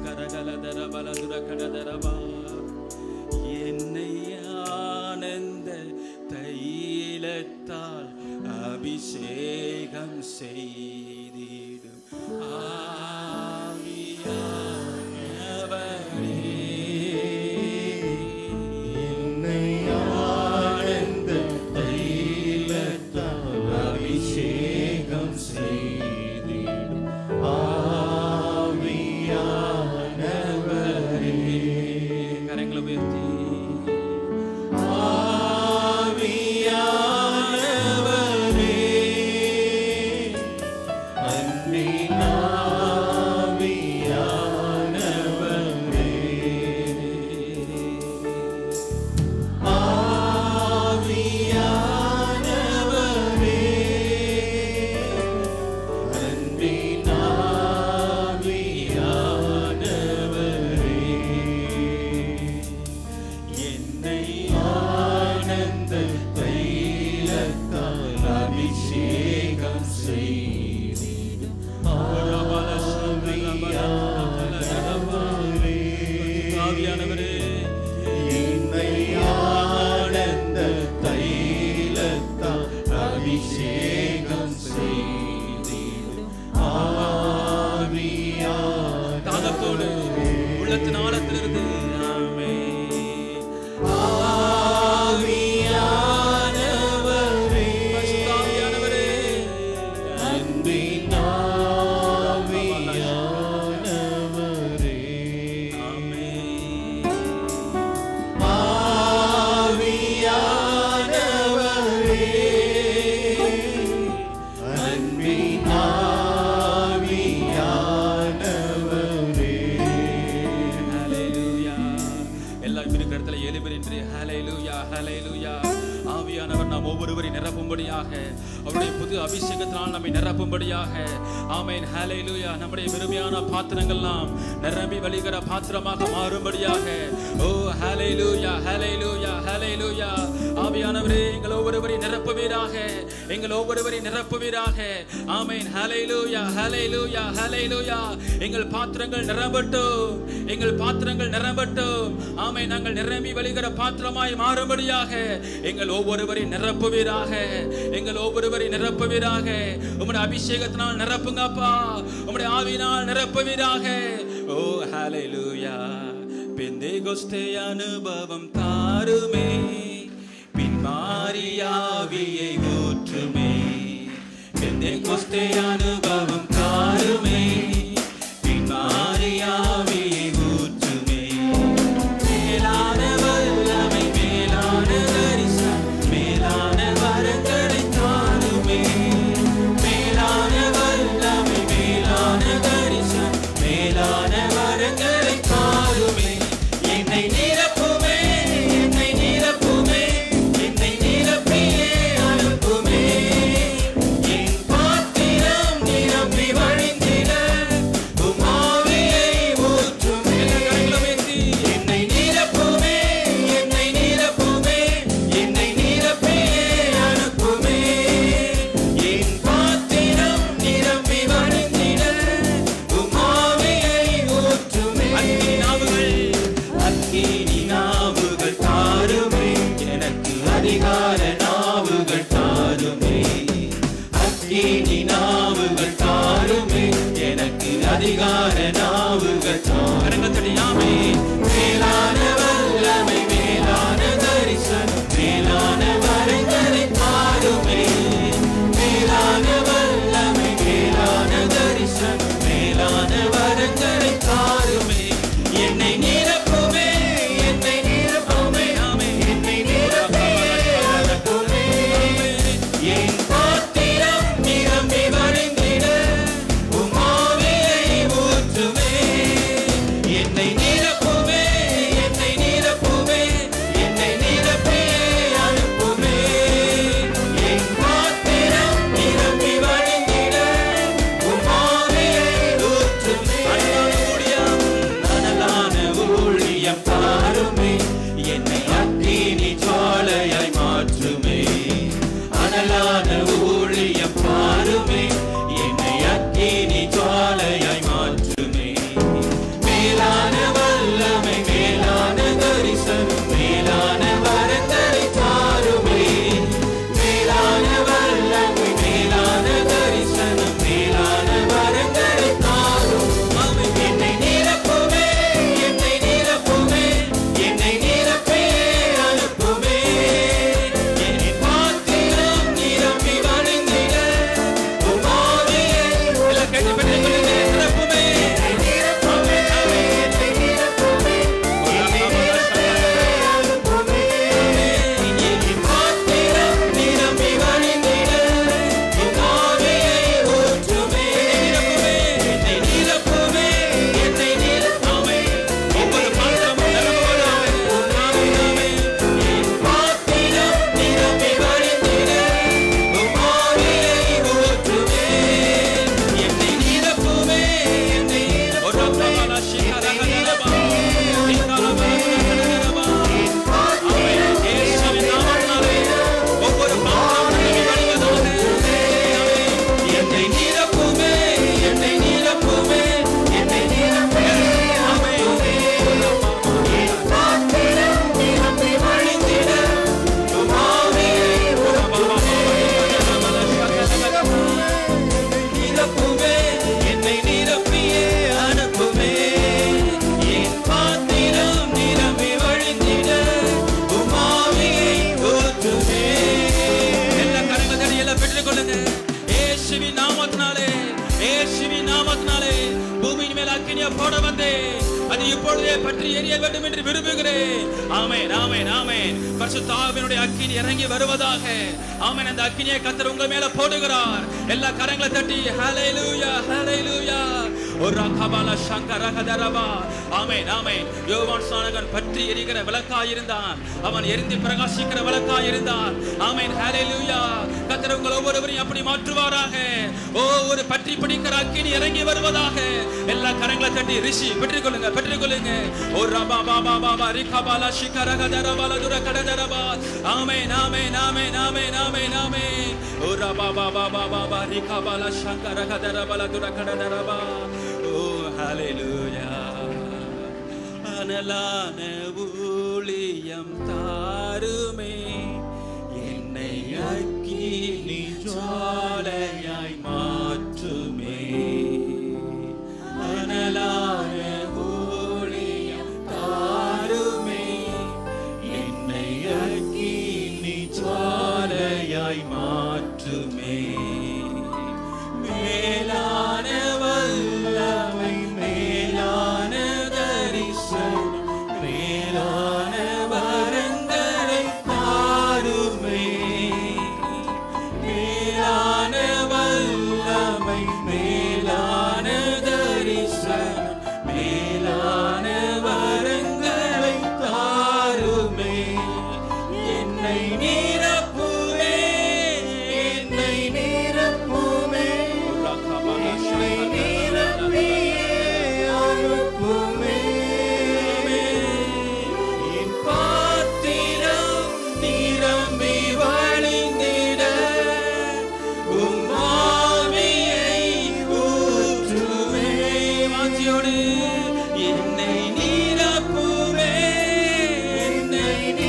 கரகலதர பலதுர கடதரபா என்னை ஆனந்த தைலத்தால் அபிஷேகம் செய்திடும் ஆவியானவரே என்னை ஆனந்த தைலத்தால் அபிஷேகம் செய்திடும் ஆவியானவரே கரங்களை உயர்த்தி ஆவியானவரே அன்பின் ஆவியானவரே ஆவியானவரே அன்பின் ஆவியானவரே என்னை ஆனந்த தைலத்தால் அபிஷேகம் செய்திடும் ஆவியானவரே ஆவியானவரே என்னை ஆனந்த தைலத்தால் அபிஷேகம் செய்திடும் தாகத்தோடு ஆவியானவரே உள்ளத்தின் ஆழத்திலிருந்து ஆமே ஆவியானவரே ஆவியானவரே அன்பின் ஆவியானவரே ஆமே ஆவியானவரே அன்பின் ஆவியானவரே ஹalleluya எல்லாரும் இருக்கிற இடத்துல எழுப்பி நின்று ஹalleluya ஹalleluya ஆவியானவர் நாம் ஒவ்வொருவரை நிரப்பும்படியாக அவருடைய புது அபிஷேகத்தினால் நம்மை நிரப்பும்படியாக ஆமென் ஹalleluya நம்முடைய பெருமையான பாத்திரங்கள்லாம் நிரம்பி வழிகிற பாத்திரமாக மாறும்படியாக ஓ ஹalleluya ஹalleluya ஹalleluya ஆவியானவரே எங்கள் ஒவ்வொருவரை நிரப்புவீராக எங்கள் ஒவ்வொருவரை நிரப்புவீராக ஆமென் ஹalleluya ஹalleluya ஹalleluya எங்கள் பாத்திரங்கள் நிரம்பட்டும் எங்கள் பாத்திரங்கள் நிரம்பட்டும் ஆமென் நாங்கள் நிரம்பி வழிகிற பாத்திரமாய் மாறும்படியாக எங்கள் ஒவ்வொருவரை நிரப்புவீராக எங்கள் ஒவ்வொருவரை நிரப்புவீராக உம்முடைய அபிஷேகத்தினால் நிரப்புங்கப்பா உம்முடைய ஆவியினால் நிரப்புவீராக ஓ ஹalleluya பெந்தேகோஸ்தே அனுபவம் தாருமே பின்மாரியாவியை ஊற்றுமே பெந்தேகோஸ்தே அனுபவம் தாருமே பின்மாரியாவியை ஊற்றுமே மேலான வல்லமை மேலான தரிசனம் மேலான வரங்களை தாருமே மேலான வல்லமை மேலான தரிசனம் மேலான வரங்களை தாருமே என்னை நிரப்புமே என்னை நிரப்புமே என்னை நிரப்பியே அனுப்புமே என் பாத்திரம் நிரம்பி அது இப்பொழுதே பற்றி எரிய வேண்டும் என்று விரும்புகிறேன் ஆமென் ஆமென் ஆமென் பரிசுத்தாவினுடைய அக்கினி இறங்கி வருவதாக ஆமென் அந்த அக்கினியை கத்தர் உங்க மேல போடுகிறார் எல்லா கரங்களை தட்டி ஹalleluya ஹalleluya ஒரு ரகபால சங்கர கதரபா ஆமென் ஆமென் யோவான் சானகன் பற்றி எரிகிற விளக்காய் இருந்தான் அவன் எரிந்து பிரகாசிக்கிற விளக்காய் இருந்தான் ஆமென் ஹalleluya கத்தர் உங்கள் ஒவ்வொருவரையும் அப்படி மாற்றுவாராக ஓ ஒரு பற்றி பிடிக்கிற அக்கினி இறங்கி வருவதாக எல்லா கரங்களை தட்டி ரிஷி பெற்றுக்கொள்ளுங்க பெற்றுக்கொள்ளுங்க ஓ ரபா பாபா பாபா ரிகபால சிகர கதரபால துர கடதரபா ஆமென் ஆமென் ஆமென் ஆமென் ஆமென் ஆமென் ஓ ரபா பாபா பாபா பாபா ரிகபால சங்கர கதரபால துர கடதரபா ஓ ஹalleluya அனலான ஊழியம் தாருமே என்னை அக்கினி ஜுவாலையாய் மாற்றுமே அனலான ஊழியம் தாருமே என்னை அக்கினி ஜுவாலையாய் மாற்றுமே மேலான வல்லமை மேலான தரிசனம் மேலான வரங்களை தாருமே மேலான வல்லமை மேலான தரிசனம் மேலான வரங்களை தாருமே என்னை நிரப்புவே என்னை நிரப்புவே என்னை நிரப்பியே அனுப்புமே என் பாத்திரம் நிரம்பி வழிந்திட உம் ஆவியை ஊற்றுமே வாஞ்சியோடு என்னை நிரப்புவே என்னை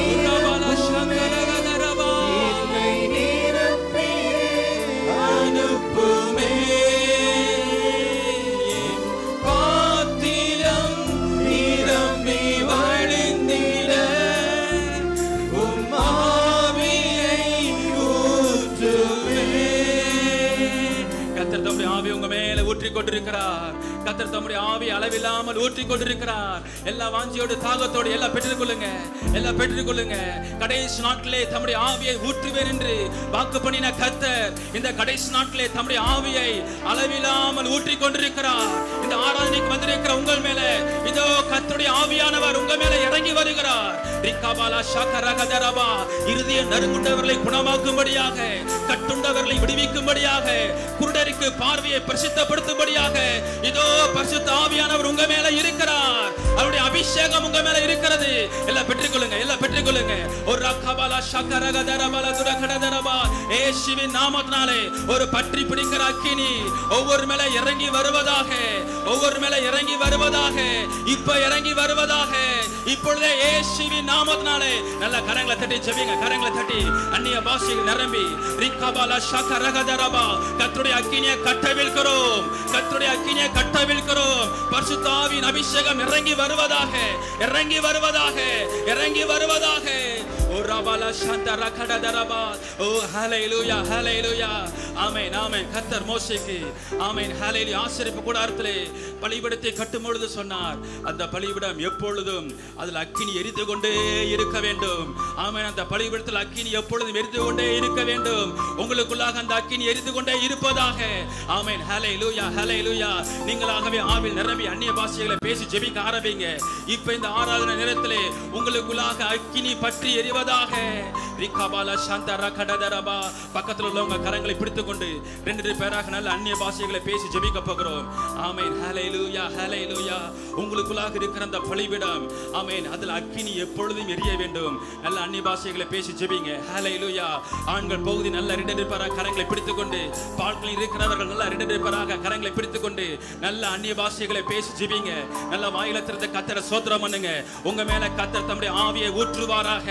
நிரபல என்னை நிரப்பியே அனுப்புமே என் பாத்திரம் நிரம்பி வழிந்திட உம் ஆவியை ஊற்றுமே கத்தர் தம்முடைய ஆவி உங்க மேல ஊற்றிக் கொண்டிருக்கிறார் கத்தர் தம்முடைய ஆவி அளவில்லாமல் ஊற்றிக் கொண்டிருக்கிறார் எல்லா வாஞ்சியோடு தாகத்தோடு எல்லாம் பெற்றுக்கொள்ளுங்க எல்லாம் பெற்றுக்கொள்ளுங்க கடைசி நாட்களே தம்முடைய ஆவியை ஊற்றுவேன் என்று வாக்கு பண்ணின கத்தர் இந்த கடைசி நாட்களே தம்முடைய ஆவியை அளவில்லாமல் ஊற்றிக் கொண்டிருக்கிறார் இந்த ஆராதனைக்கு வந்திருக்கிற உங்கள் மேல இதோ கத்தருடைய ஆவியானவர் உங்க மேல இறங்கி வருகிறார் ரிக்காபாலா ஷாக்கரகதரபா இருதய நறுங்குண்டவர்களை குணமாக்கும்படியாக கட்டுண்டவர்களை விடுவிக்கும்படியாக குருடருக்கு பார்வையை பிரசித்தப்படுத்தும்படியாக இதோ பரிசுத்த ஆவியானவர் உங்க மேல இருக்கிறார் அவருடைய அபிஷேகம் உங்க மேல இருக்கிறது எல்லாம் பெற்றுக்கொள்ளுங்க எல்லாம் பெற்றுக்கொள்ளுங்க ஒரு ரக்கபாலா ஷக்கரகதரபல துரகடதரபா ஏசுவின் நாமத்தினாலே ஒரு பற்றி பிடிக்கிற அக்கினி ஒவ்வொரு மேல இறங்கி வருவதாக ஒவ்வொரு மேல இறங்கி வருவதாக இப்ப இறங்கி வருவதாக இப்பொழுதே இயேசுவின் நாமத்தினாலே நல்ல கரங்களை தட்டி ஜெபிங்க கரங்களை தட்டி அந்நிய பாஷைகள் நிரம்பி ரிக்கபாலா ஷக்கரகதரபா கர்த்தருடைய அக்கினியை கட்டவிழ்கிறோம் கர்த்தருடைய அக்கினியை கட்டவிழ்கிறோம் பரிசுத்த ஆவியின் அபிஷேகம் இறங்கி வருவதாக இறங்கி வருவதாக இறங்கி வருவதாக ஓ ரபாலா சாந்த ரகடதரபா ஓ ஹalleluya ஹalleluya ஆமென் ஆமென் கர்த்தர் மோசேக்கு ஆமென் ஹalleluya ஆசரிப்பு கூடாரத்திலே பலிபீடத்தை கட்டும் பொழுது சொன்னார் அந்த பலிபீடம் எப்பொழுதும் அதில் அக்கினி எரிந்து கொண்டே இருக்க வேண்டும் ஆமென் அந்த பலிபீடத்தில் அக்கினி எப்பொழுதும் எரிந்து கொண்டே இருக்க வேண்டும் உங்களுக்குள்ளாக அந்த அக்கினி எரிந்து கொண்டே இருப்பதாக ஆமென் ஹalleluya ஹalleluya நீங்களாகவே ஆவில் நிரம்பி அந்நிய பாஷைகளை பேசி ஜெபிக்க ஆரம்பிங்க இப்ப இந்த ஆராதனை நேரத்திலே உங்களுக்குள்ளாக அக்கினி பற்றி எரிவதாக ரிகபால சாந்தரா கடதரபா பக்கத்துல உள்ளவங்க கரங்களை பிடித்துக்கொண்டு ரெண்டு ரெண்டு பேராக நல்ல அந்நிய பாஷைகளை பேசி ஜெபிக்க போகிறோம் ஆமென் ஹalleluya ஹalleluya உங்களுக்குள்ளாக இருக்கிற அந்த பலிபீடம் ஆமென் அதுல அக்கினி எப்பொழுதும் எரிய வேண்டும் நல்ல அந்நிய பாஷைகளை பேசி ஜெபிங்க ஹalleluya ஆண்கள் பகுதி நல்ல ரெண்டு ரெண்டு பேராக கரங்களை பிடித்துக்கொண்டு பால்களில் இருக்கிறவர்கள் நல்ல ரெண்டு ரெண்டு பேராக கரங்களை பிடித்துக்கொண்டு நல்ல அந்நிய பாஷைகளை பேசி ஜெபிங்க நல்ல வாயில திறந்த கத்தரை சோத்திரம் பண்ணுங்க உங்க மேல கத்தர் தம்முடைய ஆவியை ஊற்றுவாராக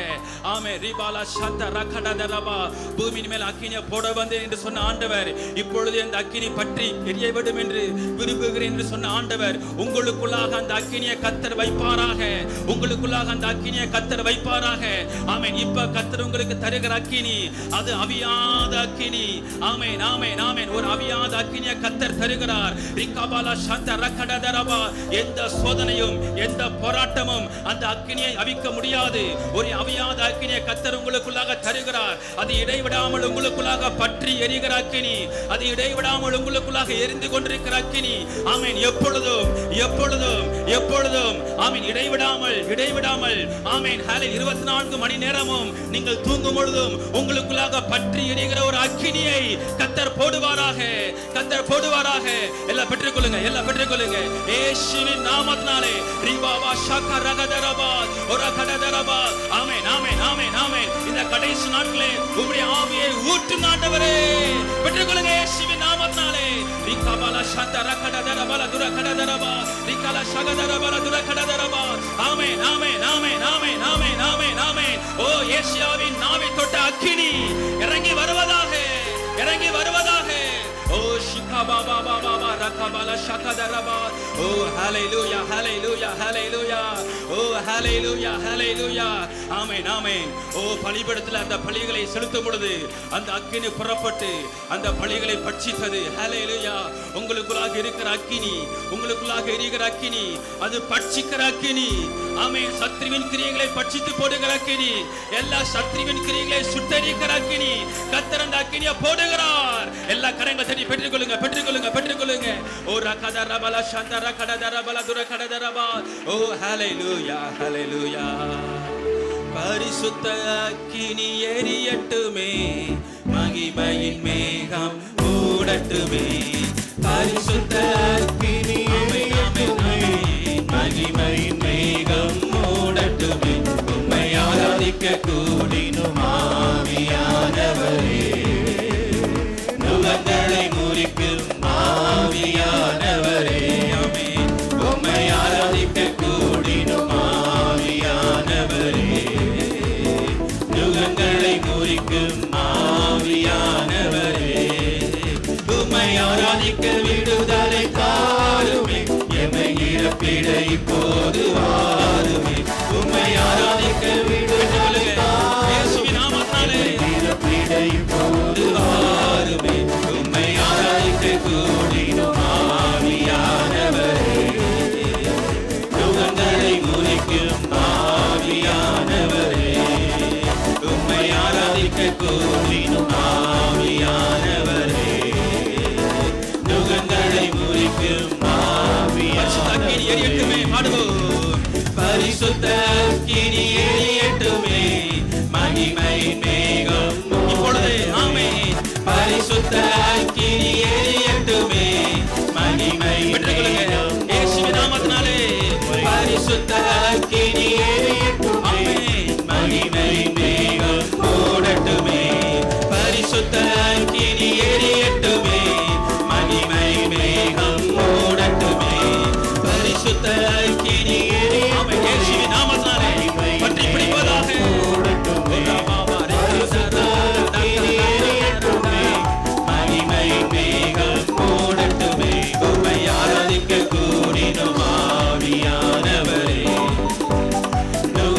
ஆமே ரிபாலா சத்த ரகடதரபா பூமியின் மேல் அக்கினியை போட வந்தேன் என்று சொன்ன ஆண்டவர் இப்பொழுது அந்த அக்கினி பற்றி எரிய விடும் என்று விரும்புகிறேன் என்று சொன்ன ஆண்டவர் உங்களுக்குள்ளாக அந்த அக்கினியை கத்தர் வைப்பாராக உங்களுக்குள்ளாக அந்த அக்கினியை கத்தர் வைப்பாராக ஆமென் இப்ப கத்தர் உங்களுக்கு தருகிற அக்கினி அது அவியாத அக்கினி ஆமென் ஆமென் ஆமென் ஒரு அவியாத அக்கினியை கத்தர் தருகிறார் ரிக்கபாலா சந்த ரக்கடதரபா எந்த சோதனையும் எந்த போராட்டமும் அந்த அக்கினியை அவிக்க முடியாது ஒரு அவியாத அக்கினியை கத்தர் உங்களுக்குள்ளாக தருகிறார் அது இடைவிடாமல் உங்களுக்குள்ளாக பற்றி எரிகிற அக்கினி அது இடைவிடாமல் உங்களுக்குள்ளாக எரிந்து கொண்டிருக்கிற அக்கினி ஆமென் எப்பொழுதும் எப்பொழுதும் எப்பொழுதும் ஆமென் இடைவிடாமல் இடைவிடாமல் ஆமென் ஹalleluya இருபத்தி நான்கு மணி நேரமும் நீங்கள் தூங்கும் பொழுதும் உங்களுக்குள்ளாக பற்றி எரிகிற ஒரு அக்கினியை கத்தர் போடுவாராக கத்தர் போடுவாராக எல்லாம் பெற்றுக்கொள்ளுங்க எல்லாம் பெற்றுக்கொள்ளுங்க இயேசுவின் நாமத்தினாலே ரிபாபா ஷாக்கா ரகதரபா ஒரு கடதரபா ஆமென் ஆமென் ஆமென் ஆமென் இந்த கடைசி நாட்களே உம்முடைய ஆவியை ஊற்றும் ஆண்டவரே பெற்றுக்கொள்ளுங்க இயேசுவின் நாமத்தினாலே ரிகாபாலா ஷாந்தா ரகடதரபா துர கடதரபா ரிகாலா ஷகதரபா துர கடதரபா ஆமென் ஆமென் ஆமென் ஆமென் ஆமென் ஆமென் ஆமென் ஓ ஏசியாவின் நாவை தொட்ட அக்கினி இறங்கி வருவதாக இறங்கி வருவதாக ஓ ஷிகா பாபா பாபா பா ரகபாலா ஷகதரபா ஓ ஹalleluya ஹalleluya ஹalleluya ஓ ஹalleluya ஹalleluya ஆமென் ஆமென் ஓ பலிபீடத்தில் அந்த பலிகளை செலுத்தும் பொழுது அந்த அக்கினி புறப்பட்டு அந்த பலிகளை பட்சித்தது ஹalleluya உங்களுக்குள்ளாக இருக்கிற அக்கினி உங்களுக்குள்ளாக எரிகிற அக்கினி அது பட்சிக்கிற அக்கினி ஆமென் சத்ருவின் கிரியைகளை பட்சித்து போடுகிற அக்கினி எல்லா சத்ருவின் கிரியைகளை சுட்டரிக்கிற அக்கினி கத்தர் அந்த அக்கினியை போடுகிறார் எல்லா கரங்களை தட்டி பெற்றுக்கொள்ளுங்க பெற்றுக்கொள்ளுங்க பெற்றுக்கொள்ளுங்க ஓ ரகத ரபல சந்த ரகட ரபல துர கட ரபா ஓ ஹalleluya ஹalleluya பரிசுத்த அக்கினி எரியட்டுமே மகிமையின் மேகம் மூடட்டுமே பரிசுத்த அக்கினி எரியட்டுமே மகிமையின் மேகம் மூடட்டுமே உம்மை ஆராதிக்க கூடினும் ஆவியானவரே நுகங்களை முறிக்கும் ஆவியானவரே ஆமென் உம்மை ஆராதிக்க கூடினும் ஆவியானவரே நுகங்களை முறிக்கும் ஆவியானவரே உம்மை ஆராதிக்க விடுதலை தாருமே எமை இழப்பிட இப்போது வாருமே உம்மை ஆராதிக்க விடுதலை இயேசுவின் நாமத்தாலே இழப்பிட இப்போது வாருமே உம்மை ஆராதிக்க கூடினும் ஆவியானவரே நுகங்களை முறிக்கும் ஆவியானவரே உம்மை ஆராதிக்க கூடினும் ஆவியானவரே நுகங்களை முறிக்கும் ஆவியானவரே எரியட்டுமே பாடுவோம் பரிசுத்த அக்கினி எரியட்டுமே மகிமை மேகம் இப்பொழுது ஆமென் பரிசுத்த அக்கினி எரியட்டுமே மகிமை மேகம் இயேசுவின் நாமத்தினாலே பரிசுத்த அக்கினி எரியட்டுமே மகிமை மேகம் மூடட்டுமே பரிசுத்த அக்கினி எரியட்டுமே மகிமை மேகம் மூடட்டுமே பரிசுத்த அக்கினி எரியட்டுமே இயேசுவின் நாமத்தினாலே பற்றி பிடிப்பதாக மகிமை மேகம் மூடட்டுமே உம்மை ஆராதிக்க கூடினும் ஆவியானவரே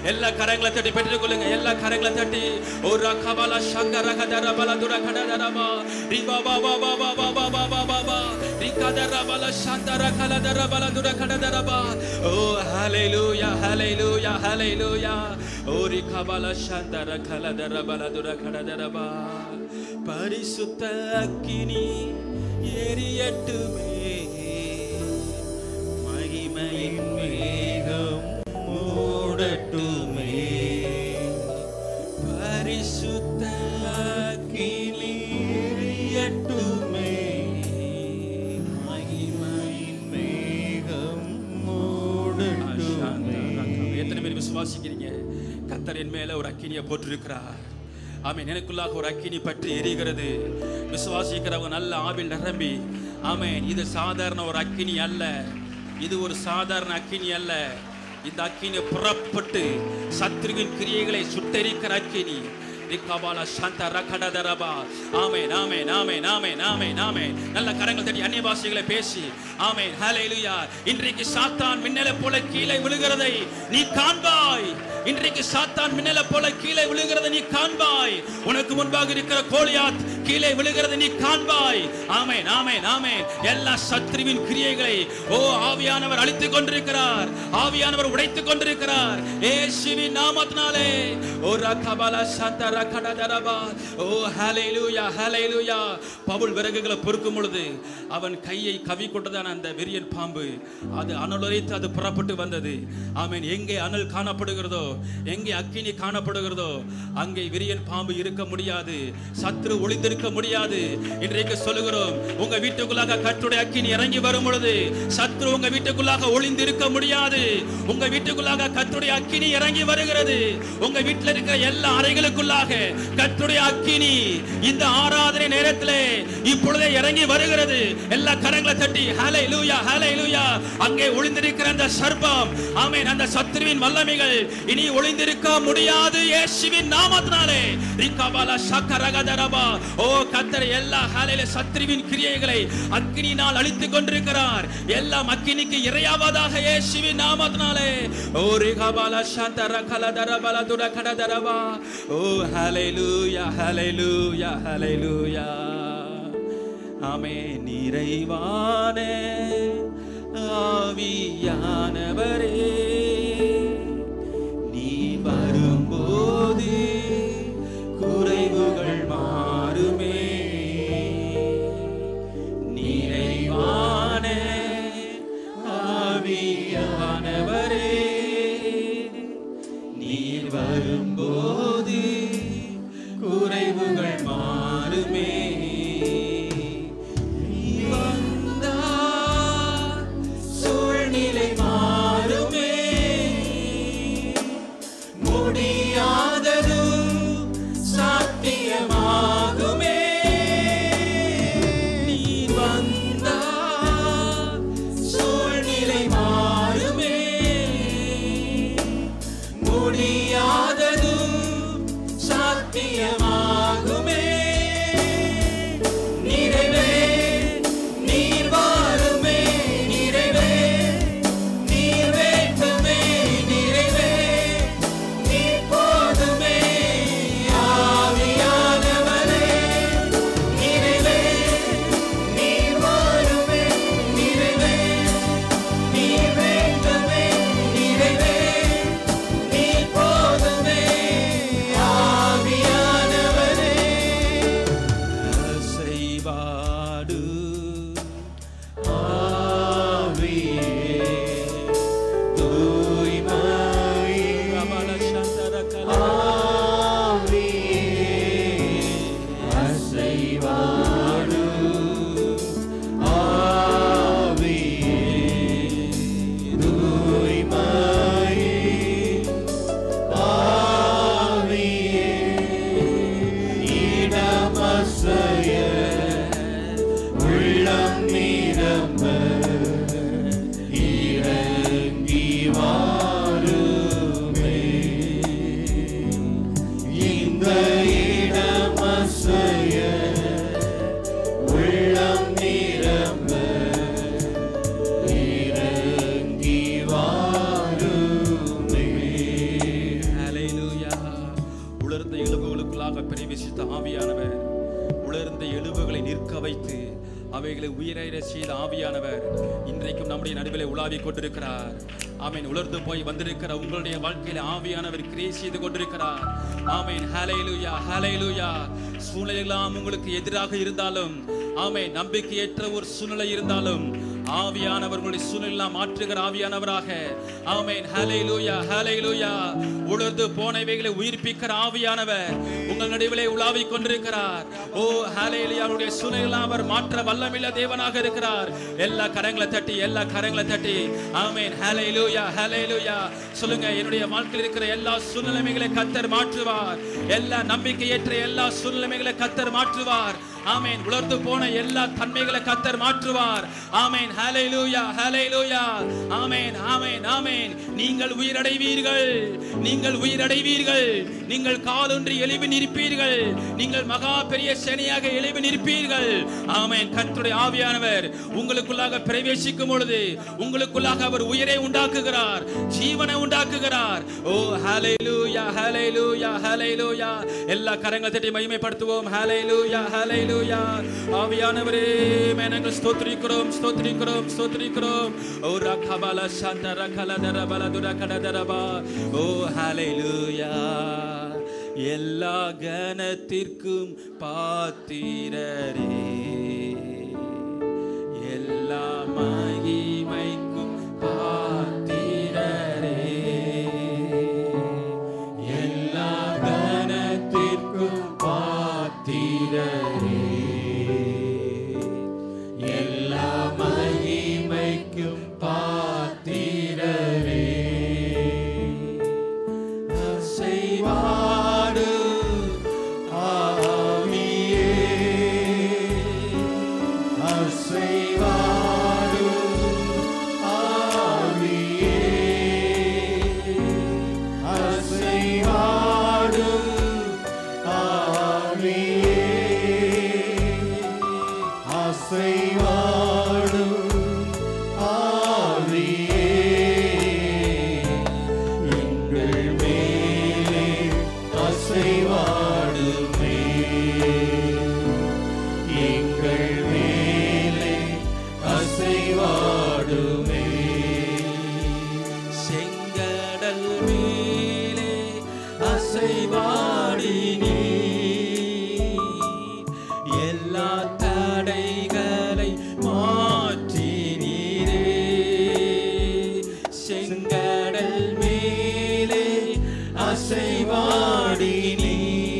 எல்லா கரங்களை தட்டி பெற்றுக்கொள்ளுங்க எல்லா கரங்களை தட்டி ஒரு கபல சங்கர கதர பல துர கடதரபா ரிபா பா பா பா பா பா பா பா பா பா பா ரிகதர பல சந்தர கலதர பல துர கடதரபா ஓ ஹalleluya ஹalleluya ஹalleluya ஓ ரிகபல சந்தர கலதர பல துர கடதரபா பரிசுத்த அக்கினி எரியட்டுமே மகிமையின் மேகம் மூடட்டுமே பரிசுத்த அக்கினி எரியட்டுமே மகிமையின் மேகம் மூடட்டுமே எத்தனை பேர் விசுவாசிக்கிறீங்க கத்தர் என் மேல ஒரு அக்கினியை போட்டிருக்கிறார் ஆமென் எனக்குள்ளாக ஒரு அக்கினி பற்றி எரிகிறது விசுவாசிக்கிறவங்க நல்ல ஆவில் நிரம்பி ஆமென் இது சாதாரண ஒரு அக்கினி அல்ல இது ஒரு சாதாரண அக்கினி அல்ல இந்த அக்கினி புறப்பட்டு சத்ருவின் கிரியைகளை சுட்டெரிக்கிற அக்கினி ரிக்கபால சந்த ரகடதரபா ஆமென் ஆமென் ஆமென் ஆமென் ஆமென் ஆமென் நல்ல கரங்கள் தட்டி அந்நிய பாஷைகளை பேசி ஆமென் ஹalleluya இன்றைக்கு சாத்தான் மின்னலை போல கீழே விழுகிறதை நீ காண்பாய் இன்றைக்கு சாத்தான் மின்னலை போல கீழே விழுகிறதை நீ காண்பாய் உனக்கு முன்பாக இருக்கிற கோலியாத் கீழே விழுகிறதை நீ காண்பாய் ஆமென் ஆமென் ஆமென் எல்லா சத்ருவின் கிரியைகளை ஓ ஆவியானவர் அழித்துக் கொண்டிருக்கிறார் ஆவியானவர் உடைத்துக் கொண்டிருக்கிறார் இயேசுவின் நாமத்தினாலே ஓ ரகபல சந்த ரகடதரபா ஓ ஹalleluya ஹalleluya பவுல் விறகுகளை பொறுக்கும் பொழுது அவன் கையை கவி கொண்டதான அந்த வெறியன் பாம்பு அது அனலுரைத்து அது புறப்பட்டு வந்தது ஆமென் எங்கே அனல் காணப்படுகிறதோ எங்கே அக்கினி காணப்படுகிறதோ அங்கே விரியன் பாம்பு இருக்க முடியாது சத்ரு ஒளிந்திருக்க முடியாது இன்றைக்கு சொல்லுகிறோம் உங்க வீட்டுக்குள்ளாக கட்டுடைய அக்கினி இறங்கி வரும் பொழுது சத்ரு உங்க வீட்டுக்குள்ளாக ஒளிந்து இருக்க முடியாது உங்க வீட்டுக்குள்ளாக கத்துடைய அக்கினி இறங்கி வருகிறது உங்க வீட்டில் இருக்கிற எல்லா அறைகளுக்குள்ளாக கத்துடைய அக்கினி இந்த ஆராதனை நேரத்திலே இப்பொழுதே இறங்கி வருகிறது எல்லா கரங்களை தட்டி ஹலை லூயா ஹலை லூயா அங்கே ஒளிந்திருக்கிற அந்த சர்ப்பம் ஆமென் அந்த சத்ருவின் வல்லமைகள் இனி ஒளிந்திருக்க முடியாது இயேசுவின் நாமத்தினாலே ரிகபால சக்கரகதரபா ஓ கத்தர் எல்லா ஹலையில சத்ருவின் கிரியைகளை அக்கினியினால் அழித்துக் கொண்டிருக்கிறார் எல்லாம் அக்கினிக்கு இரையாவதாக இயேசுவின் நாமத்தினாலே ஓ ரிகபால சந்தர கலதரபல துர கடதரபா ஓ ஹalleluya ஹalleluya ஹalleluya ஆமே நிறைவான ஆவியானவரே நீ வரும்போது குறைவுகள் மாறுமே நிறைவான ஆவியானவரே நீர் வரும்போது குறைவுகள் மாறுமே நீ வந்தால் சூழ்நிலை மாறுமே முடியாதது சாத்தியமாகுமே நீ வந்தால் சூழ்நிலை மாறுமே முடியாதது சாத்தியமாகுமே நிறைவே நீர் வாருமே நிறைவே நீர் வேண்டுமே நிறைவே நீர் போதுமே ஆவியானவரே நிறைவே நீர் வாருமே நிறைவே நீர் வேண்டுமே நிறைவே நீர் போதுமே ஆவியானவரே அவைகளை உயிரைற செய்த ஆவியானவர் இன்றைக்கும் நம்முடைய நடுவிலே உலாவிக் கொண்டிருக்கிறார் ஆமீன் உலர்ந்து போய் வந்திருக்கிற உங்களுடைய வாழ்க்கையில ஆவியானவர் கிரியை செய்து கொண்டிருக்கிறார் ஆமீன் ஹalleluya ஹalleluya சூழ்நிலையெல்லாம் உங்களுக்கு எதிராக இருந்தாலும் ஆமீன் நம்பிக்கையற்ற ஒரு சூழ்நிலை இருந்தாலும் ஆவியானவர் உங்களுடைய சூழ்நிலை மாற்றுகிற ஆவியானவராக ஆமீன் ஹalleluya ஹalleluya உலர்ந்து போனவைகளை உயிர்ப்பிக்கிற ஆவியானவர் உங்கள் நடுவிலே உலாவிக் கொண்டிருக்கிறார் ஓ ஹalleluya அவருடைய சூழ்நிலை அவர் மாற்ற வல்லமில்ல தேவனாக இருக்கிறார் எல்லா கரங்களை தட்டி எல்லா கரங்களை தட்டி ஆமீன் ஹalleluya ஹalleluya சொல்லுங்க என்னுடைய வாழ்க்கையில் இருக்கிற எல்லா சூழ்நிலைகளை கத்தர் மாற்றுவார் எல்லா நம்பிக்கையற்ற எல்லா சூழ்நிலைகளை கத்தர் மாற்றுவார் ஆமேன் உலர்ந்து போன எல்லா தன்மைகளை கத்தர் மாற்றுவார் ஆமேன் ஹalleluya ஹalleluya ஆமேன் ஆமேன் ஆமேன் நீங்கள் உயிரடைவீர்கள் நீங்கள் உயிரடைவீர்கள் நீங்கள் காலொன்றி எழுப்பி நிற்பீர்கள் நீங்கள் மகா பெரிய சேனையாக எழுப்பி நிற்பீர்கள் ஆமேன் கர்த்தருடைய ஆவியானவர் உங்களுக்குள்ளாக பிரவேசிக்கும் பொழுது உங்களுக்குள்ளாக அவர் உயிரை உண்டாக்குகிறார் ஜீவனை உண்டாக்குகிறார் ஓ ஹalleluya ஹalleluya ஹalleluya எல்லா கரங்களை தட்டி மகிமைப்படுத்துவோம் ஹalleluya ஹalleluya ஆவியானவரே மே நாங்கள் ஸ்தோத்திரிக்கிறோம் ஸ்தோத்திரிக்கிறோம் ஸ்தோத்திரிக்கிறோம் ஓ ரகபல சந்த ரகல தரபல துர கடதரபா ஓ ஹalleluya எல்லா கனத்திற்கும் பாத்திரரே எல்லா மகிமைக்கும் பாத்திரரே எல்லா கனத்திற்கும் பாத்திரரே எல்லா மகிமைக்கும் பாத்திரரே அசைவாடு ஆவியே அசைவாடு ஆவியே அசைவாடு ஆவியே அசைவாடு ஆவியே எங்கள் மேலே அசைவாடுமே எங்கள் மேலே அசைவாடுமே செங்கடல் மேலே அசைவாடி நீ எல்லா தடைகளை மாற்றி நீரே செங்கடல் மேலே அசைவாடி நீ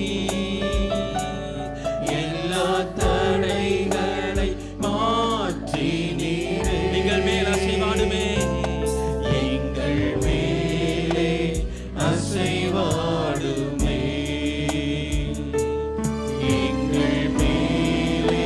எல்லா தடைகளை மாற்றி நீரே எங்கள் மேல் அசைவாடுமே எங்கள் மேலே அசைவாடுமே எங்கள் மேலே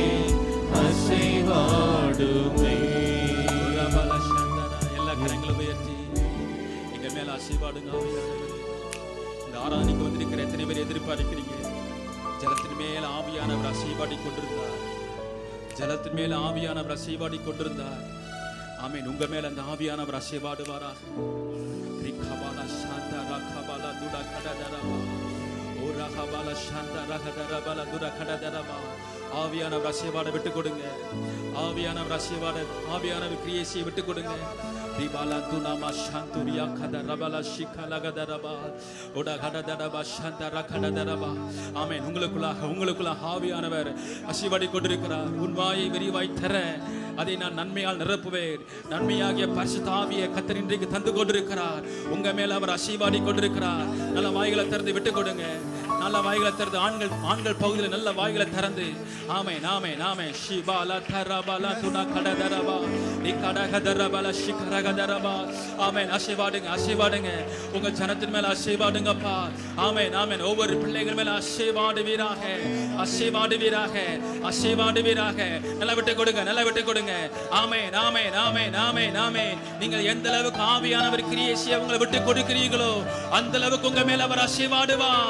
அசைவாடுமே ரபல சந்தன, எல்லா கரங்களும் உயர்த்தி எங்க மேல ஆசீர்வாடுங்க ஆவியானவரே. இந்த ஆராதனைக்கு வந்திருக்கிற எத்தனை பேர் எதிர்பார்க்கிறீங்க ஜலத்தின் மேல ஆவியானவர் அசைவாடி கொண்டிருந்தார் ஜலத்தின் மேல ஆவியானவர் அசைவாடி கொண்டிருந்தார் ஆமீன் உங்க மேல அந்த ஆவியானவர் அசைவாடுவாராக ரிகபால சாந்த ரகபால துட கடதரபா ஓ ரகபால சாந்த ரகதரபல துட கடதரபா ஆவியானவர் அசைவாட விட்டு கொடுங்க ஆவியானவர் அசைவாட ஆவியானவர் கிரியேசியை விட்டு கொடுங்க ரிபால துனாமா சாந்துரியா கத ரபல ஷிகல கதரபா ஓட கடதரபா சாந்த ரகடதரபா ஆமென் உங்களுக்குள்ளாக உங்களுக்குள்ளாக ஆவியானவர் அசைவாடி கொண்டிருக்கிறார் உன் வாயை விரிவாய் தர அதை நான் நன்மையால் நிரப்புவேன் நன்மையாகிய பரிசுத்தாவிய கத்தர் இன்றைக்கு தந்து கொண்டிருக்கிறார் உங்க மேல அவர் அசைவாடி கொண்டிருக்கிறார் நல்ல வாய்களை திறந்து விட்டு கொடுங்க நல்ல வாய்களை திறந்து ஆண்கள் ஆண்கள் பகுதியில் நல்ல வாய்களை திறந்து ஆமே நாமே நாமே ஷிபால தரபல துணா கடதரபா நீ கடகதரபல ஷிகரகதரபா ஆமே அசைவாடுங்க அசைவாடுங்க உங்க ஜனத்தின் மேல அசைவாடுங்கப்பா ஆமே நாமே ஒவ்வொரு பிள்ளைகள் மேல அசைவாடுவீராக அசைவாடுவீராக அசைவாடுவீராக நல்லா விட்டு கொடுங்க நல்லா விட்டு கொடுங்க ஆமே நாமே நாமே நாமே நாமே நீங்கள் எந்த அளவுக்கு ஆவியானவர் கிரியேசிய உங்களை விட்டு கொடுக்கிறீர்களோ அந்த அளவுக்கு உங்க மேல அவர் அசைவாடுவார்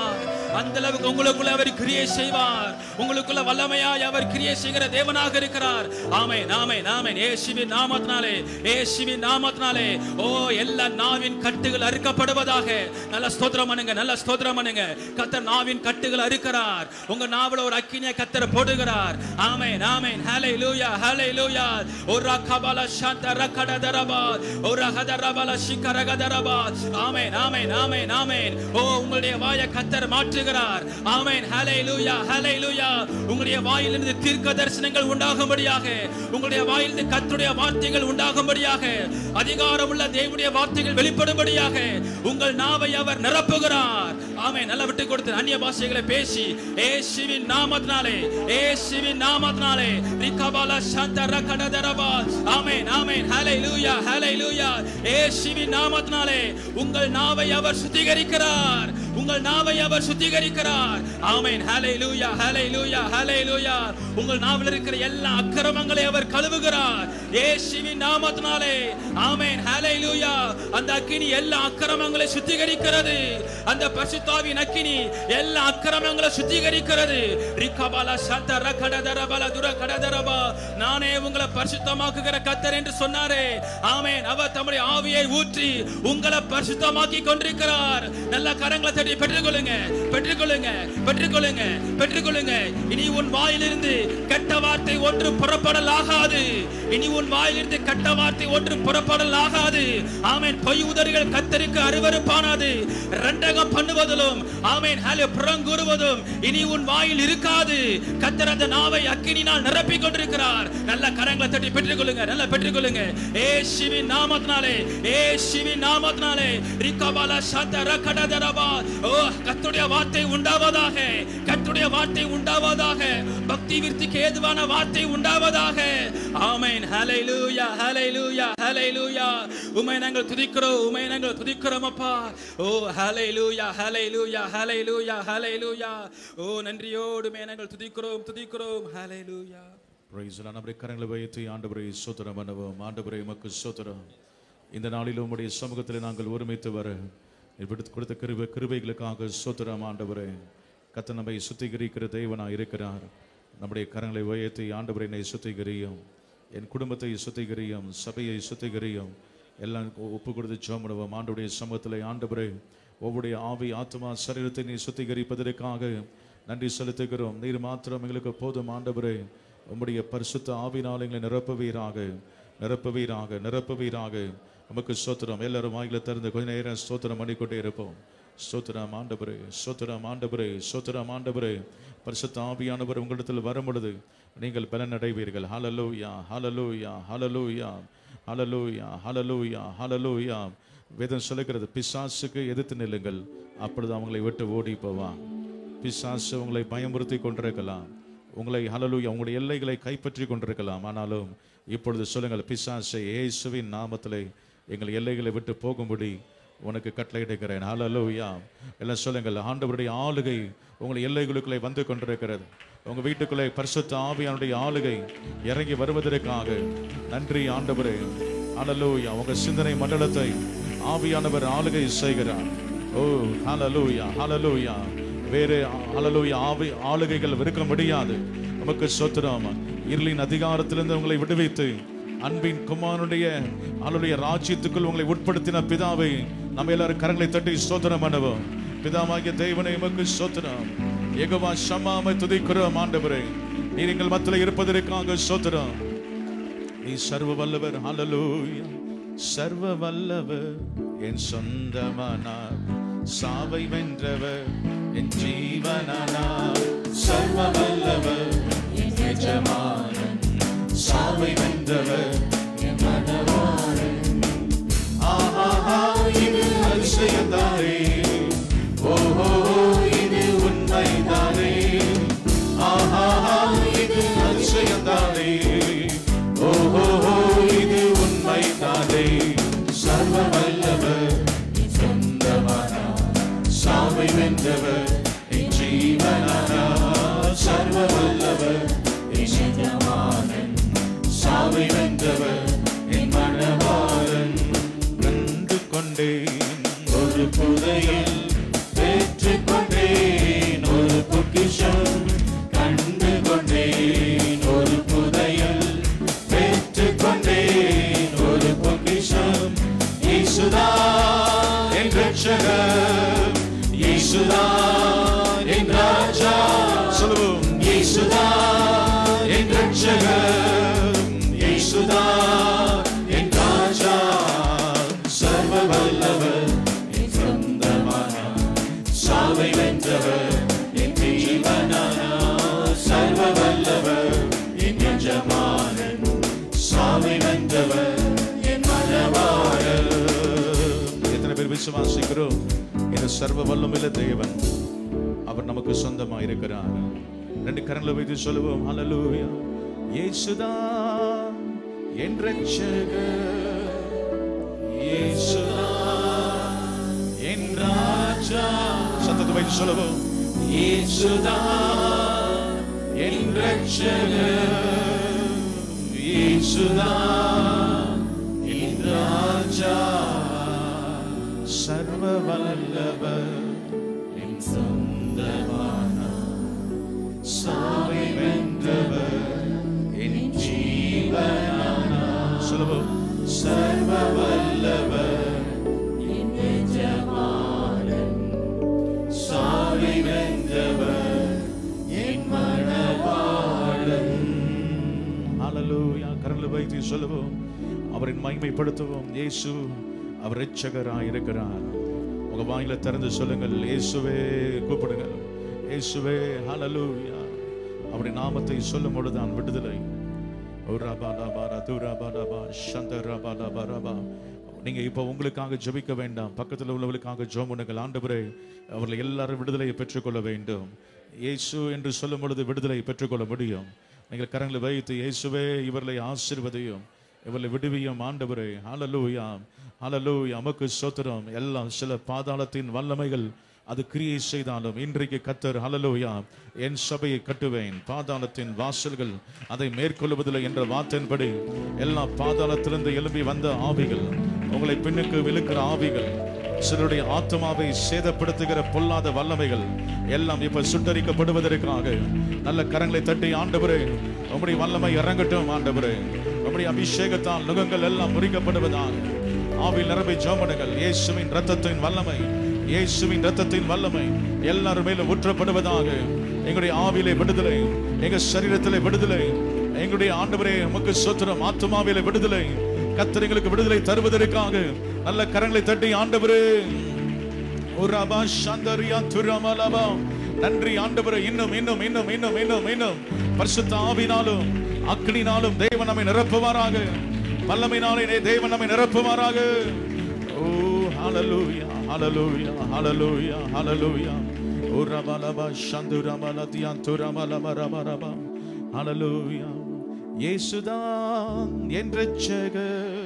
அந்த அளவுக்கு உங்களுக்குள்ள அவர் கிரியை செய்வார் உங்களுக்குள்ள வல்லமையாய் அவர் கிரியை செய்கிற தேவனாக இருக்கிறார் ஆமென் ஆமென் ஆமென் இயேசுவின் நாமத்தினாலே இயேசுவின் நாமத்தினாலே ஓ எல்லா நாவின் கட்டுகள் அறுக்கப்படுவதாக நல்ல ஸ்தோத்திரம் பண்ணுங்க நல்ல ஸ்தோத்திரம் பண்ணுங்க கத்தர் நாவின் கட்டுகள் அறுக்கிறார் உங்க நாவல ஒரு அக்கினியை கத்தர் போடுகிறார் ஆமென் ஆமென் ஹalleluya ஹalleluya ஒரு கபல சாந்த ரக்கட தரபா ஒரு ஹதரபல சிக்கரக தரபா ஆமென் ஆமென் ஆமென் ஆமென் ஓ உங்களுடைய வாயை கத்தர் மாற்றுகிறார் ஆமென் ஹalleluya ஹalleluya உங்களுடைய வாயிலிருந்து தீர்க்க தரிசனங்கள் உண்டாகும்படியாக உங்களுடைய வாயிலிருந்து கர்த்தருடைய வார்த்தைகள் உண்டாகும்படியாக அதிகாரமுள்ள தேவனுடைய வார்த்தைகள் வெளிப்படும்படியாக உங்கள் நாவை அவர் நிரப்புகிறார் ஆமென் நல்லா விட்டு கொடுத்து அந்நிய பாஷைகளை பேசி ஏசுவின் நாமத்தினாலே ஏசுவின் நாமத்தினாலே ரிகபால சந்தர கடதரபா ஆமென் ஆமென் ஹalleluya ஹalleluya ஏசுவின் நாமத்தினாலே உங்கள் நாவை அவர் சுத்திகரிக்கிறார் உங்கள் நாவை அவர் சுத்திகரிக்கிறார் ஆமென் ஹalleluya ஹalleluya ஹalleluya உங்கள் நாவில் இருக்கிற எல்லா அக்கிரமங்களை அவர் கழுவுகிறார் இயேசுவின் நாமத்தினாலே ஆமென் ஹalleluya அந்த அக்கினி எல்லா அக்கிரமங்களை சுத்திகரிக்கிறது அந்த பரிசுத்தாவின் அக்கினி எல்லா அக்கிரமங்களை சுத்திகரிக்கிறது ரிகபால சந்தர கடதரபல துர கடதரபா நானே உங்களை பரிசுத்தமாக்குகிற கத்தர் என்று சொன்னாரே ஆமென் அவர் தம்முடைய ஆவியை ஊற்றி உங்களை பரிசுத்தமாக்கி கொண்டிருக்கிறார் நல்ல கரங்களை தட்டி பெற்றுக்கொள்ளுங்க பெற்றுக்கொள்ளுங்க பெற்றுக்கொள்ளுங்க பெற்றுக்கொள்ளுங்க இனி உன் வாயிலிருந்து கெட்ட வார்த்தை ஒன்று புறப்படலாகாது இனி உன் வாயிலிருந்து கெட்ட வார்த்தை ஒன்று புறப்படலாகாது ஆமென் பொய் உதறுகள் கத்தருக்கு அருவருப்பானது ரெண்டகம் பண்ணுவதிலும் ஆமென் ஹலோ புறங்கூறுவதும் இனி உன் வாயில் இருக்காது கத்தர் அந்த நாவை அக்கினினால் நிரப்பிக் கொண்டிருக்கிறார் நல்ல கரங்களை தட்டி பெற்றுக்கொள்ளுங்க நல்ல பெற்றுக்கொள்ளுங்க ஏசுவின் நாமத்தினாலே ஏசுவின் நாமத்தினாலே ரிகபால சத ரகடதரபா ஓ கர்த்தருடைய வார்த்தை உண்டாவதாக கர்த்தருடைய வார்த்தை உண்டாவதாக பக்தி விருத்திக்கு ஏதுவான வார்த்தை உண்டாவதாக ஆமென் ஹalleluya ஹalleluya ஹalleluya உம்மை நாங்கள் துதிக்கிறோம் உம்மை நாங்கள் துதிக்கிறோம் அப்பா ஓ ஹalleluya ஹalleluya ஹalleluya ஹalleluya ஓ நன்றியோடு உம்மை நாங்கள் துதிக்கிறோம் துதிக்கிறோம் ஹalleluya பிரைஸ் நம்முடைய கரங்களை வைத்து ஆண்டவரை சோத்திரம் பண்ணுவோம் ஆண்டவரை உமக்கு சோத்திரம் இந்த நாளில் உம்முடைய சமூகத்தில் நாங்கள் ஒருமித்து வர விடுத்து கொடுத்த கிருபை கிருபைகளுக்காக சோத்திரம் ஆண்டவரே கத்த நம்மை சுத்திகரிக்கிற தேவனாக இருக்கிறார் நம்முடைய கரங்களை உயர்த்தி ஆண்டவரை என்னை சுத்திகரியும் என் குடும்பத்தை சுத்திகரியும் சபையை சுத்திகரியும் எல்லாம் ஒப்பு கொடுத்து சோமனுவோம் ஆண்டவருடைய சமூகத்தில் ஆண்டவரே ஒவ்வொருடைய ஆவி ஆத்மா சரீரத்தை நீ சுத்திகரிப்பதற்காக நன்றி செலுத்துகிறோம் நீர் மாத்திரம் எங்களுக்கு போதும் ஆண்டவரே உம்முடைய பரிசுத்த ஆவினால் எங்களை நிரப்புவீராக நிரப்புவீராக நிரப்புவீராக உமக்கு ஸ்தோத்திரம் எல்லாரும் வாயில திறந்து கொஞ்ச நேரம் ஸ்தோத்திரம் பண்ணிக்கொண்டே இருப்போம் ஸ்தோத்திரம் ஆண்டவரே ஸ்தோத்திரம் ஆண்டவரே ஸ்தோத்திரம் ஆண்டவரே பரிசுத்த ஆவியானவர் உங்களிடத்தில் வரும் பொழுது நீங்கள் பலன் அடைவீர்கள் ஹalleluya ஹalleluya ஹalleluya ஹalleluya ஹalleluya ஹalleluya வேதம் சொல்லுகிறது பிசாசுக்கு எதிர்த்து நில்லுங்கள் அப்பொழுது அவங்களை விட்டு ஓடி போவான் பிசாசு உங்களை பயமுறுத்தி கொண்டிருக்கலாம் உங்களை ஹalleluya உங்களுடைய எல்லைகளை கைப்பற்றி கொண்டிருக்கலாம் ஆனாலும் இப்பொழுது சொல்லுங்கள் பிசாசை இயேசுவின் நாமத்திலே எங்கள் எல்லைகளை விட்டு போகும்படி உனக்கு கட்டளையிடுகிறேன் ஹalleluya எல்லாம் சொல்லுங்கள் ஆண்டவருடைய ஆளுகை உங்கள் எல்லைகளுக்குள்ளே வந்து கொண்டிருக்கிறது உங்க வீட்டுக்குள்ளே பரிசுத்த ஆவியானுடைய ஆளுகை இறங்கி வருவதற்காக நன்றி ஆண்டவரே ஹalleluya உங்க சிந்தனை மண்டலத்தை ஆவியானவர் ஆளுகை செய்கிறார் ஓ ஹalleluya ஹalleluya வேறு ஹalleluya ஆவி ஆளுகைகள் இருக்க முடியாது நமக்கு சோத்திரம் இருளின் அதிகாரத்திலிருந்து உங்களை விடுவித்து அன்பின் குமாரனுடைய அவருடைய ராஜ்யத்துக்குள் உங்களை உட்படுத்தின பிதாவை நம்ம எல்லாரும் கரங்களை தட்டி சோதனம் பண்ணுவோம் பிதாவாகிய தெய்வனை எமக்கு சோத்திரம் எகவா ஷமாமை துதிக்கிறோம் ஆண்டவரே நீர் எங்கள் மத்தியில் இருப்பதற்காக சோத்திரம் நீ சர்வ வல்லவர் ஹalleluya சர்வ வல்லவர் என் சொந்தமானார் சாவை வென்றவர் என் ஜீவனானார் சர்வ வல்லவர் என் எஜமானன் சாவை வென்றவர் என் மனவாளன் ஆஹா இது அதிசயந்தாரே ஓஹோ இது உண்மைதானே ஆஹா இது அதிசயந்தானே ஓஹோ இது உண்மைதானே சர்வ வல்லவர் சொந்தமானா சாவை வென்றவர் என் ஜீவனானா சர்வ வல்லவர் என் எஜமானன் சாவை வென்றவர் என் மனவாளன் கண்டு கொண்டேன் ஒரு புதையில் பெற்றுக் கொண்டேன் பொக்கிஷம் கண்டு கொண்டேன் ஒரு புதையல் பெற்றுக் கொண்டேன் ஒரு பொக்கிஷம் இயேசுதா என் ரட்சகர் இயேசுதா என் ராஜா சொல்லுவோம் இயேசுதா என் ரட்சகர் இயேசுதா என் ராஜா சர்வ வல்லவர் என் சொந்தமானார் சாவை வென்றவர் என் ஜீவனானார் சர்வ வல்லவர் என் எஜமானன் சாவை வென்றவர் என் மனவாளர் எத்தனை பேர் விசுவாசிக்கிறோம் இந்த சர்வ வல்லமையில தேவன் அவர் நமக்கு சொந்தமா இருக்கிறார் ரெண்டு கரங்களை வைத்து சொல்லுவோம் ஹalleluya இயேசுதா என் ரட்சகர் இயேசுதா என் ராஜா சத்தத்தை வைத்து சொல்லுவோம் இயேசுதா என் ரட்சகர் இயேசுதா என் ராஜா சர்வ வல்லவர் என் சொந்தமான சாவை வென்றவர் என் ஜீவனான சொல்லுவோம் சர்வ வல்லவர் என் எஜமானன் சாவை வென்றவர் என் மனவாளன் ஹalleluya கரங்களை வைத்து சொல்லுவோம் அவரின் மகிமைப்படுத்துவோம் இயேசு அவர் இரட்சகராய் இருக்கிறார் உங்க வாயில திறந்து சொல்லுங்கள் இயேசுவே கூப்பிடுங்கள் இயேசுவே ஹalleluya அவரின் நாமத்தை சொல்லும் பொழுதுதான் விடுதலை உராபாலாபாரா, துராபாலாபா, சந்தராபாலாபாராபா. நீங்க இப்ப உங்களுக்காக ஜெபிக்க வேண்டாம் பக்கத்தில் உள்ளவர்களுக்காக ஜெபம் பண்ணுங்கள் ஆண்டவரே அவர்களை எல்லாரும் விடுதலையை பெற்றுக்கொள்ள வேண்டும் இயேசு என்று சொல்லும் பொழுது விடுதலை பெற்றுக்கொள்ள முடியும் நீங்கள் கரங்களை வைத்து இயேசுவே இவர்களை ஆசீர்வதியும் இவர்களை விடுவியும் ஆண்டவரே ஹalleluya ஹalleluya நமக்கு சோத்திரம் எல்லாம் சில பாதாளத்தின் வல்லமைகள் அது கிரியை செய்தாலும் இன்றைக்கு கத்தர் ஹalleluya என் சபையை கட்டுவேன் பாதாளத்தின் வாசல்கள் அதை மேற்கொள்வதில்லை என்ற வார்த்தையின்படி எல்லா பாதாளத்திலிருந்து எழும்பி வந்த ஆவிகள் உங்களை பின்னுக்கு விழுக்கிற ஆவிகள் சிலருடைய ஆத்மாவை சேதப்படுத்துகிற பொல்லாத வல்லமைகள் எல்லாம் இப்ப சுட்டரிக்கப்படுவதற்காக நல்ல கரங்களை தட்டி ஆண்டவரே உம்முடைய வல்லமை இறங்கட்டும் ஆண்டவரே உம்முடைய அபிஷேகத்தால் நுகங்கள் எல்லாம் முறிக்கப்படுவதாக ஆவில் நிரம்பி ஜோமனுங்கள் இயேசுவின் ரத்தத்தின் வல்லமை இயேசுவின் ரத்தத்தின் வல்லமை எல்லாரும் மேலும் ஊற்றப்படுவதாக எங்களுடைய ஆவிலே விடுதலை எங்க சரீரத்திலே விடுதலை எங்களுடைய ஆண்டவரே உமக்கு சோத்திரம் ஆத்மாவிலே விடுதலை கத்தர் எங்களுக்கு விடுதலை தருவதற்காக நல்ல கரங்களை தட்டி ஆண்டவரே உரபா சந்தரியா துரமலபா நன்றி ஆண்டவரே இன்னும் இன்னும் இன்னும் இன்னும் இன்னும் இன்னும் பரிசுத்த ஆவினாலும் அக்னினாலும் தேவன் நம்மை நிரப்புவாராக வல்லமையினாலே தேவன் நம்மை நிரப்புவாராக ஓ ஹalleluya ஹalleluya ஹalleluya ஹalleluya ஓ ரபலபா சந்துரமலதியா துரமலமரமரபா ஹalleluya இயேசுதான் என் ரட்சகர்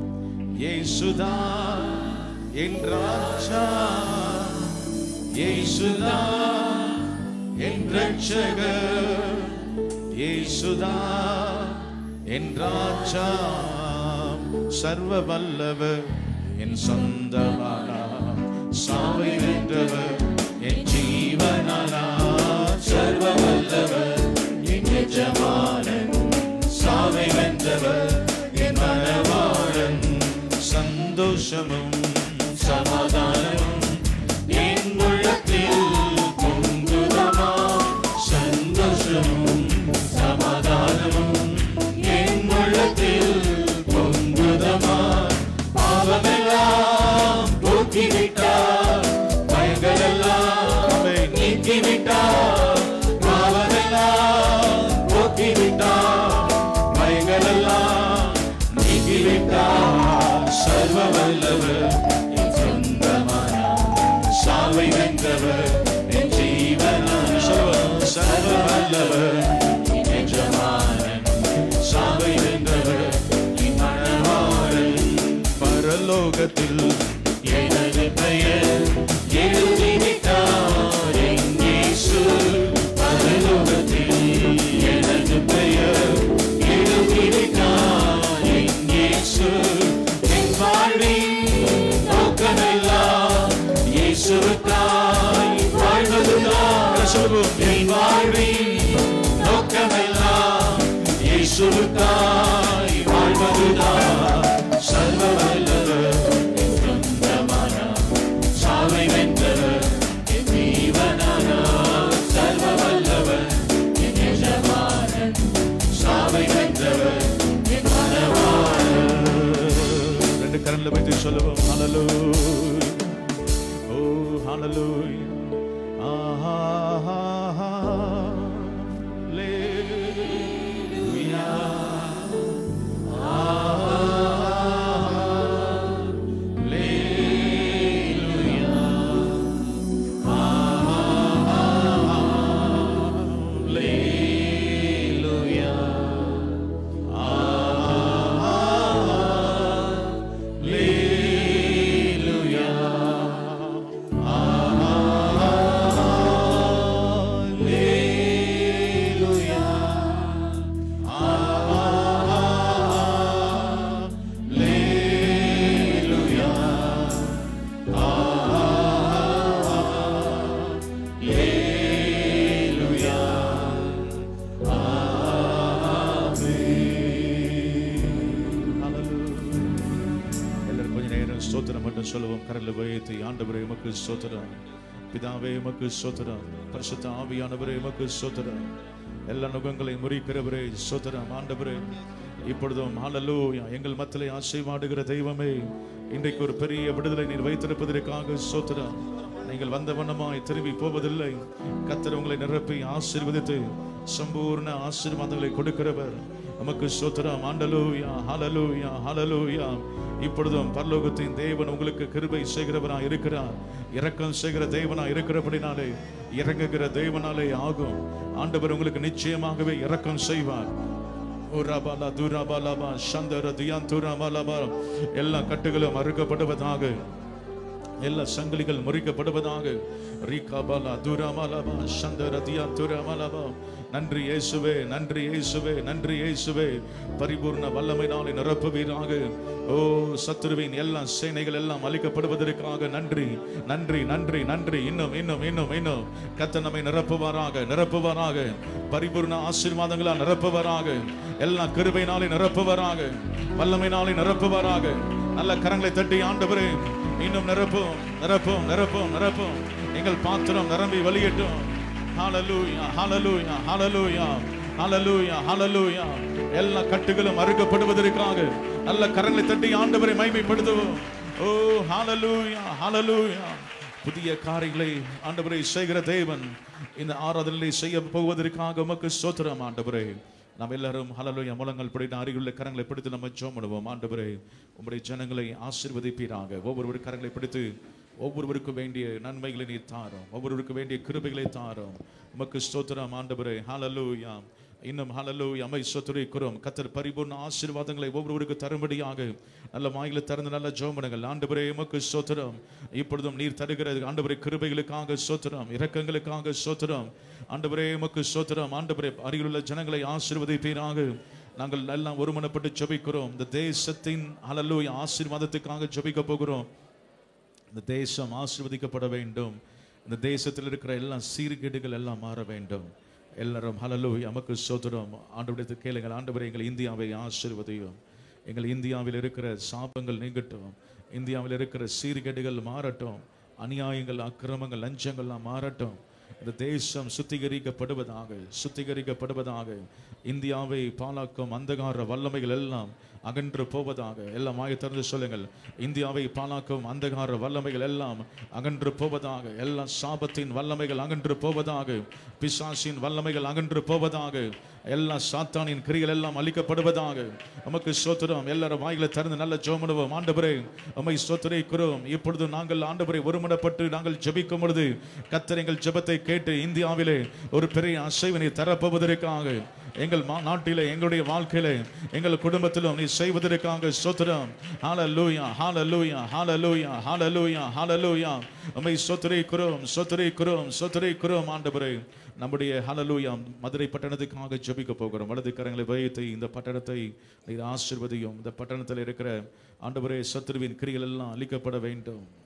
இயேசுதான் என் ராஜா இயேசுதான் என் ரட்சகர் இயேசுதான் என் ராஜா சர்வ வல்லவர் என் சொந்தமானா சாவை வென்றவர் என் ஜீவனானா சர்வ வல்லவர் என் எஜமானன் சாவை வென்றவர் என் மனவாளன் சந்தோஷமும் சமாதானமும் என் உள்ளத்தில் பொங்குதமா சந்தோஷமும் சமாதானமும் என் உள்ளத்தில் பொங்குதமா பாவமெல்லாம் போக்கிவிட்டார் பயங்களெல்லாம் நீக்கிவிட்டார் பாவமெல்லாம் போக்கிவிட்டார் பயங்களெல்லாம் நீக்கிவிட்டார் சர்வ வல்லவர் என் சொந்தமானார் சாவை வென்றவர் என் ஜீவனான சர்வ வல்லவர் என் எஜமானன் சாவை வென்றவர் என் மனவாளன் பரலோகத்தில் எனது பெயர் எழுதிவிட்டார் எங்கேசு பரலோகத்தில் எனது பெயர் எழுதிவிட்டார் எங்கேசு என் வாழ்வின் நோக்கமெல்லாம் இயேசுவுக்காய் வாழ்வதுதான் சொல்லுவோம் என் வாழ்வின் இயேசுவுக்காய் வாழ்வதுதான் சர்வ வல்லவர் என் சொந்தமானார். சாவை வென்றவர் என் ஜீவனானார். சர்வ வல்லவர் என் எஜமானன். சாவை வென்றவர் என் மனவாளன். ரெண்டு கரண்ல வைத்து சொல்லுவோம் ஹalleluya ஓ ஹalleluya ஆஹா ஹalleluya எல்லாரும் கொஞ்ச நேரம் ஸ்தோத்திரம் மட்டும் சொல்லுவோம் கரல வைத்து ஆண்டவரே உமக்கு ஸ்தோத்திரம் பிதாவே உமக்கு ஸ்தோத்திரம் பரிசுத்த ஆவியானவரே உமக்கு ஸ்தோத்திரம் எல்லா நுகங்களை முறிக்கிறவரே ஸ்தோத்திரம் ஆண்டவரே இப்பொழுதும் ஹalleluya எங்கள் மத்தியிலே ஆசீர்வாடுகிற தெய்வமே இன்றைக்கு ஒரு பெரிய விடுதலை நீர் வைத்திருப்பதற்காக ஸ்தோத்திரம் நீங்கள் வந்த வண்ணமாய் திரும்பி போவதில்லை கத்தர் உங்களை நிரப்பி ஆசீர்வதித்து சம்பூர்ண ஆசீர்வாதங்களை கொடுக்கிறவர் நமக்கு ஸ்தோத்திரம் ஆண்டலூயா ஹalleluya ஹalleluya இப்பொழுதும் பரலோகத்தின் தேவன் உங்களுக்கு கிருபை செய்கிறவராய் இருக்கிறார் இரக்கம் செய்கிற தேவனாய் இருக்கிறபடினாலே இறங்குகிற தேவனாலே ஆகும் ஆண்டவர் உங்களுக்கு நிச்சயமாகவே இரக்கம் செய்வார் உராபாலா துராபாலாபா சந்தர தியான் துராபாலாபா எல்லா கட்டுகளும் அறுக்கப்படுவதாக எல்லா சங்கிலிகள் முறிக்கப்படுவதாக ரீகாபாலா துராமாலாபா சந்தர தியா துராமாலாபா நன்றி இயேசுவே நன்றி இயேசுவே நன்றி இயேசுவே பரிபூர்ண வல்லமையினாலே நிரப்புவீராக ஓ சத்துருவின் எல்லா சேனைகள் எல்லாம் அழிக்கப்படுவதற்காக நன்றி நன்றி நன்றி நன்றி இன்னும் இன்னும் இன்னும் இன்னும் கத்த நம்மை நிரப்புவாராக நிரப்புவாராக பரிபூர்ண ஆசீர்வாதங்களா நிரப்புவாராக எல்லா கிருபையினாலே நிரப்புவாராக வல்லமையினாலே நிரப்புவாராக நல்ல கரங்களை தட்டி ஆண்டவரே இன்னும் நிரப்பும் நிரப்பும் நிரப்பும் நிரப்பும் எங்கள் பாத்திரம் நிரம்பி வெளியட்டும் ஹalleluya ஹalleluya ஹalleluya ஹalleluya ஹalleluya எல்லா கட்டுகளும் அறுக்கப்படுவதற்காக நல்ல கரங்களை தட்டி ஆண்டவரை மகிமைப்படுத்துவோம் ஓ ஹalleluya ஹalleluya புதிய காரியங்களை ஆண்டவரை செய்கிற தேவன் இந்த ஆராதனையை செய்ய போவதற்காக உமக்கு ஸ்தோத்திரம் ஆண்டவரே நாம் எல்லாரும் ஹalleluya முழங்கள் பிடித்த அருகிலுள்ள கரங்களை பிடித்து நம்ம ஜெபம் பண்ணுவோம் ஆண்டவரே உம்முடைய ஜனங்களை ஆசீர்வதிப்பீராக ஒவ்வொருவர் கரங்களை பிடித்து ஒவ்வொருவருக்கும் வேண்டிய நன்மைகளை நீ தாரும் ஒவ்வொருவருக்கும் வேண்டிய கிருபைகளை தாரும் உமக்கு ஸ்தோத்திரம் ஆண்டவரே ஹalleluya இன்னும் ஹalleluya அமை ஸ்தோத்திரிக்கிறோம் கத்தர் பரிபூர்ண ஆசீர்வாதங்களை ஒவ்வொருவருக்கு தரும்படியாக நல்ல வாயில திறந்து நல்ல ஜெபம் பண்ணுங்கள் ஆண்டவரே உமக்கு ஸ்தோத்திரம் இப்பொழுதும் நீர் தருகிற ஆண்டவரே கிருபைகளுக்காக ஸ்தோத்திரம் இரக்கங்களுக்காக ஸ்தோத்திரம் ஆண்டவரே உமக்கு ஸ்தோத்திரம் ஆண்டவரே அருகிலுள்ள ஜனங்களை ஆசீர்வதிப்பீராக நாங்கள் எல்லாம் ஒருமனப்பட்டு ஜெபிக்கிறோம் இந்த தேசத்தின் ஹalleluya ஆசீர்வாதத்துக்காக ஜெபிக்க போகிறோம் இந்த தேசம் ஆசீர்வதிக்கப்பட வேண்டும் இந்த தேசத்தில் இருக்கிற எல்லா சீர்கேடுகள் எல்லாம் மாற வேண்டும் எல்லாரும் ஹalleluya நமக்கு சோதரம் ஆண்டவரத்தை கேளுங்கள் ஆண்டவரே எங்கள் இந்தியாவை ஆசீர்வதியும் எங்கள் இந்தியாவில் இருக்கிற சாபங்கள் நீங்கட்டும் இந்தியாவில் இருக்கிற சீர்கேடுகள் மாறட்டும் அநியாயங்கள் அக்கிரமங்கள் லஞ்சங்கள்லாம் மாறட்டும் இந்த தேசம் சுத்திகரிக்கப்படுவதாக சுத்திகரிக்கப்படுவதாக இந்தியாவை பாலாக்கும் அந்தகார வல்லமைகள் எல்லாம் அகன்று போவதாக எல்லாம் வாயை திறந்து சொல்லுங்கள் இந்தியாவை பாலாக்கும் அந்தகார வல்லமைகள் எல்லாம் அகன்று போவதாக எல்லா சாபத்தின் வல்லமைகள் அகன்று போவதாக பிசாசின் வல்லமைகள் அகன்று போவதாக எல்லா சாத்தானின் கிரிகள் எல்லாம் அழிக்கப்படுவதாக நமக்கு சோத்திரம் எல்லாரும் வாயில திறந்து நல்ல ஜோமனுவோம் ஆண்டவரே உம்மை சோத்திரிக்கிறோம் இப்பொழுது நாங்கள் ஆண்டவரை ஒருமனப்பட்டு நாங்கள் ஜெபிக்கும் பொழுது கத்தர் எங்கள் ஜெபத்தை கேட்டு இந்தியாவிலே ஒரு பெரிய அசைவினை தரப்போவதற்காக எங்கள் மா- நாட்டிலே எங்களுடைய வாழ்க்கையிலே எங்கள் குடும்பத்திலும் நீ செய்வதற்காக சோத்திரம் ஹalleluya ஹalleluya ஹalleluya ஹalleluya ஹalleluya உம்மை சோத்திரிக்கிறோம் சோத்திரிக்கிறோம் சோத்திரிக்கிறோம் ஆண்டவரே நம்முடைய ஹalleluya மதுரை பட்டணத்துக்காக ஜெபிக்க போகிறோம் வலது கரங்களை வைத்து இந்த பட்டணத்தை நீர் ஆசீர்வதியும் இந்த பட்டணத்தில் இருக்கிற ஆண்டவரே சத்துருவின் கிரிகள் எல்லாம் அழிக்கப்பட வேண்டும்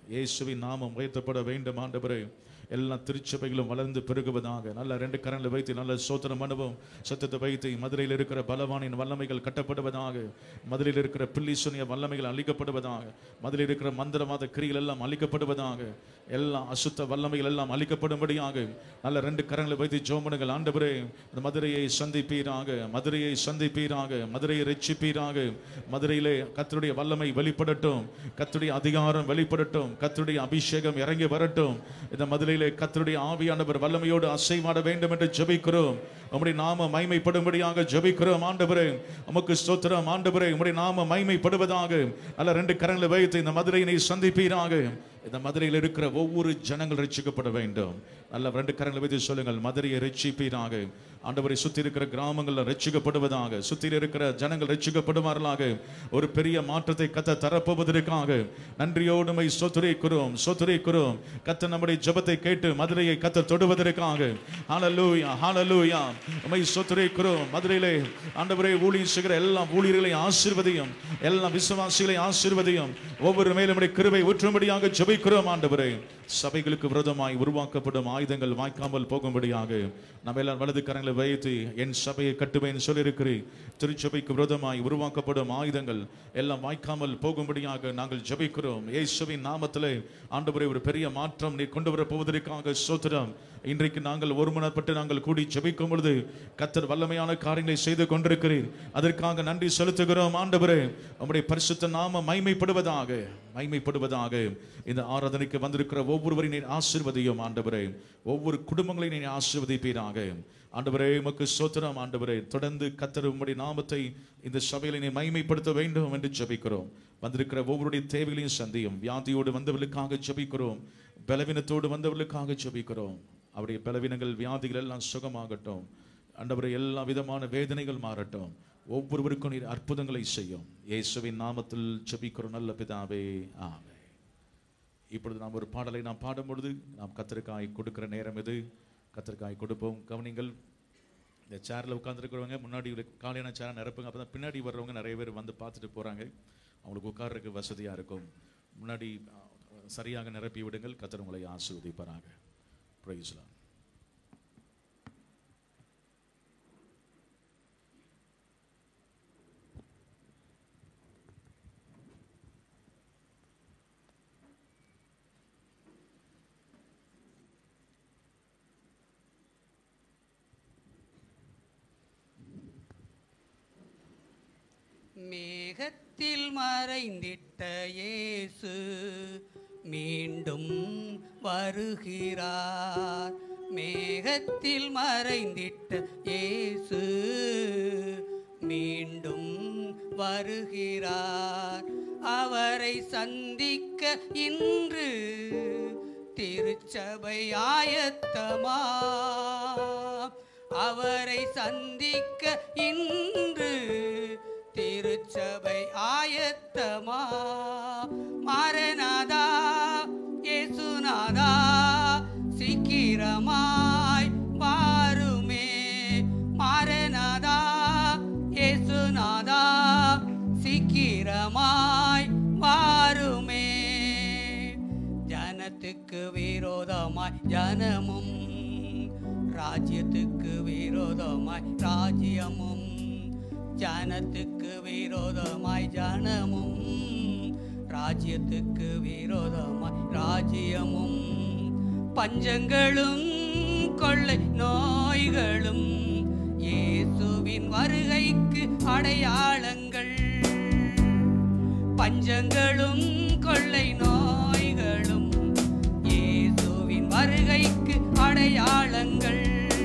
இயேசுவின் நாமம் உயர்த்தப்பட வேண்டும் ஆண்டவரே எல்லா திருச்சபைகளும் வளர்ந்து பெருகுவதாக நல்ல ரெண்டு கரங்களை வைத்து நல்ல சோத்திரம் அனுபவம் சத்தத்தை வைத்து மதுரையில் இருக்கிற பலவானின் வல்லமைகள் கட்டப்படுவதாக மதுரையில் இருக்கிற பில்லிசுனிய வல்லமைகள் அழிக்கப்படுவதாக மதுரையில் இருக்கிற மந்திரவாத கிரிகள் எல்லாம் அழிக்கப்படுவதாக எல்லா அசுத்த வல்லமைகள் எல்லாம் அழிக்கப்படும்படியாக நல்ல ரெண்டு கரங்களை வைத்து ஜோமனுங்கள் ஆண்டவரே இந்த மதுரையை சந்திப்பீராக மதுரையை சந்திப்பீராக மதுரையை ரட்சிப்பீராக மதுரையிலே கத்தருடைய வல்லமை வெளிப்படட்டும் கத்தருடைய அதிகாரம் வெளிப்படட்டும் கத்தருடைய அபிஷேகம் இறங்கி வரட்டும் இந்த மதுரையிலே கத்தருடைய ஆவியானவர் வல்லமையோடு அசைவாட வேண்டும் என்று ஜெபிக்கிறோம் உம்முடைய நாம மைமைப்படும்படியாக ஜெபிக்கிறோம் ஆண்டவரே உமக்கு ஸ்தோத்திரம் ஆண்டவரே உம்முடைய நாம மைமைப்படுவதாக நல்ல ரெண்டு கரங்களை வைத்து இந்த மதுரையினை சந்திப்பீராக இந்த மதுரையில் இருக்கிற ஒவ்வொரு ஜனங்கள் ரட்சிக்கப்பட வேண்டும் நல்ல ரெண்டு கரங்களை வைத்து சொல்லுங்கள் மதுரையை ரட்சிப்பீராக ஆண்டவரை சுத்தி இருக்கிற கிராமங்களில் ரட்சிக்கப்படுவதாக சுத்தி இருக்கிற ஜனங்கள் ரட்சிக்கப்படுவார்களாக ஒரு பெரிய மாற்றத்தை கத்த தரப்போவதற்காக நன்றியோடுமை சொத்துரைக்கிறோம் சொத்துரைக்கிறோம் கத்த நம்முடைய ஜெபத்தை கேட்டு மதுரையை கத்த தொடுவதற்காக ஹalleluya ஹalleluya உமை சொத்துரைக்கிறோம் மதுரையிலே ஆண்டவரே ஊழியம் செய்கிற எல்லா ஊழியர்களையும் ஆசீர்வதியும் எல்லா விசுவாசிகளையும் ஆசீர்வதியும் ஒவ்வொரு மேலும் நம்முடைய கிருபை ஊற்றும்படியாக ஜெபிக்கிறோம் ஆண்டவரே சபைகளுக்கு விரோதமாய் உருவாக்கப்படும் ஆயுதங்கள் வாய்க்காமல் போகும்படியாக நம்ம எல்லாம் வலது கரங்களை வைத்து என் சபையை கட்டுவேன் சொல்லியிருக்கிறேன் திருச்சபைக்கு விரோதமாய் உருவாக்கப்படும் ஆயுதங்கள் எல்லாம் வாய்க்காமல் போகும்படியாக நாங்கள் ஜெபிக்கிறோம் இயேசுவின் நாமத்திலே ஆண்டவரே ஒரு பெரிய மாற்றம் நீ கொண்டு வர போவதற்காக சோத்திரம் இன்றைக்கு நாங்கள் ஒருமனப்பட்டு நாங்கள் கூடி ஜெபிக்கும் பொழுது கத்தர் வல்லமையான காரியங்களை செய்து கொண்டிருக்கிறீர் அதற்காக நன்றி செலுத்துகிறோம் ஆண்டவரே நம்முடைய பரிசுத்த நாம மைமைப்படுவதாக மைமைப்படுவதாக இந்த ஆராதனைக்கு வந்திருக்கிற ஒவ்வொருவரையும் நீர் ஆசீர்வதியும் ஆண்டவரே ஒவ்வொரு குடும்பங்களையும் நீர் ஆசீர்வதிப்பீராக ஆண்டவரே உமக்கு சோத்திரம் ஆண்டவரே தொடர்ந்து கத்தர் உம்முடைய நாமத்தை இந்த சபையில நீ மைமைப்படுத்த வேண்டும் என்று ஜெபிக்கிறோம் வந்திருக்கிற ஒவ்வொருடைய தேவைகளையும் சந்தியும் வியாதியோடு வந்தவர்களுக்காக ஜெபிக்கிறோம் பலவீனத்தோடு வந்தவர்களுக்காக ஜெபிக்கிறோம் அவருடைய பலவீனங்கள் வியாதிகள் எல்லாம் சுகமாகட்டும் ஆண்டவரே எல்லா விதமான வேதனைகள் மாறட்டும் ஒவ்வொருவருக்கும் நீர் அற்புதங்களை செய்யும் இயேசுவின் நாமத்தில் ஜெபிக்கிறோம் நல்ல பிதாவே ஆமென் இப்பொழுது நாம் ஒரு பாடலை நாம் பாடும் பொழுது நாம் கத்திரிக்காய் கொடுக்கிற நேரம் இது கத்திரிக்காய் கொடுப்போம் கவனிங்கள் இந்த சேரில் உட்காந்துருக்கிறவங்க முன்னாடி ஒரு காலியான சேரை நிரப்புங்க அப்போ தான் பின்னாடி வர்றவங்க நிறைய பேர் வந்து பார்த்துட்டு போகிறாங்க அவங்களுக்கு உட்கார்றதுக்கு வசதியாக இருக்கும் முன்னாடி அஹ், சரியாக நிரப்பி விடுங்கள் கத்தர் உங்களை ஆசீர்வதிப்பாராங்க பிரைஸ்லாம் மேகத்தில் மறைந்திட்ட இயேசு மீண்டும் வருகிறார் மேகத்தில் மறைந்திட்ட இயேசு மீண்டும் வருகிறார் அவரை சந்திக்க இன்று திருச்சபை ஆயத்தமா அவரை சந்திக்க இன்று திருச்சபை ஆயத்தமா மாரநாதா இயேசுநாதா சீக்கிரமாய் வாருமே மாரநாதா இயேசுநாதா சீக்கிரமாய் வாருமே ஜனத்துக்கு விரோதமாய் ஜனமும் ராஜ்யத்துக்கு விரோதமாய் ராஜ்யமும் ஜனத்துக்கு விரோதமாய் ஜனமும் ராஜ்யத்துக்கு விரோதமாய் ராஜ்யமும் பஞ்சங்களும் கொள்ளை நோய்களும் இயேசுவின் வருகைக்கு அடையாளங்கள் பஞ்சங்களும் கொள்ளை நோய்களும் இயேசுவின் வருகைக்கு அடையாளங்கள்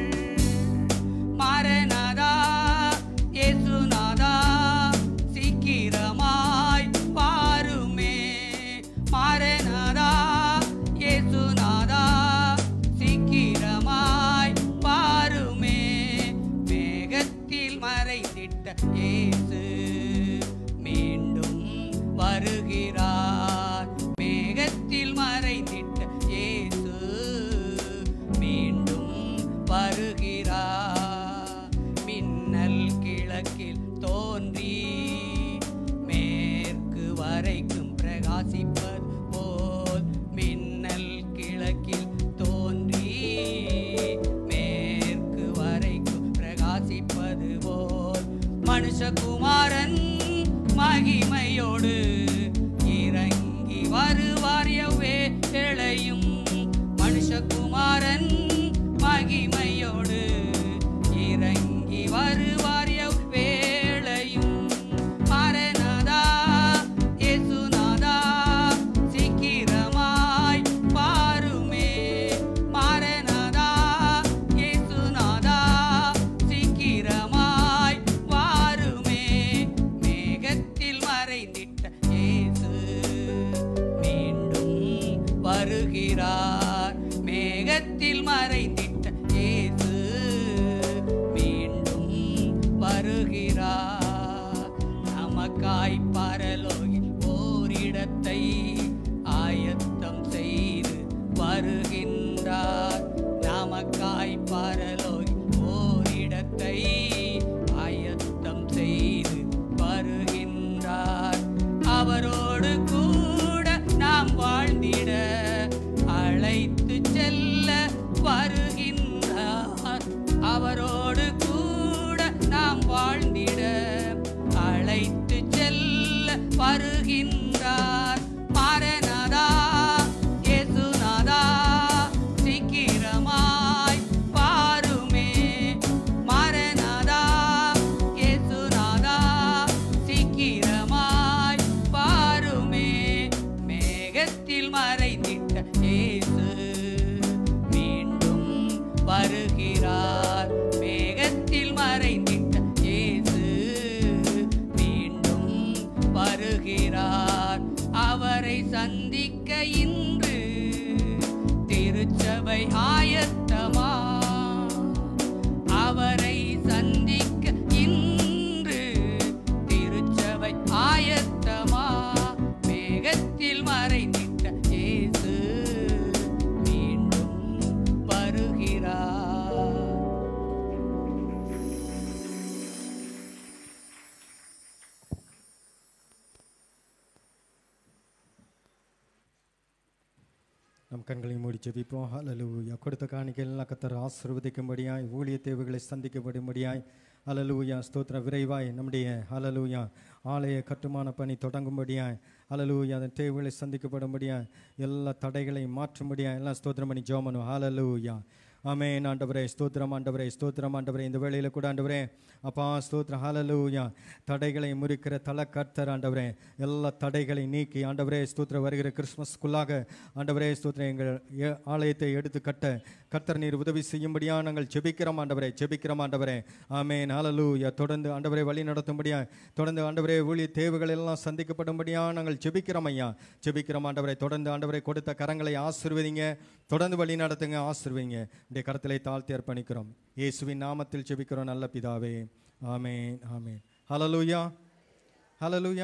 மாரநாதா இயேசுநாதா சீக்கிரமாய் பாருமே மாரநாதா இயேசுநாதா சீக்கிரமாய் பாருமே மேகத்தில் மறைந்திட்ட இயேசு மீண்டும் வருகிறார் மேகத்தில் மறைந்திட்ட இயேசு மீண்டும் மனுஷகுமாரன் மகிமையோடு இறங்கி வருவார் எவ்வேளையும் மனுஷகுமாரன் மகிமையோடு இறங்கி வருவார் எவ்வேளையும் மரணதா இயேசுநாதா சீக்கிரமாய் பாருமே மரணதா இயேசுநாதா சீக்கிரமாய் வாருமே மேகத்தில் மறைந்திட்ட இயேசு மீண்டும் வருகிறார் மேகத்தில் மறைந்திட்ட இயேசு மீண்டும் வருகிறார் நமக்காய் பரலோகில் ஓரிடத்தை ஆயத்தம் செய்து வருகின்றார் நமக்காய் பரலோகில் ஓரிடத்தை ஆயத்தம் செய்து வருகின்றார் அவரோடு கூட நாம் வாழ்ந்திட அழைத்து செல்ல வருகின்றார் அவரோடு கூட நாம் வாழ்ந்திட அழைத்து செல்ல வருகின்றார் மரணதா இயேசுநாதா சீக்கிரமாய் பாருமே மரணதா இயேசுநாதா சீக்கிரமாய் பாருமே மேகத்தில் மறைந்திட்ட இயேசு மீண்டும் வருகிறார் மேகத்தில் மறைந்திட்ட இயேசு மீண்டும் வருகிறார் அவரை சந்திக்க இன்று திருச்சபை ஆயத்தமா அவரை சந்திக்க இன்று திருச்சபை ஆயத்தமா மேகத்தில் மறைந்திட்ட இயேசு மீண்டும் வருகிறார் நம் கண்களை மூடி ஜெபிப்போம் ஹalleluya கொடுத்த காணிக்கையெல்லாம் கத்தர் ஆசீர்வதிக்கும்படியாய் ஊழிய தேவைகளை சந்திக்கப்படும்படியாய் ஹalleluya ஸ்தோத்திர விரைவாய் நம்முடைய ஹalleluya ஆலய கட்டுமான பணி தொடங்கும்படியாய் ஹalleluya அதன் தேவைகளை சந்திக்கப்படும்படியாய் எல்லா தடைகளை மாற்றும்படியாய் எல்லாம் ஸ்தோத்திரம் பண்ணி ஜோமனும் ஹalleluya ஆமென் ஆண்டவரே ஸ்தோத்திரம் ஆண்டவரே ஸ்தோத்திரம் ஆண்டவரே இந்த வேளையில கூட ஆண்டவரே அப்பா ஸ்தோத்திரம் ஹalleluya தடைகளை முறிக்கிற தல கர்த்தர் ஆண்டவரே எல்லா தடைகளை நீக்கி ஆண்டவரே ஸ்தோத்திரம் வருகிற கிறிஸ்மஸ்க்குள்ளாக ஆண்டவரே ஸ்தோத்திரம் எங்கள் ஏ- ஆலயத்தை எடுத்து கட்ட கர்த்தர் நீர் உதவி செய்யும்படியா நாங்கள் ஜெபிக்கிறோம் ஆண்டவரே ஜெபிக்கிறோம் ஆண்டவரே ஆமென் ஹalleluya தொடர்ந்து ஆண்டவரே வழி நடத்தும்படியா தொடர்ந்து ஆண்டவரே ஊழிய தேவைகள் எல்லாம் சந்திக்கப்படும்படியா நாங்கள் ஜெபிக்கிறோம் ஐயா ஜெபிக்கிறோம் ஆண்டவரே தொடர்ந்து ஆண்டவரே கொடுத்த கரங்களை ஆசீர்வதிங்க தொடர்ந்து வழி நடத்துங்க ஆசீர்வதிங்க இந்த கரத்திலே தாழ்த்தி அர்ப்பணிக்கிறோம் இயேசுவின் நாமத்தில் ஜெபிக்கிறோம் நல்ல பிதாவே ஆமென் ஆமென் ஹalleluya ஹalleluya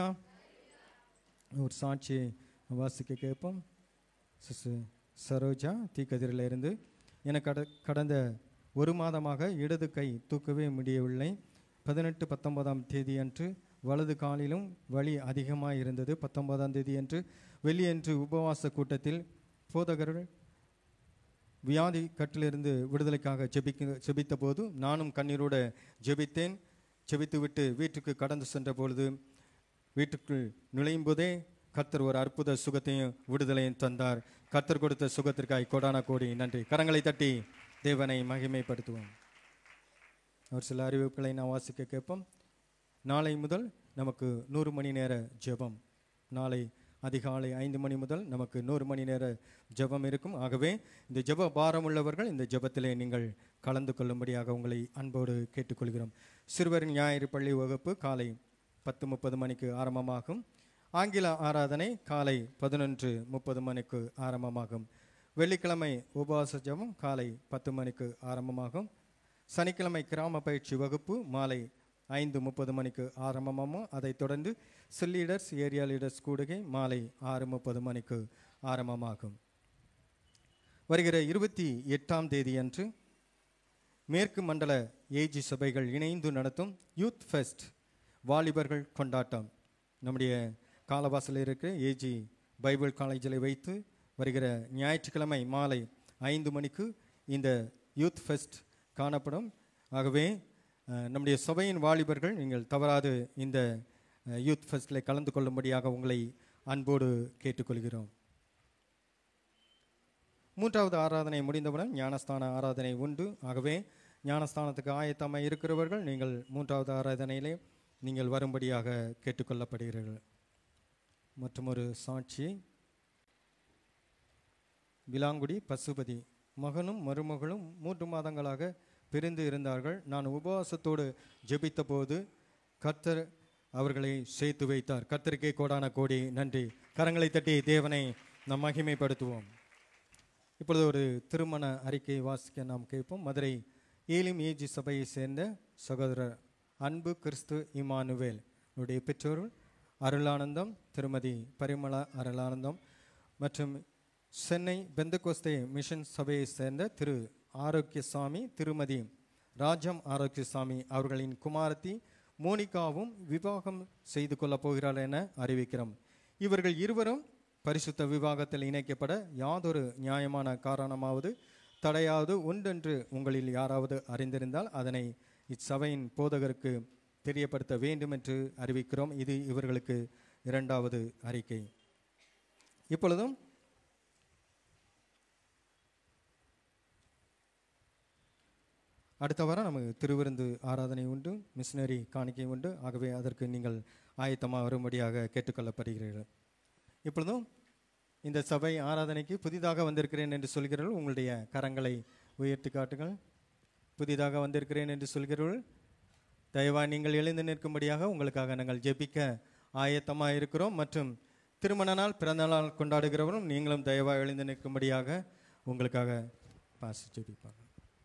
ஒரு சாட்சி வாசிக்க கேட்போம் சிசு சரோஜா தீக்கதிரில் இருந்து எனக்கு கட கடந்த ஒரு மாதமாக இடது கை தூக்கவே முடியவில்லை பதினெட்டு பத்தொன்பதாம் தேதி அன்று வலது காலிலும் வலி அதிகமாக இருந்தது பத்தொன்பதாம் தேதி அன்று வெள்ளியன்று உபவாச கூட்டத்தில் போதகர்கள் வியாதி கட்டிலிருந்து விடுதலைக்காக ஜெபிக்க ஜெபித்த போது நானும் கண்ணீரோட ஜெபித்தேன் ஜெபித்துவிட்டு வீட்டுக்கு கடந்து சென்ற பொழுது வீட்டுக்குள் நுழையும் போதே கர்த்தர் ஒரு அற்புத சுகத்தையும் விடுதலையும் தந்தார் கர்த்தர் கொடுத்த சுகத்திற்காய் கோடான கோடி நன்றி கரங்களை தட்டி தேவனை மகிமைப்படுத்துவோம் ஒரு சில அறிவிப்புகளை நான் வாசிக்க கேட்போம் நாளை முதல் நமக்கு நூறு மணி நேர ஜெபம் நாளை அதிகாலை ஐந்து மணி முதல் நமக்கு நூறு மணி நேர ஜெபம் இருக்கும் ஆகவே இந்த ஜெப பாரம் உள்ளவர்கள் இந்த ஜெபத்திலே நீங்கள் கலந்து கொள்ளும்படியாக உங்களை அன்போடு கேட்டுக்கொள்கிறோம் சிறுவர் ஞாயிறு பள்ளி வகுப்பு காலை பத்து முப்பது மணிக்கு ஆரம்பமாகும் ஆங்கில ஆராதனை காலை பதினொன்று முப்பது மணிக்கு ஆரம்பமாகும் வெள்ளிக்கிழமை உபவாச ஜெபம் காலை பத்து மணிக்கு ஆரம்பமாகும் சனிக்கிழமை கிராம பயிற்சி வகுப்பு மாலை ஐந்து முப்பது மணிக்கு ஆரம்பமாகும் அதைத் தொடர்ந்து செல் லீடர்ஸ் ஏரியா லீடர்ஸ் கூடுகை மாலை ஆறு முப்பது மணிக்கு ஆரம்பமாகும் வருகிற இருபத்தி எட்டாம் தேதி அன்று மேற்கு மண்டல ஏஜி சபைகள் இணைந்து நடத்தும் யூத் ஃபெஸ்ட் வாலிபர்கள் கொண்டாட்டம் நம்முடைய காலவாசலில் இருக்கிற ஏஜி பைபிள் காலேஜில் வைத்து வருகிற ஞாயிற்றுக்கிழமை மாலை ஐந்து மணிக்கு இந்த யூத் ஃபெஸ்ட் காணப்படும் ஆகவே அஹ், நம்முடைய சபையின் வாலிபர்கள் நீங்கள் தவறாது இந்த அஹ், யூத் ஃபெஸ்டில் கலந்து கொள்ளும்படியாக உங்களை அன்போடு கேட்டுக்கொள்கிறோம் மூன்றாவது ஆராதனை முடிந்தவுடன் ஞானஸ்தான ஆராதனை உண்டு ஆகவே ஞானஸ்தானத்துக்கு ஆயத்தமாக இருக்கிறவர்கள் நீங்கள் மூன்றாவது ஆராதனையிலே நீங்கள் வரும்படியாக கேட்டுக்கொள்ளப்படுகிறீர்கள் மற்றும் ஒரு சாட்சி விலாங்குடி பசுபதி மகனும் மருமகளும் மூன்று மாதங்களாக பிரிந்து இருந்தார்கள் நான் உபவாசத்தோடு ஜெபித்த போது கர்த்தர் அவர்களை சேர்த்து வைத்தார் கர்த்தருக்கே கோடான கோடி நன்றி கரங்களை தட்டி தேவனை நாம் மகிமைப்படுத்துவோம் இப்பொழுது ஒரு திருமண அறிக்கை வாசிக்க நாம் கேட்போம் மதுரை ஏலிம் ஏஜி சபையை சேர்ந்த சகோதரர் அன்பு கிறிஸ்து இமானுவேல் உடைய பெற்றோர்கள் அருளானந்தம் திருமதி பரிமளா அருளானந்தம் மற்றும் சென்னை பெந்தகோஸ்தே மிஷன் சபையை சேர்ந்த திரு ஆரோக்கியசாமி திருமதி ராஜம் ஆரோக்கியசாமி அவர்களின் குமாரத்தி மோனிகாவும் விவாகம் செய்து கொள்ளப் போகிறாள் என அறிவிக்கிறோம் இவர்கள் இருவரும் பரிசுத்த விவாகத்தில் இணைக்கப்பட யாதொரு நியாயமான காரணமாவது தடையாவது உண்டென்று உங்களில் யாராவது அறிந்திருந்தால் அதனை இச்சபையின் போதகருக்கு தெரியப்படுத்த வேண்டும் என்று அறிவிக்கிறோம் இது இவர்களுக்கு இரண்டாவது அறிக்கை இப்பொழுதும் அடுத்த வாரம் நமக்கு திருவிருந்து ஆராதனை உண்டு மிஷினரி காணிக்கை உண்டு ஆகவே அதற்கு நீங்கள் ஆயத்தமாக வரும்படியாக கேட்டுக்கொள்ளப்படுகிறீர்கள் இப்பொழுதும் இந்த சபை ஆராதனைக்கு புதிதாக வந்திருக்கிறேன் என்று சொல்கிறீர்கள் உங்களுடைய கரங்களை உயர்த்தி காட்டுங்கள் புதிதாக வந்திருக்கிறேன் என்று சொல்கிறீர்கள் தயவாய் நீங்கள் எழுந்து நிற்கும்படியாக உங்களுக்காக நாங்கள் ஜெபிக்க ஆயத்தமாக இருக்கிறோம் மற்றும் திருமண நாள் பிறந்த நாள் கொண்டாடுகிறவரும் நீங்களும் தயவாய் எழுந்து நிற்கும்படியாக உங்களுக்காக பாசி ஜெபிப்பாங்க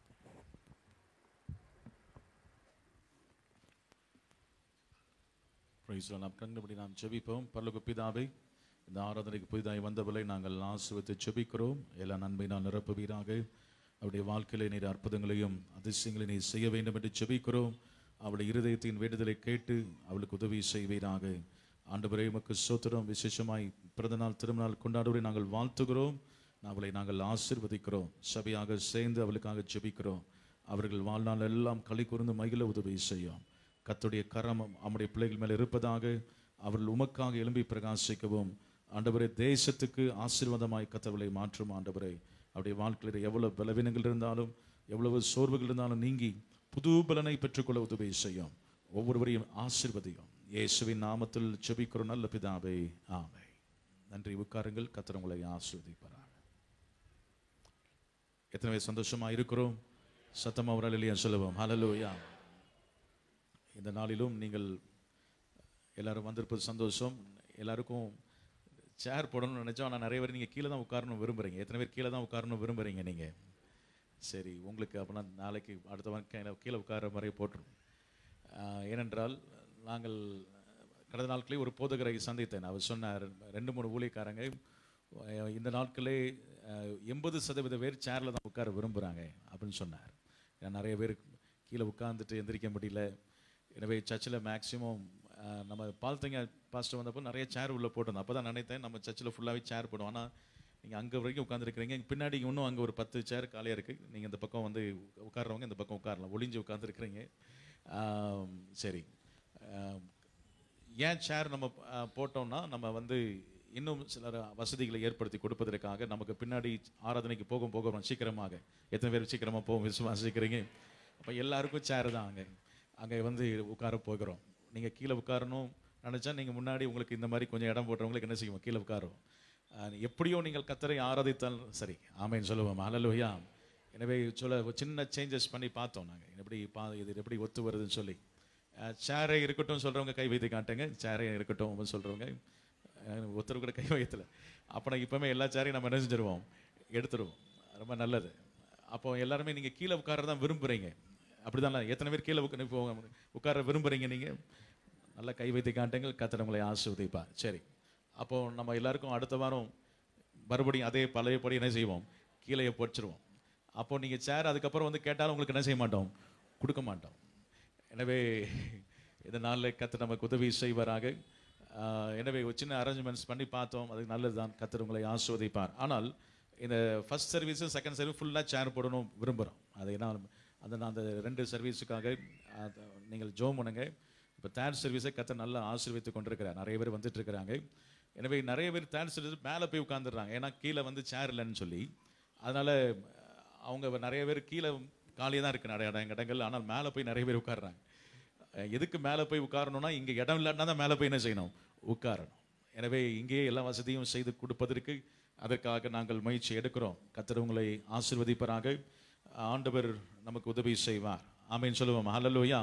Praise the Lord. நாம் கண்டபடி நாம் ஜெபிப்போம் பரலோக பிதாவை இந்த ஆராதனைக்கு புதிதாய் வந்தவளை நாங்கள் ஆசிர்வத்தை ஜெபிக்கிறோம் எல்லா நன்மையினால் நிரப்புவீராக அவருடைய வாழ்க்கையிலே நீர் அற்புதங்களையும் அதிசயங்களை நீர் செய்ய வேண்டும் என்று ஜெபிக்கிறோம் அவளுடைய இருதயத்தின் வேண்டுதலை கேட்டு அவளுக்கு உதவி செய்வீராக ஆண்டவரே உமக்கு சோத்திரம் விசேஷமாய் பிறந்தநாள் திருமணநாள் கொண்டாடுவதை நாங்கள் வாழ்த்துகிறோம் அவளை நாங்கள் ஆசிர்வதிக்கிறோம் சபையாக சேர்ந்து அவளுக்காக ஜெபிக்கிறோம் அவர்கள் வாழ்நாள் எல்லாம் களி கூர்ந்து மகிழ உதவி செய்யும் கர்த்தருடைய கரம் நம்முடைய பிள்ளைகள் மேல் இருப்பதாக அவர்கள் உமக்காக எழும்பி பிரகாசிக்கவும் ஆண்டவரே தேசத்துக்கு ஆசீர்வாதமாய் கத்தவளை மாற்றும் ஆண்டவரே அவருடைய வாழ்க்கையில் எவ்வளவு பலவீனங்கள் இருந்தாலும் எவ்வளவு சோர்வுகள் இருந்தாலும் நீங்கி புது பலனை பெற்றுக்கொள்ள உதவி செய்யும் ஒவ்வொருவரையும் ஆசீர்வதியும் இயேசுவின் நாமத்தில் செபிக்கிறோம் நல்ல பிதாவே ஆமை நன்றி உட்காருங்கள் கத்தர் உங்களை ஆசீர்வதிப்பாராக எத்தனை பேர் சந்தோஷமா இருக்கிறோம் சத்தமா ஒரு இல்லையா சொல்லுவோம் ஹalleluya இந்த நாளிலும் நீங்கள் எல்லாரும் வந்திருப்பது சந்தோஷம் எல்லாருக்கும் சேர் போடணும்னு நினைச்சோம் ஆனால் நிறைய பேர் நீங்கள் கீழே தான் உட்காரணும் விரும்புறீங்க எத்தனை பேர் கீழே தான் உட்காரணும் விரும்புறீங்க நீங்கள் சரி உங்களுக்கு அப்படின்னா நாளைக்கு அடுத்த வாரம் கீழே கீழே உட்கார மாதிரி போட்டுரும் ஆஹ் ஏனென்றால் நாங்கள் கடந்த நாட்களே ஒரு போதகரை சந்தித்தேன் அவர் சொன்னார் ரெண்டு மூணு ஊழியக்காரங்க அஹ் இந்த நாட்களே எண்பது சதவீத பேர் சேரில் தான் உட்கார விரும்புகிறாங்க அப்படின்னு சொன்னார் ஏன்னா நிறைய பேர் கீழே உட்கார்ந்துட்டு எந்திரிக்க முடியல எனவே சர்ச்சில் மேக்ஸிமம் நம்ம பால்த்தங்க பாஸ்டர் வந்தப்போ நிறைய சேர் உள்ளே போட்டிருந்தோம் அப்போ தான் நினைத்தேன் நம்ம சர்ச்சில் ஃபுல்லாகவே சேர் போடுவோம் ஆனால் நீங்கள் அங்கே வரைக்கும் உட்காந்துருக்கிறீங்க பின்னாடி இன்னும் அங்கே ஒரு பத்து சேர் காலியாக இருக்குது நீங்கள் இந்த பக்கம் வந்து உட்கார்றவங்க இந்த பக்கம் உட்காரலாம் ஒளிஞ்சு உட்காந்துருக்கிறீங்க சரி ஆம், ஏன் சேர் நம்ம அஹ், போட்டோம்னா நம்ம வந்து இன்னும் சிலர் வசதிகளை ஏற்படுத்தி கொடுப்பதற்காக நமக்கு பின்னாடி ஆராதனைக்கு போகும் போகிறோம் சீக்கிரமாக எத்தனை பேர் சீக்கிரமாக போகும் விசுவாசிக்கிறீங்க அப்போ எல்லாருக்கும் சேர் தான் அங்கே அங்கே வந்து உட்கார போகிறோம் நீங்கள் கீழே உட்காரணும் நினச்சா நீங்கள் முன்னாடி உங்களுக்கு இந்த மாதிரி கொஞ்சம் இடம் போடுறவங்களுக்கு என்ன செய்வோம் கீழே உட்காரும் அஹ், எப்படியோ நீங்கள் கத்தரை ஆராதித்தால் சரி ஆமைன்னு சொல்லுவோம் அலலுயா எனவே சொல்ல ஒரு சின்ன சேஞ்சஸ் பண்ணி பார்த்தோம் நாங்கள் எப்படி பா இது எப்படி ஒத்து வருதுன்னு சொல்லி சேரே இருக்கட்டும் சொல்கிறவங்க கை வைத்து காட்டுங்க சேரே இருக்கட்டும் அப்படின்னு சொல்கிறவங்க ஒருத்தர் கூட கை வைத்தல அப்போ நான் இப்போவுமே எல்லா சேரையும் நம்ம என்ன செஞ்சிருவோம் எடுத்துருவோம் ரொம்ப நல்லது அப்போ எல்லாருமே நீங்கள் கீழே உட்கார தான் விரும்புகிறீங்க அப்படிதான் எத்தனை பேர் கீழே உட்கார இப்போ உட்கார விரும்புகிறீங்க நீங்கள் நல்லா கை வைத்து காட்டுங்க கத்தர் உங்களை ஆசிர்வதிப்பா சரி அப்போ நம்ம எல்லாருக்கும் அடுத்த வாரம் மறுபடியும் அதே பழையபடி என்ன செய்வோம் கீழே போச்சிருவோம் அப்போ நீங்கள் சேர் அதுக்கப்புறம் வந்து கேட்டாலும் உங்களுக்கு என்ன செய்ய மாட்டோம் கொடுக்க மாட்டோம் எனவே இந்த நாளில் கத்தர் நமக்கு உதவி செய்வாராக ஆஹ் எனவே ஒரு சின்ன அரேஞ்ச்மெண்ட்ஸ் பண்ணி பார்த்தோம் அது நல்லது தான் கத்தர் உங்களை ஆஸ்வதிப்பார் ஆனால் இந்த ஃபர்ஸ்ட் சர்வீஸு செகண்ட் சர்வீஸ் ஃபுல்லாக சேர் போடணும் விரும்புகிறோம் அது ஏன்னா அந்த நான் அந்த ரெண்டு சர்வீஸுக்காக அது நீங்கள் ஜோம் பண்ணுங்க இப்போ தேர்ட் சர்வீஸை கத்த நல்லா ஆசீர்வதித்து கொண்டிருக்கிறார் நிறைய பேர் வந்துட்டு இருக்கிறாங்க எனவே நிறைய பேர் தேர்ட் சர்வீஸ் மேலே போய் உட்காந்துடுறாங்க ஏன்னா கீழே வந்து சேர் இல்லைன்னு சொல்லி அதனால அவங்க நிறைய பேர் கீழே காலியாக தான் இருக்கு நிறைய இடம் இடங்கள் ஆனால் மேலே போய் நிறைய பேர் உட்கார்றாங்க அஹ் எதுக்கு மேலே போய் உட்காரணும்னா இங்கே இடம் இல்லாட்டினா தான் மேலே போய் என்ன செய்யணும் உட்காரணும் எனவே இங்கேயே எல்லா வசதியும் செய்து கொடுப்பதற்கு அதற்காக நாங்கள் முயற்சி எடுக்கிறோம் கர்த்தர் உங்களை ஆசிர்வதிப்பராக ஆண்டவர் நமக்கு உதவி செய்வார் ஆமேன்னு சொல்லுவோம் ஹalleluya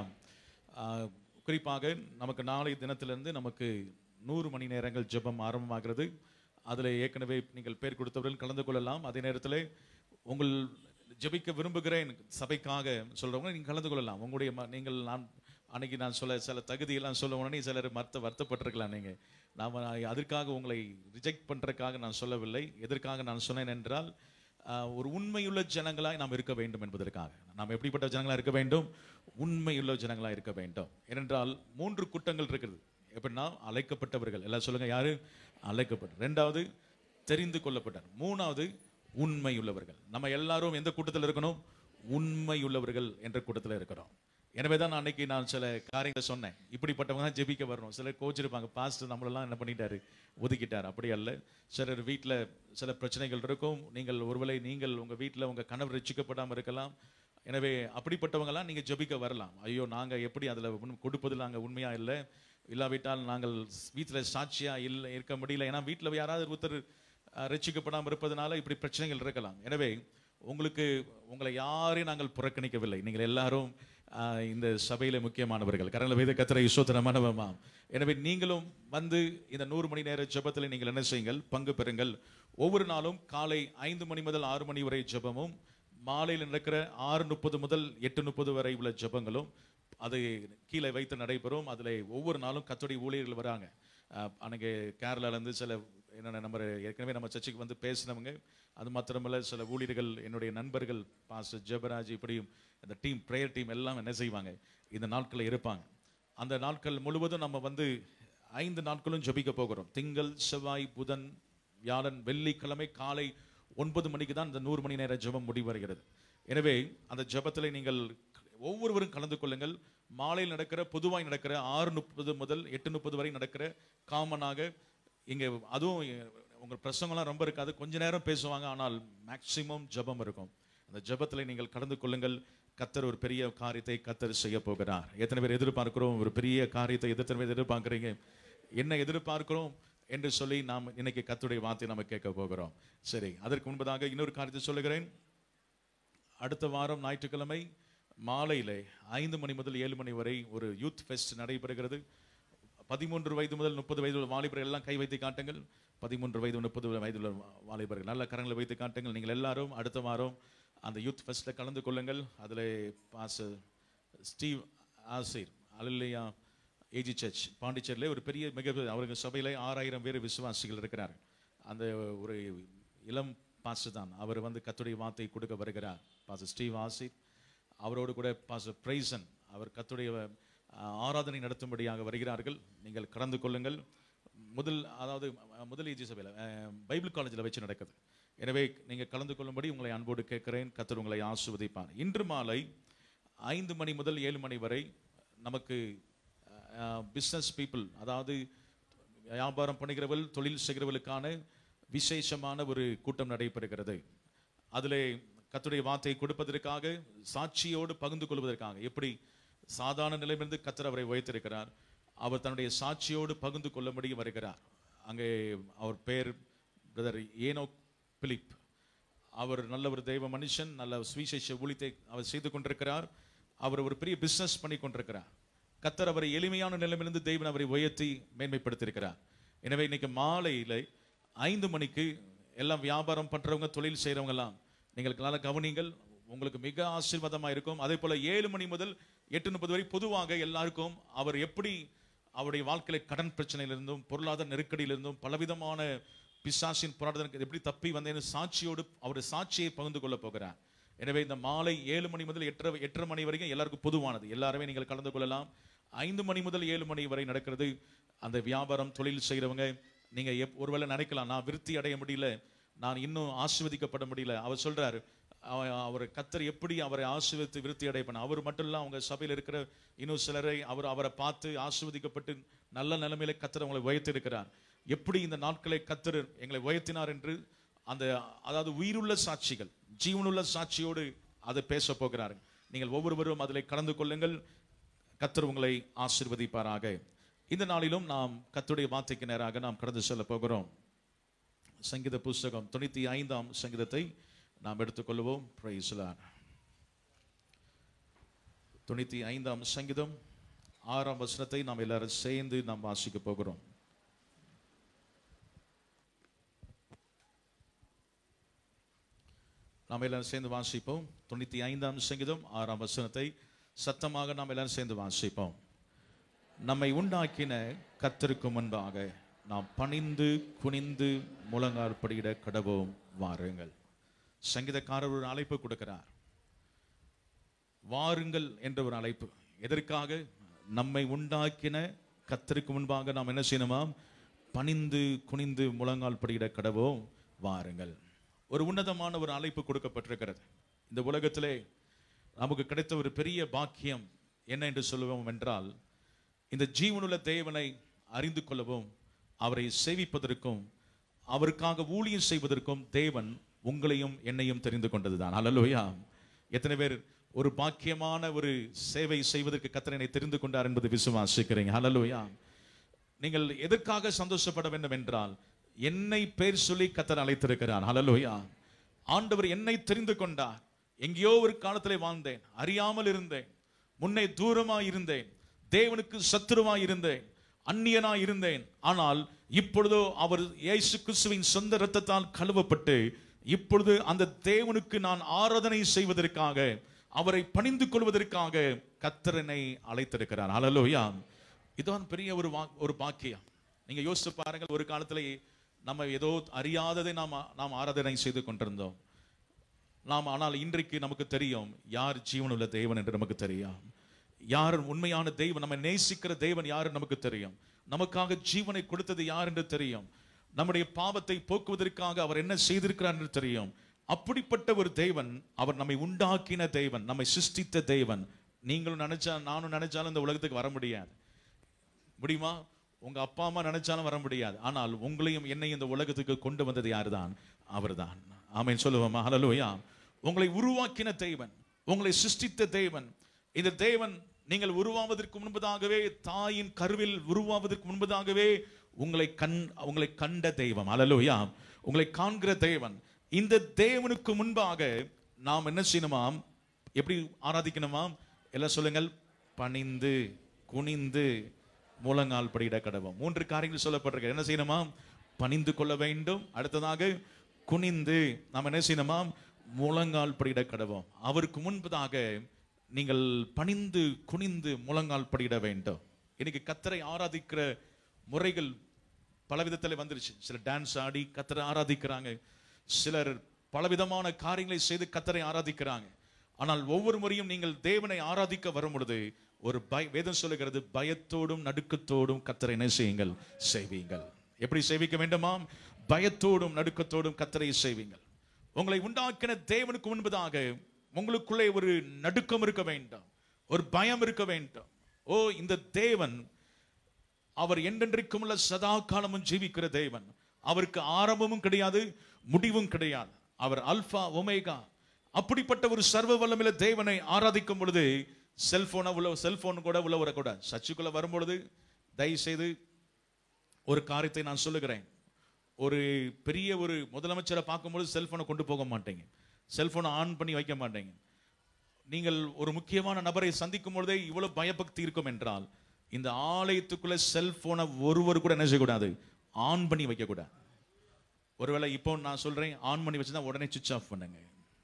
ஆஹ் குறிப்பாக நமக்கு நாளை தினத்திலிருந்து நமக்கு நூறு மணி நேரங்கள் ஜெபம் ஆரம்பமாகிறது அதில் ஏற்கனவே நீங்கள் பேர் கொடுத்தவர்கள் கலந்து கொள்ளலாம் அதே நேரத்தில் உங்கள் ஜெபிக்க விரும்புகிறேன் சபைக்காக சொல்றவங்க நீங்கள் கலந்து கொள்ளலாம் உங்களுடைய ம- நீங்கள் நான் அன்னைக்கு நான் சொல்ல சில தகுதியெல்லாம் சொல்ல உடனே சிலர் மறுத்த வருத்தப்பட்டிருக்கலாம் நீங்கள் நாம் அதற்காக உங்களை ரிஜெக்ட் பண்ணுறதுக்காக நான் சொல்லவில்லை எதற்காக நான் சொன்னேன் என்றால் ஆஹ், ஒரு உண்மையுள்ள ஜனங்களாய் நாம் இருக்க வேண்டும் என்பதற்காக நாம் எப்படிப்பட்ட ஜனங்களாக இருக்க வேண்டும் உண்மையுள்ள ஜனங்களாக இருக்க வேண்டும் ஏனென்றால் மூன்று கூட்டங்கள் இருக்குது எப்படின்னா அழைக்கப்பட்டவர்கள் எல்லாம் சொல்லுங்க யாரு அழைக்கப்பட்ட ரெண்டாவது தெரிந்து கொள்ளப்பட்டார் மூணாவது உண்மையுள்ளவர்கள் நம்ம எல்லாரும் எந்த கூட்டத்தில் இருக்கணும் உண்மையுள்ளவர்கள் என்ற கூட்டத்தில் இருக்கிறோம் எனவே தான் நான் அன்னைக்கு நான் சில காரியங்களை சொன்னேன் இப்படிப்பட்டவங்க தான் ஜெபிக்க வரணும் சிலர் கோச் இருப்பாங்க பாஸ்டர் நம்மளெல்லாம் என்ன பண்ணிட்டாரு ஒதுக்கிட்டார் அப்படி அல்ல சிலர் வீட்டில் சில பிரச்சனைகள் இருக்கும் நீங்கள் ஒருவேளை நீங்கள் உங்கள் வீட்டில் உங்கள் கணவர் ரட்சிக்கப்படாமல் இருக்கலாம் எனவே அப்படிப்பட்டவங்கலாம் நீங்கள் ஜெபிக்க வரலாம் ஐயோ நாங்கள் எப்படி அதில் கொடுப்பதில் நாங்கள் உண்மையாக இல்லை இல்லாவிட்டால் நாங்கள் வீட்டில் சாட்சியாக இல்லை இருக்க முடியல ஏன்னா வீட்டில் யாராவது ஒருத்தர் அஹ், ரட்சிக்கப்படாமல் இருப்பதனால இப்படி பிரச்சனைகள் இருக்கலாம் எனவே உங்களுக்கு உங்களை யாரையும் நாங்கள் புறக்கணிக்கவில்லை நீங்கள் எல்லாரும் ஆஹ், இந்த சபையில முக்கியமானவர்கள் கரங்கள வேத கத்திர ஈஸ்வத்திர மனவமாம் எனவே நீங்களும் வந்து இந்த நூறு மணி நேர ஜெபத்தில் நீங்கள் என்ன செய்யுங்கள் பங்கு பெறுங்கள் ஒவ்வொரு நாளும் காலை ஐந்து மணி முதல் ஆறு மணி வரை ஜெபமும் மாலையில் நடக்கிற ஆறு முப்பது முதல் எட்டு முப்பது வரை உள்ள ஜெபங்களும் அது கீழே வைத்து நடைபெறும் அதில் ஒவ்வொரு நாளும் கத்தோடைய ஊழியர்கள் வராங்க அஹ், அன்னைக்கு கேரளாலேருந்து சில என்னென்ன நம்ம ஏற்கனவே நம்ம சர்ச்சுக்கு வந்து பேசினவங்க அது மாத்திரமல்ல சில ஊழியர்கள் என்னுடைய நண்பர்கள் பாஸ்டர் ஜெபராஜ் இப்படியும் அந்த டீம் ப்ரேயர் டீம் எல்லாம் என்ன செய்வாங்க இந்த நாட்களில் இருப்பாங்க அந்த நாட்கள் முழுவதும் நம்ம வந்து ஐந்து நாட்களும் ஜெபிக்க போகிறோம் திங்கள் செவ்வாய் புதன் வியாழன் வெள்ளிக்கிழமை காலை ஒன்பது மணிக்கு தான் இந்த நூறு மணி நேர ஜெபம் முடிவடைகிறது எனவே அந்த ஜெபத்தில் நீங்கள் ஒவ்வொருவரும் கலந்து கொள்ளுங்கள் மாலையில் நடக்கிற பொதுவாய் நடக்கிற ஆறு முப்பது முதல் எட்டு முப்பது வரை நடக்கிற காமனாக இங்கே அதுவும் உங்கள் பிரசங்கம்லாம் ரொம்ப இருக்காது கொஞ்ச நேரம் பேசுவாங்க ஆனால் மேக்சிமம் ஜெபம் இருக்கும் அந்த ஜெபத்தில் நீங்கள் கலந்து கொள்ளுங்கள் கத்தர் ஒரு பெரிய காரியத்தை கத்தர் செய்ய போகிறார் எத்தனை பேர் எதிர்பார்க்கிறோம் ஒரு பெரிய காரியத்தை எத்தனை பேர் எதிர்பார்க்குறீங்க என்ன எதிர்பார்க்கிறோம் என்று சொல்லி நாம் இன்னைக்கு கத்துடைய வார்த்தையை நம்ம கேட்க போகிறோம் சரி அதற்கு முன்பதாக இன்னொரு காரியத்தை சொல்லுகிறேன் அடுத்த வாரம் ஞாயிற்றுக்கிழமை மாலையிலே ஐந்து மணி முதல் ஏழு மணி வரை ஒரு யூத் ஃபெஸ்ட் நடைபெறுகிறது பதிமூன்று வயது முதல் முப்பது வயது உள்ள வாலிபர்கள் எல்லாம் கை வைத்து காட்டுங்கள் பதிமூன்று வயது முப்பது வயது உள்ள வாலிபர்கள் நல்ல கரங்களை வைத்து காட்டுங்கள் நீங்கள் எல்லாரும் அடுத்த வாரம் அந்த யூத் ஃபெஸ்ட்டில் கலந்து கொள்ளுங்கள் அதில் பாஸ் ஸ்டீவ் ஆசிர் அலில்லையா ஏஜி சர்ச் பாண்டிச்சேரியில் ஒரு பெரிய மிக அவருக்கு சபையில் ஆறாயிரம் பேர் விசுவாசிகள் இருக்கிறார் அந்த ஒரு இளம் பாஸ்டர் தான் அவர் வந்து கத்துடைய வார்த்தை கொடுக்க வருகிறார் பாஸ்டர் ஸ்டீவ் ஆசிர் அவரோடு கூட பாஸ்டர் பிரைசன் அவர் கத்துடைய அஹ், ஆராதனை நடத்தும்படியாக வருகிறார்கள் நீங்கள் கலந்து கொள்ளுங்கள் முதல் அதாவது அஹ், முதல் ஏஜி சபையில் அஹ், பைபிள் காலேஜில் வச்சு நடக்குது எனவே நீங்கள் கலந்து கொள்ளும்படி உங்களை அன்போடு கேட்கிறேன் கத்தர் உங்களை ஆசிர்வதிப்பார் இன்று மாலை ஐந்து மணி முதல் ஏழு மணி வரை நமக்கு பிஸ்னஸ் பீப்புள் அதாவது வியாபாரம் பண்ணுகிறவர்கள் தொழில் செய்கிறவர்களுக்கான விசேஷமான ஒரு கூட்டம் நடைபெறுகிறது அதிலே கர்த்தருடைய வார்த்தையை கொடுப்பதற்காக சாட்சியோடு பகிர்ந்து கொள்வதற்காக எப்படி சாதாரண நிலையிலிருந்து கத்தர் அவரை உயர்த்திருக்கிறார் அவர் தன்னுடைய சாட்சியோடு பகிர்ந்து கொள்ளும்படி வருகிறார் அங்கே அவர் பெயர் பிரதர் ஏனோ பிலிப் அவர் நல்ல ஒரு தெய்வ மனுஷன் நல்ல சுவிசேஷ ஊழியத்தை அவர் செய்து கொண்டிருக்கிறார் அவர் ஒரு பெரிய பிசினஸ் பண்ணி கொண்டிருக்கிறார் கத்தர் அவரை எளிமையான நிலைமையிலிருந்து தெய்வன் அவரை உயர்த்தி மேன்மைப்படுத்தியிருக்கிறார் எனவே இன்னைக்கு மாலையில ஐந்து மணிக்கு எல்லாம் வியாபாரம் பண்றவங்க தொழில் செய்றவங்க எல்லாம் நீங்கள் நல்லா கவனிங்கள் உங்களுக்கு மிக ஆசீர்வாதமா இருக்கும் அதே போல ஏழு மணி முதல் எட்டு முப்பது வரை பொதுவாக எல்லாருக்கும் அவர் எப்படி அவருடைய வாழ்க்கையில கடன் பிரச்சனையிலிருந்தும் பொருளாதார நெருக்கடியிலிருந்தும் பலவிதமான பிசாசின் போராட்டத்திற்கு எப்படி தப்பி வந்தேன்னு சாட்சியோடு அவர் சாட்சியை பகிர்ந்து கொள்ள போகிறார் எனவே இந்த மாலை ஏழு மணி முதல் எட்டரை எட்டரை மணி வரைக்கும் எல்லாருக்கும் பொதுவானது எல்லாருமே நீங்கள் கலந்து கொள்ளலாம் ஐந்து மணி முதல் ஏழு மணி வரை நடக்கிறது அந்த வியாபாரம் தொழில் செய்கிறவங்க நீங்க எப் ஒருவேளை நினைக்கலாம் நான் விருத்தி அடைய முடியல நான் இன்னும் ஆசீர்வதிக்கப்பட முடியல அவர் சொல்றாரு அவ- அவர் கத்தர் எப்படி அவரை ஆசீர்வதித்து விருத்தி அடைப்பன அவர் மட்டும் இல்ல அவங்க சபையில் இருக்கிற இன்னும் சிலரை அவர் அவரை பார்த்து ஆசீர்வதிக்கப்பட்டு நல்ல நிலைமையில கத்தர் அவங்களை உயர்த்திருக்கிறார் எப்படி இந்த நாட்களை கத்தர் எங்களை உயர்த்தினார் என்று அந்த அதாவது உயிருள்ள சாட்சிகள் ஜீவனுள்ள சாட்சியோடு அதை பேச போகிறார் நீங்கள் ஒவ்வொருவரும் அதில் கலந்து கொள்ளுங்கள் கத்தர் உங்களை ஆசீர்வதிப்பாராக இந்த நாளிலும் நாம் கத்துடைய வார்த்தைக்கு நேராக நாம் கடந்து செல்ல போகிறோம் சங்கீத புஸ்தகம் தொண்ணூத்தி ஐந்தாம் சங்கீதத்தை நாம் எடுத்துக்கொள்வோம் Praise the Lord. தொண்ணூத்தி ஐந்தாம் சங்கீதம் ஆறாம் வசனத்தை நாம் எல்லாரும் சேர்ந்து நாம் வாசிக்க போகிறோம் நாம் எல்லாரும் சேர்ந்து வாசிப்போம் தொண்ணூத்தி ஐந்தாம் சங்கீதம் ஆறாம் வசனத்தை சத்தமாக நாம் எல்லாரும் சேர்ந்து வாசிப்போம் நம்மை உண்டாக்கின கத்தருக்கு முன்பாக நாம் பணிந்து குனிந்து முழங்கால் படியிட கடவோம் வாருங்கள் சங்கீதக்காரர் ஒரு அழைப்பு கொடுக்கிறார் வாருங்கள் என்ற ஒரு அழைப்பு எதற்காக நம்மை உண்டாக்கின கத்தருக்கு முன்பாக நாம் என்ன செய்யணுமாம் பணிந்து குனிந்து முழங்கால் படியிட கடவோம் வாருங்கள் ஒரு உன்னதமான ஒரு அழைப்பு கொடுக்கப்பட்டிருக்கிறது இந்த உலகத்திலே நமக்கு கிடைத்த ஒரு பெரிய பாக்கியம் என்ன என்று சொல்லுவோம் என்றால் இந்த ஜீவனுள்ள தேவனை அறிந்து கொள்ளவும் அவரை சேவிப்பதற்கும் அவருக்காக ஊழியம் செய்வதற்கும் தேவன் உங்களையும் என்னையும் தெரிந்து கொண்டதுதான் அல்லலோயா எத்தனை பேர் ஒரு பாக்கியமான ஒரு சேவை செய்வதற்கு கத்தரனை தெரிந்து கொண்டார் என்பது விசுவாசிக்கிறீங்க ஹalleluya நீங்கள் எதற்காக சந்தோஷப்பட வேண்டும் என்றால் என்னை பேர் சொல்லி கத்தர் அழைத்திருக்கிறார் ஹalleluya ஆண்டவர் என்னை தெரிந்து கொண்டார் எங்கேயோ ஒரு காலத்திலே வாழ்ந்தேன் அறியாமல் இருந்தேன் முன்னே தூரமாய் இருந்தேன் தேவனுக்கு சத்துருவாய் இருந்தேன் அந்நியனாய் இருந்தேன் ஆனால் இப்பொழுதோ அவர் இயேசு கிறிஸ்துவின் சொந்த இரத்தத்தால் கழுவப்பட்டு இப்பொழுது அந்த தேவனுக்கு நான் ஆராதனை செய்வதற்காக அவரை பணிந்து கொள்வதற்காக கத்தரனை அழைத்திருக்கிறார் ஹalleluya இதுதான் பெரிய ஒரு வா- ஒரு பாக்கியம் நீங்க யோசிச்சு பாருங்கள் ஒரு காலத்துல நம்ம ஏதோ அறியாததை நாம் நாம் ஆராதனை செய்து கொண்டிருந்தோம் நாம் ஆனால் இன்றைக்கு நமக்கு தெரியும் யார் ஜீவனுள்ள தேவன் என்று நமக்கு தெரியும் யார் உண்மையான தெய்வன் நம்ம நேசிக்கிற தேவன் யார் நமக்கு தெரியும் நமக்காக ஜீவனை கொடுத்தது யார் என்று தெரியும் நம்முடைய பாவத்தை போக்குவதற்காக அவர் என்ன செய்திருக்கிறார் என்று தெரியும் அப்படிப்பட்ட ஒரு தேவன் அவர் நம்மை உண்டாக்கின தேவன் நம்மை சிருஷ்டித்த தேவன் நீங்களும் நினைச்சா நானும் நினைச்சாலும் இந்த உலகத்துக்கு வர முடியாது முடியுமா உங்க அப்பா அம்மா நினைச்சாலும் வர முடியாது ஆனால் உங்களையும் என்னையும் இந்த உலகத்துக்கு கொண்டு வந்தது யாருதான் அவர்தான் ஆமென் சொல்லுவோமா ஹalleluya உங்களை உருவாக்கின தேவன் உங்களை சிருஷ்டித்த தேவன் இந்த தேவன் நீங்கள் உருவாவதற்கு முன்பதாகவே தாயின் கருவில் உருவாவதற்கு முன்பதாகவே உங்களை கண் உங்களை கண்ட தெய்வம் ஹalleluya உங்களை காண்கிற தேவன் இந்த தேவனுக்கு முன்பாக நாம் என்ன செய்யணுமாம் எப்படி ஆராதிக்கணுமாம் எல்லாம் சொல்லுங்கள் பணிந்து குனிந்து முழங்கால் படியிட கடவோம் மூன்று காரியங்கள் சொல்லப்பட்டிருக்கு என்ன செய்யணுமா பணிந்து கொள்ள வேண்டும் அடுத்ததாக குனிந்து நாம் என்ன செய்யணுமா முழங்கால் படியிட கடவோம் அவருக்கு முன்பதாக நீங்கள் பணிந்து குனிந்து முழங்கால் படியிட வேண்டும் இன்னைக்கு கத்தரை ஆராதிக்கிற முறைகள் பலவிதத்தில் வந்துருச்சு சில டான்ஸ் ஆடி கத்தரை ஆராதிக்கிறாங்க சிலர் பலவிதமான காரியங்களை செய்து கத்தரை ஆராதிக்கிறாங்க ஆனால் ஒவ்வொரு முறையும் நீங்கள் தேவனை ஆராதிக்க வரும் பொழுது ஒரு பய வேதம் சொல்லுகிறது பயத்தோடும் நடுக்கத்தோடும் கத்தரை என்ன செய்யுங்கள் செய்வீங்கள் எப்படி சேவிக்க வேண்டுமாம் பயத்தோடும் நடுக்கத்தோடும் கத்தரை செய்வீங்கள் உங்களை உண்டாக்கின தேவனுக்கு முன்பதாக உங்களுக்குள்ளே ஒரு நடுக்கம் இருக்க வேண்டாம் ஒரு பயம் இருக்க வேண்டாம் ஓ இந்த தேவன் அவர் என்றென்றைக்கும் உள்ள சதா காலமும் ஜீவிக்கிற தேவன் அவருக்கு ஆரம்பமும் கிடையாது முடிவும் கிடையாது அவர் அல்பா ஒமேகா அப்படிப்பட்ட ஒரு சர்வ வல்லமில்ல தேவனை ஆராதிக்கும் பொழுது செல்போனை உள்ள செல்போன் கூட உள்ள வரக்கூடாது சர்ச்சுக்குள்ள வரும்பொழுது தயவு செய்து ஒரு காரியத்தை நான் சொல்லுகிறேன் ஒரு பெரிய ஒரு முதலமைச்சரை பார்க்கும்பொழுது செல்போனை கொண்டு போக மாட்டீங்க செல்போனை ஆன் பண்ணி வைக்க மாட்டீங்க நீங்கள் ஒரு முக்கியமான நபரை சந்திக்கும் பொழுதே இவ்வளவு பயபக்தி இருக்கும் என்றால் இந்த ஆலயத்துக்குள்ள செல்போனை ஒருவர் கூட என்ன செய்யக்கூடாது ஆன் பண்ணி வைக்க கூடாது ஒருவேளை இப்போ நான் சொல்றேன் ஆன் பண்ணி வச்சுதான் உடனே சுவிச் ஆஃப் பண்ணுங்க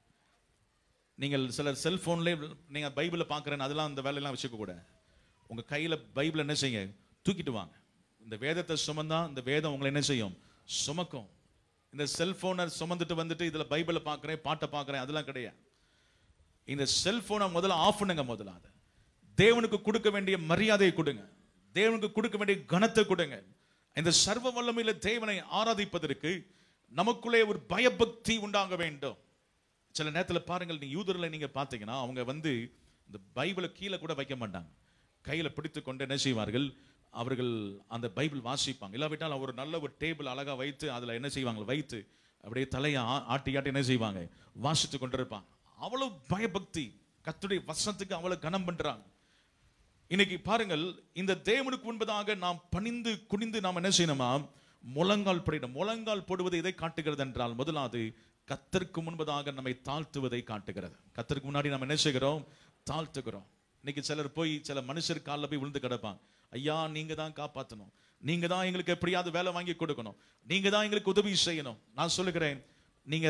நீங்கள் சிலர் செல்போன்லேயே நீங்க பைபிளை பார்க்குறேன் அதெல்லாம் அந்த வேலையெல்லாம் வச்சுக்க கூடாது உங்க கையில பைபிள் என்ன செய்யுங்க தூக்கிட்டு வாங்க இந்த வேதத்தை சுமந்தா இந்த வேதம் உங்களை என்ன செய்யும் சுமக்கும் இந்த செல்போனை சுமந்துட்டு வந்துட்டு இதுல பைபிளை பார்க்குறேன் பாட்டை பார்க்குறேன் அதெல்லாம் கிடையாது இந்த செல்போனை முதல்ல ஆஃப் பண்ணுங்க முதல்ல அதை தேவனுக்கு கொடுக்க வேண்டிய மரியாதையை கொடுங்க தேவனுக்கு கொடுக்க வேண்டிய கனத்தை கொடுங்க இந்த சர்வ வல்லமையில தேவனை ஆராதிப்பதற்கு நமக்குள்ளே ஒரு பயபக்தி உண்டாக வேண்டும் சில நேரத்துல பாருங்கள் நீ யூதர்ல நீங்க பார்த்தீங்கன்னா அவங்க வந்து இந்த பைபிளை கீழே கூட வைக்க மாட்டாங்க கையில பிடித்து கொண்டு என்ன செய்வார்கள் அவர்கள் அந்த பைபிள் வாசிப்பாங்க இல்லாவிட்டால் ஒரு நல்ல ஒரு டேபிள் அழகா வைத்து அதுல என்ன செய்வாங்க வைத்து அப்படியே தலையை ஆ- ஆட்டி ஆட்டி என்ன செய்வாங்க வாசித்து கொண்டிருப்பாங்க அவ்வளவு பயபக்தி கத்துடைய வசனத்துக்கு அவ்வளவு கனம் பண்றாங்க இன்னைக்கு பாருங்கள் இந்த தேவனுக்கு முன்பதாக நாம் பணிந்து குனிந்து நாம் என்ன செய்யணுமா முழங்கால் படிடணும் முழங்கால் போடுவது எதை காட்டுகிறது என்றால் முதலாவது கத்தருக்கு முன்பதாக நம்மை தாழ்த்துவதை காட்டுகிறது கத்தருக்கு முன்னாடி நாம் என்ன செய்கிறோம் தாழ்த்துகிறோம் இன்னைக்கு சிலர் போய் சில மனுஷர் காலில் போய் விழுந்து கிடப்பாங்க ஐயா நீங்க தான் காப்பாற்றணும் நீங்க தான் எங்களுக்கு எப்படியாவது வேலை வாங்கி கொடுக்கணும் நீங்க தான் எங்களுக்கு உதவி செய்யணும் நான் சொல்லுகிறேன் நீங்க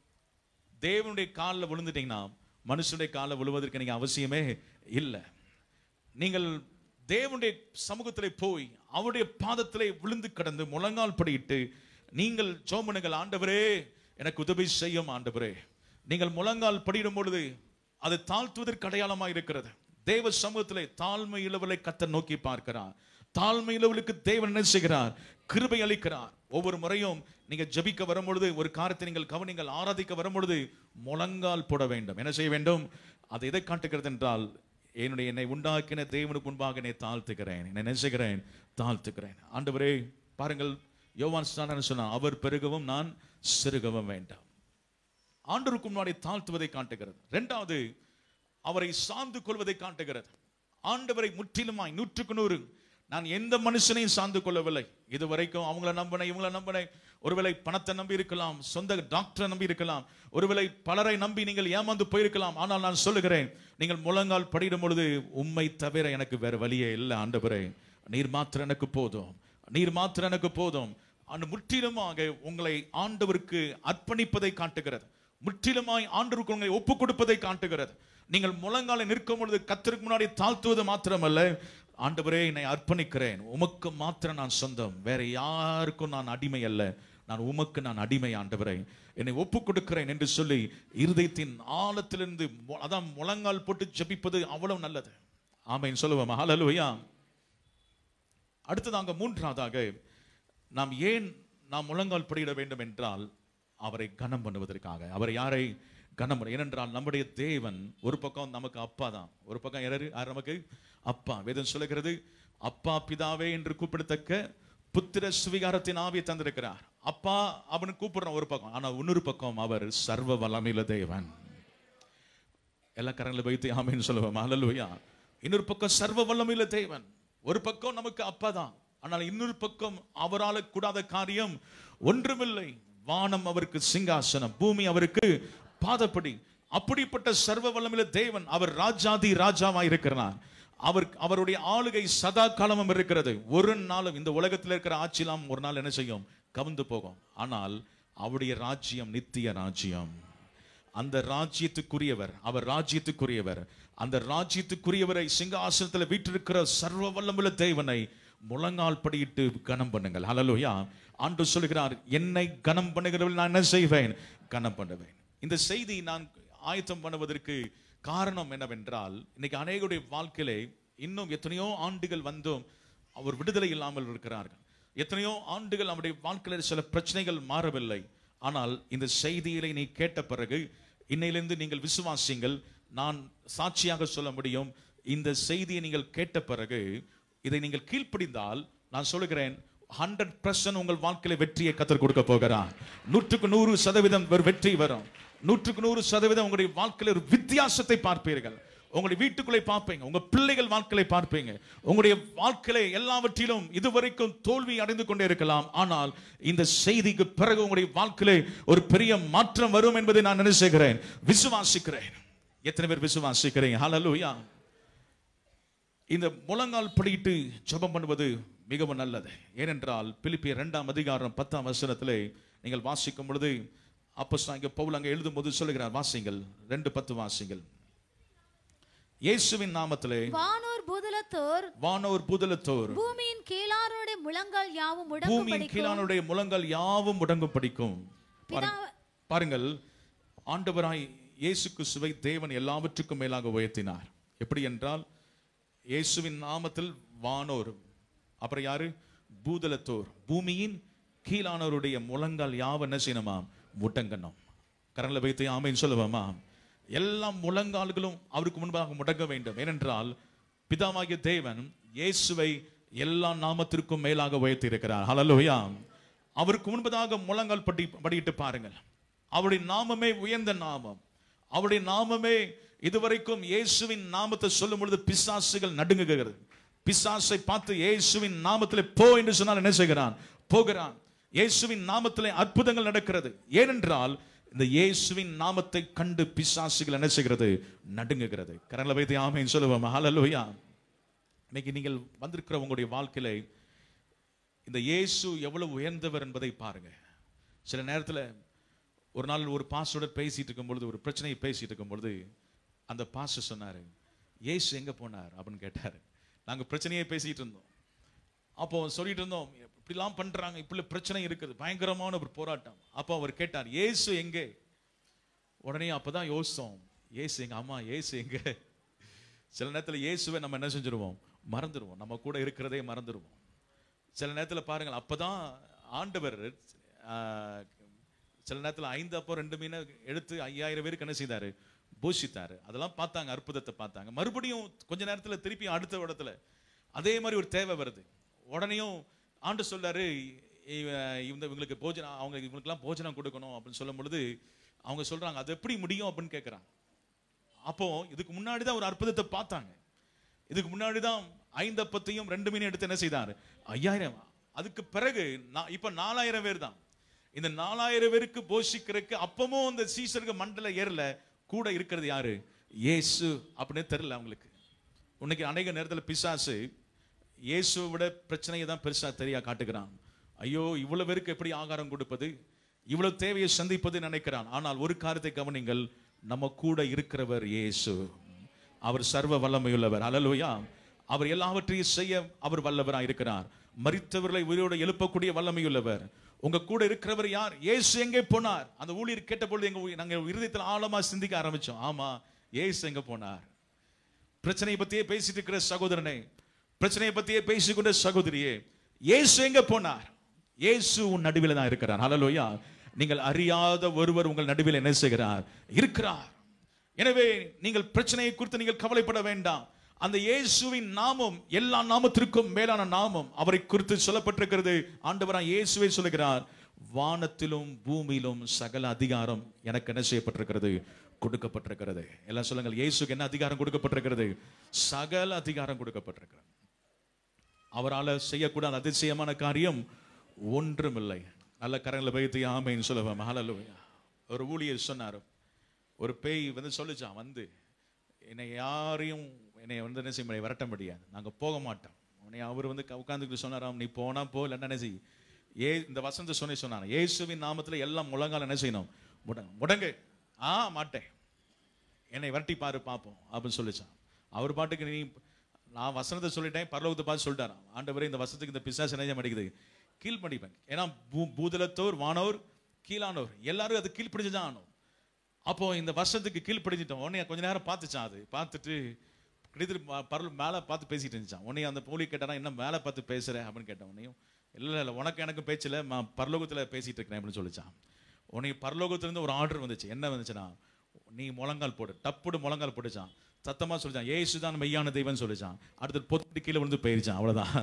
தேவனுடைய காலில் விழுந்துட்டீங்கன்னா மனுஷனுடைய காலில் விழுவதற்கு நீங்க அவசியமே இல்லை நீங்கள் தேவனுடைய சமூகத்திலே போய் அவருடைய பாதத்திலே விழுந்து கடந்து முழங்கால் படியிட்டு நீங்கள் ஜோமனுங்கள் ஆண்டவரே எனக்கு உதவி செய்யும் ஆண்டவரே நீங்கள் முழங்கால் படியிடும் பொழுது அது தாழ்த்துவதற்கு அடையாளமாக இருக்கிறது தேவ சமூகத்திலே தாழ்மை இளவலை கத்தர் நோக்கி பார்க்கிறார் தாழ்மை இளவலுக்கு தேவன் என்ன செய்கிறார் கிருபை அளிக்கிறார் ஒவ்வொரு முறையும் நீங்க ஜெபிக்க வரும்பொழுது ஒரு காரியத்தை நீங்கள் கவனிங்கள் ஆராதிக்க வரும்பொழுது முழங்கால் போட வேண்டும் என்ன செய்ய வேண்டும் அது எதை காட்டுகிறது என்றால் என்னுடைய என்னை உண்டாக்கின தேவனுக்கு முன்பாக என்னை தாழ்த்துகிறேன் என்னை நெசுகிறேன் தாழ்த்துகிறேன் ஆண்டவரே பாருங்கள் யோவான் ஸ்நானன் சொன்னான் அவர் பெருகவும் நான் சிறுகவும் வேண்டாம் ஆண்டவருக்கு முன்னாடி தாழ்த்துவதை காட்டுகிறது இரண்டாவது அவரை சார்ந்து கொள்வதை காட்டுகிறது ஆண்டவரை முற்றிலுமாய் நூற்றுக்கு நூறு நான் எந்த மனுஷனையும் சார்ந்து கொள்ளவில்லை இது வரைக்கும் அவங்கள நம்பினேன் இவங்கள நம்பினேன் ஒருவேளை பணத்தை நம்பி இருக்கலாம் சொந்த டாக்டரை நம்பி இருக்கலாம் ஒருவேளை பலரை நம்பி நீங்கள் ஏமாந்து போயிருக்கலாம் ஆனால் நான் சொல்லுகிறேன் நீங்கள் முழங்கால் படிடும் பொழுது உம்மை தவிர எனக்கு வேற வழியே இல்லை ஆண்டவரே நீர் மாத்திரம் எனக்கு போதும் நீர் மாத்திரம் எனக்கு போதும் அந்த முற்றிலுமாக உங்களை ஆண்டவருக்கு அர்ப்பணிப்பதை காட்டுகிறது முற்றிலுமாய் ஆண்டவருக்கு உங்களை ஒப்பு கொடுப்பதை காட்டுகிறது நீங்கள் முழங்கால நிற்கும் பொழுது கத்தருக்கு முன்னாடி தாழ்த்துவது மாத்திரமல்ல ஆண்டவரே என்னை அர்ப்பணிக்கிறேன் உமக்கு மாத்திரம் நான் சொந்தம் வேற யாருக்கும் நான் அடிமை அல்ல நான் உமக்கு நான் அடிமை ஆண்டவரே என்னை ஒப்பு கொடுக்கிறேன் என்று சொல்லி இருதயத்தின் ஆழத்திலிருந்து மு- அதான் முழங்கால் போட்டு ஜெபிப்பது அவ்வளவு நல்லது ஆமைன்னு சொல்லுவோம் ஹalleluya அடுத்ததாக மூன்றாவதாக நாம் ஏன் நாம் முழங்கால் படியிட வேண்டும் என்றால் அவரை கனம் பண்ணுவதற்காக அவரை யாரை கனம் பண்ண ஏனென்றால் நம்முடைய தேவன் ஒரு பக்கம் நமக்கு அப்பா தான் ஒரு பக்கம் யாரு யார் நமக்கு அப்பா வேதம் சொல்லுகிறது அப்பா பிதாவே என்று கூப்பிடத்தக்க புத்திர சுவிகாரத்தின் ஆவியை தந்திருக்கிறார் அப்பா அவனு கூப்பிடுறான் ஒரு பக்கம் ஆனா இன்னொரு பக்கம் அவர் சர்வ வல்லமையுள்ள தேவன் எல்லா கரங்களை வைத்து ஆமைன்னு சொல்லுவோம் அல்லலுயா இன்னொரு பக்கம் சர்வ வல்லமையுள்ள தேவன் ஒரு பக்கம் நமக்கு அப்பா தான் ஆனால் இன்னொரு பக்கம் அவரால கூடாத காரியம் ஒன்றுமில்லை வானம் அவருக்கு சிங்காசனம் பூமி அவருக்கு பாதப்படி அப்படிப்பட்ட சர்வ வல்லமையுள்ள தேவன் அவர் ராஜாதி ராஜாவா இருக்கிறார் அவர் அவருடைய ஆளுகை சதா காலமும் இருக்கிறது ஒரு நாளும் இந்த உலகத்தில் இருக்கிற ஆட்சிலாம் ஒரு நாள் என்ன செய்யும் கவுந்து போகும் ஆனால் அவருடைய ராஜ்யம் நித்திய ராஜ்யம் அந்த ராஜ்யத்துக்குரியவர் அவர் ராஜ்யத்துக்குரியவர் அந்த ராஜ்யத்துக்குரியவரை சிங்காசனத்தில் வீற்றிருக்கிற சர்வ வல்லமுள்ள தேவனை முழங்கால் படியிட்டு கனம் பண்ணுங்கள் ஹalleluya ஆண்டு சொல்கிறார் என்னை கனம் பண்ணுகிறவர்கள் நான் என்ன செய்வேன் கனம் பண்ணுவேன் இந்த செய்தி நான் ஆயத்தம் பண்ணுவதற்கு காரணம் என்னவென்றால் இன்னைக்கு அநேகருடைய வாழ்க்கையிலே இன்னும் எத்தனையோ ஆண்டுகள் வந்தும் அவர் விடுதலை இல்லாமல் இருக்கிறார்கள் எத்தனையோ ஆண்டுகள் அவருடைய வாழ்க்கையில் சில பிரச்சனைகள் மாறவில்லை ஆனால் இந்த செய்தியிலே நீ கேட்ட பிறகு இன்னையிலிருந்து நீங்கள் விசுவாசிங்கள் நான் சாட்சியாக சொல்ல முடியும் இந்த செய்தியை நீங்கள் கேட்ட பிறகு இதை நீங்கள் கீழ்ப்படிந்தால் நான் சொல்லுகிறேன் ஹண்ட்ரட் பர்சன்ட் உங்கள் வாழ்க்கையில வெற்றியை கத்தர் கொடுக்க போகிறார் நூற்றுக்கு நூறு சதவீதம் ஒரு வெற்றி வரும் நூற்றுக்கு நூறு சதவீதம் உங்களுடைய வாழ்க்கையில ஒரு வித்தியாசத்தை பார்ப்பீர்கள் உங்களுடைய வீட்டுக்குள்ளே பார்ப்பீங்க உங்க பிள்ளைகள் வாழ்க்கையை பார்ப்பீங்க உங்களுடைய வாழ்க்கையில எல்லாவற்றிலும் இதுவரைக்கும் தோல்வி அடைந்து கொண்டே இருக்கலாம் ஆனால் இந்த செய்திக்கு பிறகு உங்களுடைய வாழ்க்கையிலே ஒரு பெரிய மாற்றம் வரும் என்பதை நான் நினைச்சுகிறேன் விசுவாசிக்கிறேன் எத்தனை பேர் விசுவாசிக்கிறீங்க ஹalleluya இந்த முழங்கால் படியிட்டு ஜெபம் பண்ணுவது மிகவும் நல்லது ஏனென்றால் பிலிப்பிய இரண்டாம் அதிகாரம் பத்தாம் வசனத்திலே நீங்கள் வாசிக்கும் பொழுது அப்போ இங்க பவுல் அங்கே எழுதும் போது சொல்லுகிறார் வாசிங்கள் ரெண்டு பத்து வாசிங்கள் இயேசுவின் நாமத்திலே வானோர் பூதலத்தோர் வானோர் புதலத்தோர் பூமியின் கீழாரோட முழங்கால் யாவும் முடங்கும் பூமியின் கீழானுடைய முழங்கால் யாவும் முடங்கும் படிக்கும் பாருங்க- பிதாவ- பாருங்கள் ஆண்டவராய் இயேசு கிறிஸ்துவை தேவன் எல்லாவற்றுக்கும் மேலாக உயர்த்தினார் எப்படி என்றால் இயேசுவின் நாமத்தில் வானோர் அப்புறம் யாரு பூதலத்தோர் பூமியின் கீழானோருடைய முழங்கால் யாவ என்ன செய்யணுமா முடங்கணும் கரங்களை வைத்து ஆமைன்னு சொல்லுவோமா எல்லா முழங்கால்களும் அவருக்கு முன்பாக முடங்க வேண்டும் ஏனென்றால் பிதாவாகிய தேவன் இயேசுவை எல்லா நாமத்திற்கும் மேலாக உயர்த்தி இருக்கிறார் ஹalleluya அவருக்கு முன்பதாக முழங்கால் பட்டி படியிட்டு பாருங்கள் அவருடைய நாமமே உயர்ந்த நாமம் அவருடைய நாமமே இதுவரைக்கும் இயேசுவின் நாமத்தை சொல்லும் பொழுது பிசாசுகள் நடுங்குகிறது பிசாசை பார்த்து இயேசுவின் நாமத்திலே போ என்று சொன்னால் என்ன செய்கிறான் போகிறான் இயேசுவின் நாமத்திலே அற்புதங்கள் நடக்கிறது ஏனென்றால் இந்த இயேசுவின் நாமத்தை கண்டு பிசாசுகள் என்ன செய்கிறது நடுங்குகிறது கரங்களை வைத்து ஆமைன்னு சொல்லுவோம் ஹalleluya இன்னைக்கு நீங்கள் வந்திருக்கிற உங்களுடைய வாழ்க்கையில இந்த இயேசு எவ்வளவு உயர்ந்தவர் என்பதை பாருங்க சில நேரத்தில் ஒரு நாள் ஒரு பாஸ்டோட பேசிட்டு இருக்கும் பொழுது ஒரு பிரச்சனையை பேசிட்டு இருக்கும் பொழுது அந்த பாஸ்டர் சொன்னாரு இயேசு எங்க போனார் அப்படின்னு கேட்டாரு நாங்க பிரச்சனையே பேசிட்டு இருந்தோம் அப்போ சொல்லிட்டு இருந்தோம் இப்படிலாம் பண்றாங்க இப்படி பிரச்சனை இருக்குது பயங்கரமான ஒரு போராட்டம் அப்போ அவர் கேட்டார் இயேசு எங்கே உடனே அப்பதான் யோசித்தோம் இயேசு எங்க அம்மா இயேசு எங்க சில நேரத்தில் இயேசுவை நம்ம என்ன செஞ்சிருவோம் மறந்துடுவோம் நம்ம கூட இருக்கிறதே மறந்துடுவோம் சில நேரத்தில் பாருங்கள் அப்பதான் ஆண்டவர் ஆஹ், சில நேரத்தில் ஐந்து அப்போ ரெண்டு மீனை எடுத்து ஐயாயிரம் பேருக்கு என்ன செய்தாரு பூஷித்தாரு அதெல்லாம் பார்த்தாங்க அற்புதத்தை பார்த்தாங்க மறுபடியும் கொஞ்ச நேரத்தில் திருப்பி அடுத்த இடத்துல அதே மாதிரி ஒரு தேவை வருது உடனேயும் ஆண்டு சொல்றாரு இவ- இந்த இவங்களுக்கு போஜனம் அவங்க இவங்களுக்குலாம் போஜனம் கொடுக்கணும் அப்படின்னு சொல்லும் பொழுது அவங்க சொல்றாங்க அது எப்படி முடியும் அப்படின்னு கேட்குறாங்க அப்போ இதுக்கு முன்னாடி தான் ஒரு அற்புதத்தை பார்த்தாங்க இதுக்கு முன்னாடி தான் ஐந்தப்பத்தையும் ரெண்டு மீன் எடுத்து என்ன செய்தார் ஐயாயிரம் அதுக்கு பிறகு நான் இப்ப நாலாயிரம் பேர் தான் இந்த நாலாயிரம் பேருக்கு போஷிக்கிறதுக்கு அப்பமும் அந்த சீசருக்கு மண்டல ஏறல கூட இருக்கிறது யாரு இயேசு அப்படின்னு தெரியல அவங்களுக்கு இன்னைக்கு அநேக நேரத்தில் பிசாசு இயேசுவை விட பிரச்சனையை தான் பெருசா தெரியா காட்டுகிறான் ஐயோ இவ்வளவு பேருக்கு எப்படி ஆகாரம் கொடுப்பது இவ்வளவு தேவையை சந்திப்பது நினைக்கிறான் ஆனால் ஒரு காரியத்தை கவனிங்கள் நம்ம கூட இருக்கிறவர் இயேசு அவர் சர்வ வல்லமையுள்ளவர் அல்லலுயா அவர் எல்லாவற்றையும் செய்ய அவர் வல்லவராய் இருக்கிறார் மரித்தவர்களை உயிரோடு எழுப்பக்கூடிய வல்லமையுள்ளவர் உங்க கூட இருக்கிறவர் யார் இயேசு எங்கே போனார் அந்த ஊழியர் கேட்டபொழுது எங்க உ- நாங்க இருதயத்தில் ஆழமா சிந்திக்க ஆரம்பிச்சோம் ஆமா இயேசு எங்க போனார் பிரச்சனையை பத்தியே பேசிட்டு இருக்கிற சகோதரனே பிரச்சனையை பத்தியே பேசிக்கொண்ட சகோதரியே இயேசு எங்க போனார் இயேசு உன் நடுவில் தான் இருக்கிறார் ஹalleluya நீங்கள் அறியாத ஒருவர் உங்கள் நடுவில் என்ன செய்கிறார் இருக்கிறார் எனவே நீங்கள் பிரச்சனையை குறித்து நீங்கள் கவலைப்பட வேண்டாம் அந்த இயேசுவின் நாமம் எல்லா நாமத்திற்கும் மேலான நாமம் அவரை குறித்து சொல்லப்பட்டிருக்கிறது ஆண்டவராய் இயேசுவை சொல்லுகிறார் வானத்திலும் பூமியிலும் சகல அதிகாரம் எனக்கு என்ன செய்யப்பட்டிருக்கிறது கொடுக்கப்பட்டிருக்கிறது எல்லாம் சொல்லுங்கள் இயேசுக்கு என்ன அதிகாரம் கொடுக்கப்பட்டிருக்கிறது சகல அதிகாரம் கொடுக்கப்பட்டிருக்கிறது அவரால் செய்யக்கூடாத அதிசயமான காரியம் ஒன்றுமில்லை நல்ல கரங்களை வைத்து ஆமைன்னு சொல்லுவேன் ஹalleluya ஒரு ஊழியர் சொன்னார் ஒரு பேய் வந்து சொல்லுச்சான் வந்து என்னை யாரையும் என்னை வந்து என்ன செய்ய முடியாது விரட்ட முடியாது நாங்கள் போக மாட்டோம் உன்னை அவர் வந்து உட்காந்துக்கிட்டு சொன்னாராம் நீ போனா போ இல்லைன்னா என்ன செய் ஏ இந்த வசந்த சொன்ன சொன்னார் இயேசுவின் நாமத்தில் எல்லாம் முழங்கால் என்ன செய்யணும் முடங்க முடங்கு ஆ மாட்டேன் என்னை விரட்டி பாரு பார்ப்போம் அப்படின்னு சொல்லிச்சான் அவர் பாட்டுக்கு நீ நான் வசனத்தை சொல்லிட்டேன் பரலோகத்தை பார்த்து சொல்லிட்டாராம் ஆண்டவரே இந்த வசனத்துக்கு இந்த பிசாசு என்ன செய்ய மாட்டேங்குது கீழ்ப்படிப்பேன் ஏன்னா பூ பூதலத்தோர் வானோர் கீழானோர் எல்லாரும் அது கீழ்ப்படிஞ்சு தான் ஆனோம் அப்போ இந்த வருஷத்துக்கு கீழ்ப்படிஞ்சிட்டோம் உடனே கொஞ்ச நேரம் பார்த்துச்சான் அது பார்த்துட்டு கிட்டத்தட்ட பரல் மேலே பார்த்து பேசிட்டு இருந்துச்சான் உடனே அந்த போலி கேட்டானா என்ன மேலே பார்த்து பேசுற அப்படின்னு கேட்டேன் உன்னையும் இல்லை இல்லை உனக்கு எனக்கு பேச்சில் பரலோகத்தில் பேசிட்டு இருக்கிறேன் அப்படின்னு சொல்லிச்சான் உனக்கு பரலோகத்திலிருந்து ஒரு ஆர்டர் வந்துச்சு என்ன வந்துச்சுன்னா நீ முழங்கால் போடு டப்புடு முழங்கால் போட்டுச்சான் சத்தமா சொல்லிச்சான் ஏசு தான் மெய்யான தெய்வம்னு சொல்லிச்சான் அடுத்து பொத்து கீழே விழுந்து போயிருச்சான் அவ்வளவுதான்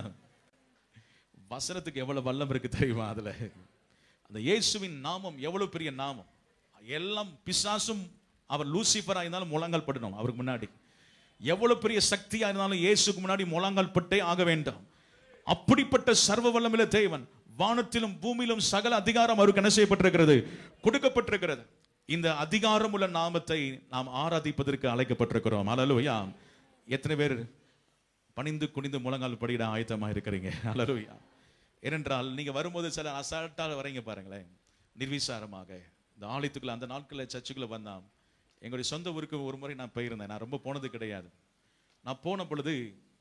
வசனத்துக்கு எவ்வளவு வல்லம் இருக்கு தெரியுமா அதுல அந்த இயேசுவின் நாமம் எவ்வளவு பெரிய நாமம் எல்லாம் பிசாசும் அவர் லூசிஃபரா இருந்தாலும் முழங்கால் படணும் அவருக்கு முன்னாடி எவ்வளவு பெரிய சக்தியா இருந்தாலும் இயேசுக்கு முன்னாடி முழங்கால் பட்டே ஆக வேண்டாம் அப்படிப்பட்ட சர்வ வல்லமில்ல தேவன் வானத்திலும் பூமியிலும் சகல அதிகாரம் அவருக்கு என்ன செய்யப்பட்டிருக்கிறது கொடுக்கப்பட்டிருக்கிறது இந்த அதிகாரம் உள்ள நாமத்தை நாம் ஆராதிப்பதற்கு அழைக்கப்பட்டிருக்கிறோம் அலலுயா எத்தனை பேர் பணிந்து குனிந்து முழங்கால் படியிட ஆயத்தமா இருக்கிறீங்க அலலுயா ஏனென்றால் நீங்க வரும்போது சில அசால்ட்டாக வரீங்க பாருங்களேன் நிர்விசாரமாக இந்த ஆலயத்துக்குள்ள அந்த நாட்களில் சர்ச்சுக்குள்ள வந்தான் எங்களுடைய சொந்த ஊருக்கு ஒரு முறை நான் போயிருந்தேன் நான் ரொம்ப போனது கிடையாது நான் போன பொழுது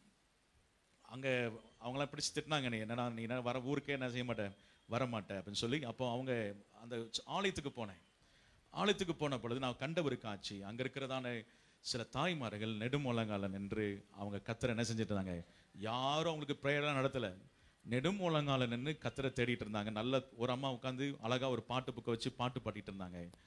அங்கே அவங்களாம் பிடிச்சி திட்டினாங்க நீ என்னடா நீ என்ன வர ஊருக்கே என்ன செய்ய மாட்டேன் வர மாட்டேன் அப்படின்னு சொல்லி அப்போ அவங்க அந்த ஆலயத்துக்கு போனேன் ஆலயத்துக்கு போன பொழுது நான் கண்ட ஒரு காட்சி அங்கே இருக்கிறதான சில தாய்மார்கள் நெடுமுழங்கால நின்று அவங்க கத்தரை என்ன செஞ்சுட்டு இருந்தாங்க யாரும் அவங்களுக்கு ப்ரேயர்லாம் நடத்தலை நெடுமுழங்கால நின்று கத்தரை தேடிட்டு இருந்தாங்க நல்ல ஒரு அம்மா உட்காந்து அழகா ஒரு பாட்டு புக்கை வச்சு பாட்டு பாடிட்டு இருந்தாங்க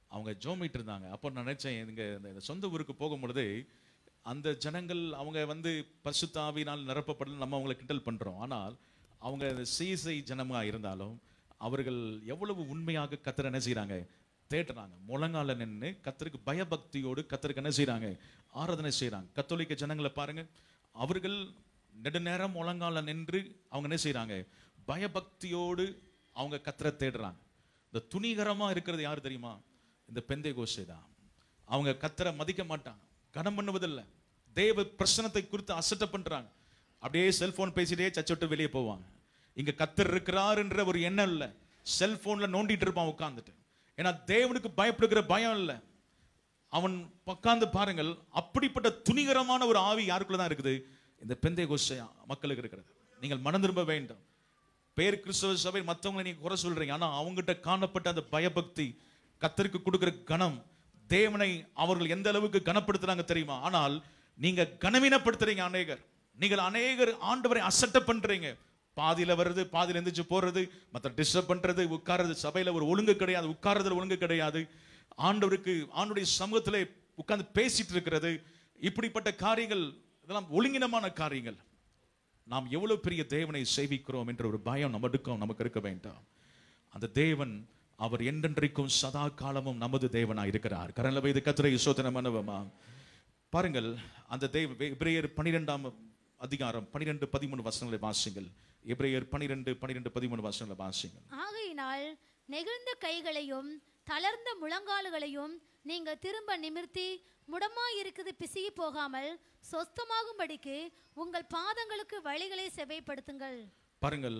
அவங்க ஜோமிட்டு இருந்தாங்க அப்போ நான் நினைச்சேன் இங்க இந்த இந்த சொந்த ஊருக்கு போகும் பொழுது அந்த ஜனங்கள் அவங்க வந்து பரிசுத்தாவினால் நிரப்பப்படல நம்ம அவங்களை கிண்டல் பண்றோம் ஆனால் அவங்க சிஎஸ்ஐ ஜனமா இருந்தாலும் அவர்கள் எவ்வளவு உண்மையாக கத்தர் என்ன செய்றாங்க தேடுறாங்க முழங்கால நின்று கத்தருக்கு பயபக்தியோடு கத்தருக்கு என்ன செய்றாங்க ஆராதனை செய்றாங்க கத்தோலிக்க ஜனங்களை பாருங்க அவர்கள் நெடுநேரம் முழங்கால நின்று அவங்க என்ன செய்றாங்க பயபக்தியோடு அவங்க கத்தரை தேடுறாங்க இந்த துணிகரமா இருக்கிறது யார் தெரியுமா இந்த பெந்தை கோஷை தான் அவங்க கத்தரை மதிக்க மாட்டாங்க கனம் பண்ணுவதில்லை தேவ பிரசனத்தை குறித்து அசட்டை பண்றாங்க அப்படியே செல்போன் பேசிட்டே சர்ச்சை விட்டு வெளியே போவாங்க இங்க கத்தர் இருக்கிறார் என்ற ஒரு எண்ணம் இல்லை செல்போன்ல நோண்டிட்டு இருப்பான் உட்கார்ந்துட்டு ஏன்னா தேவனுக்கு பயப்படுகிற பயம் இல்லை அவன் உட்கார்ந்து பாருங்கள் அப்படிப்பட்ட துணிகரமான ஒரு ஆவி யாருக்குள்ள தான் இருக்குது இந்த பெந்தை கோஷ மக்களுக்கு இருக்கிறது நீங்கள் மனம் திரும்ப வேண்டும் பேர் கிறிஸ்தவ சபை மற்றவங்களை நீங்க குறை சொல்றீங்க ஆனா அவங்ககிட்ட காணப்பட்ட அந்த பயபக்தி கத்தருக்கு கொடுக்கிற கணம் தேவனை அவர்கள் எந்த அளவுக்கு கனப்படுத்துறாங்க தெரியுமா ஆனால் நீங்க கனவீனப்படுத்துறீங்க அநேகர் நீங்கள் அநேகர் ஆண்டவரை அசட்டை பண்றீங்க பாதியில வருது பாதியில எந்திரிச்சு போறது மற்ற டிஸ்டர்ப் பண்றது உட்கார்றது சபையில ஒரு ஒழுங்கு கிடையாது உட்கார்றதுல ஒழுங்கு கிடையாது ஆண்டவருக்கு ஆண்டுடைய சமூகத்திலே உட்கார்ந்து பேசிட்டு இருக்கிறது இப்படிப்பட்ட காரியங்கள் இதெல்லாம் ஒழுங்கினமான காரியங்கள் நாம் எவ்வளவு பெரிய தேவனை சேவிக்கிறோம் என்ற ஒரு பயம் நமக்கும் நமக்கு இருக்க வேண்டாம் அந்த தேவன் அவர் என்றென்றைக்கும் சதா காலமும் நமது தேவனாய் இருக்கிறார் கரல வைத்து கத்திரை சோதனை மனவமா பாருங்கள் அந்த தேவ எபிரேயர் பனிரெண்டாம் அதிகாரம் பனிரெண்டு பதிமூணு வசனங்களை வாசிங்கள் எபிரேயர் பனிரெண்டு பனிரெண்டு பதிமூணு வசனங்களை வாசிங்கள் ஆகையினால் நெகிழ்ந்த கைகளையும் தளர்ந்த முழங்கால்களையும் நீங்க திரும்ப நிமிர்த்தி முடமாயிருக்குது பிசுகி போகாமல் சொஸ்தமாகும்படிக்கு உங்கள் பாதங்களுக்கு வழிகளை செவைப்படுத்துங்கள் பாருங்கள்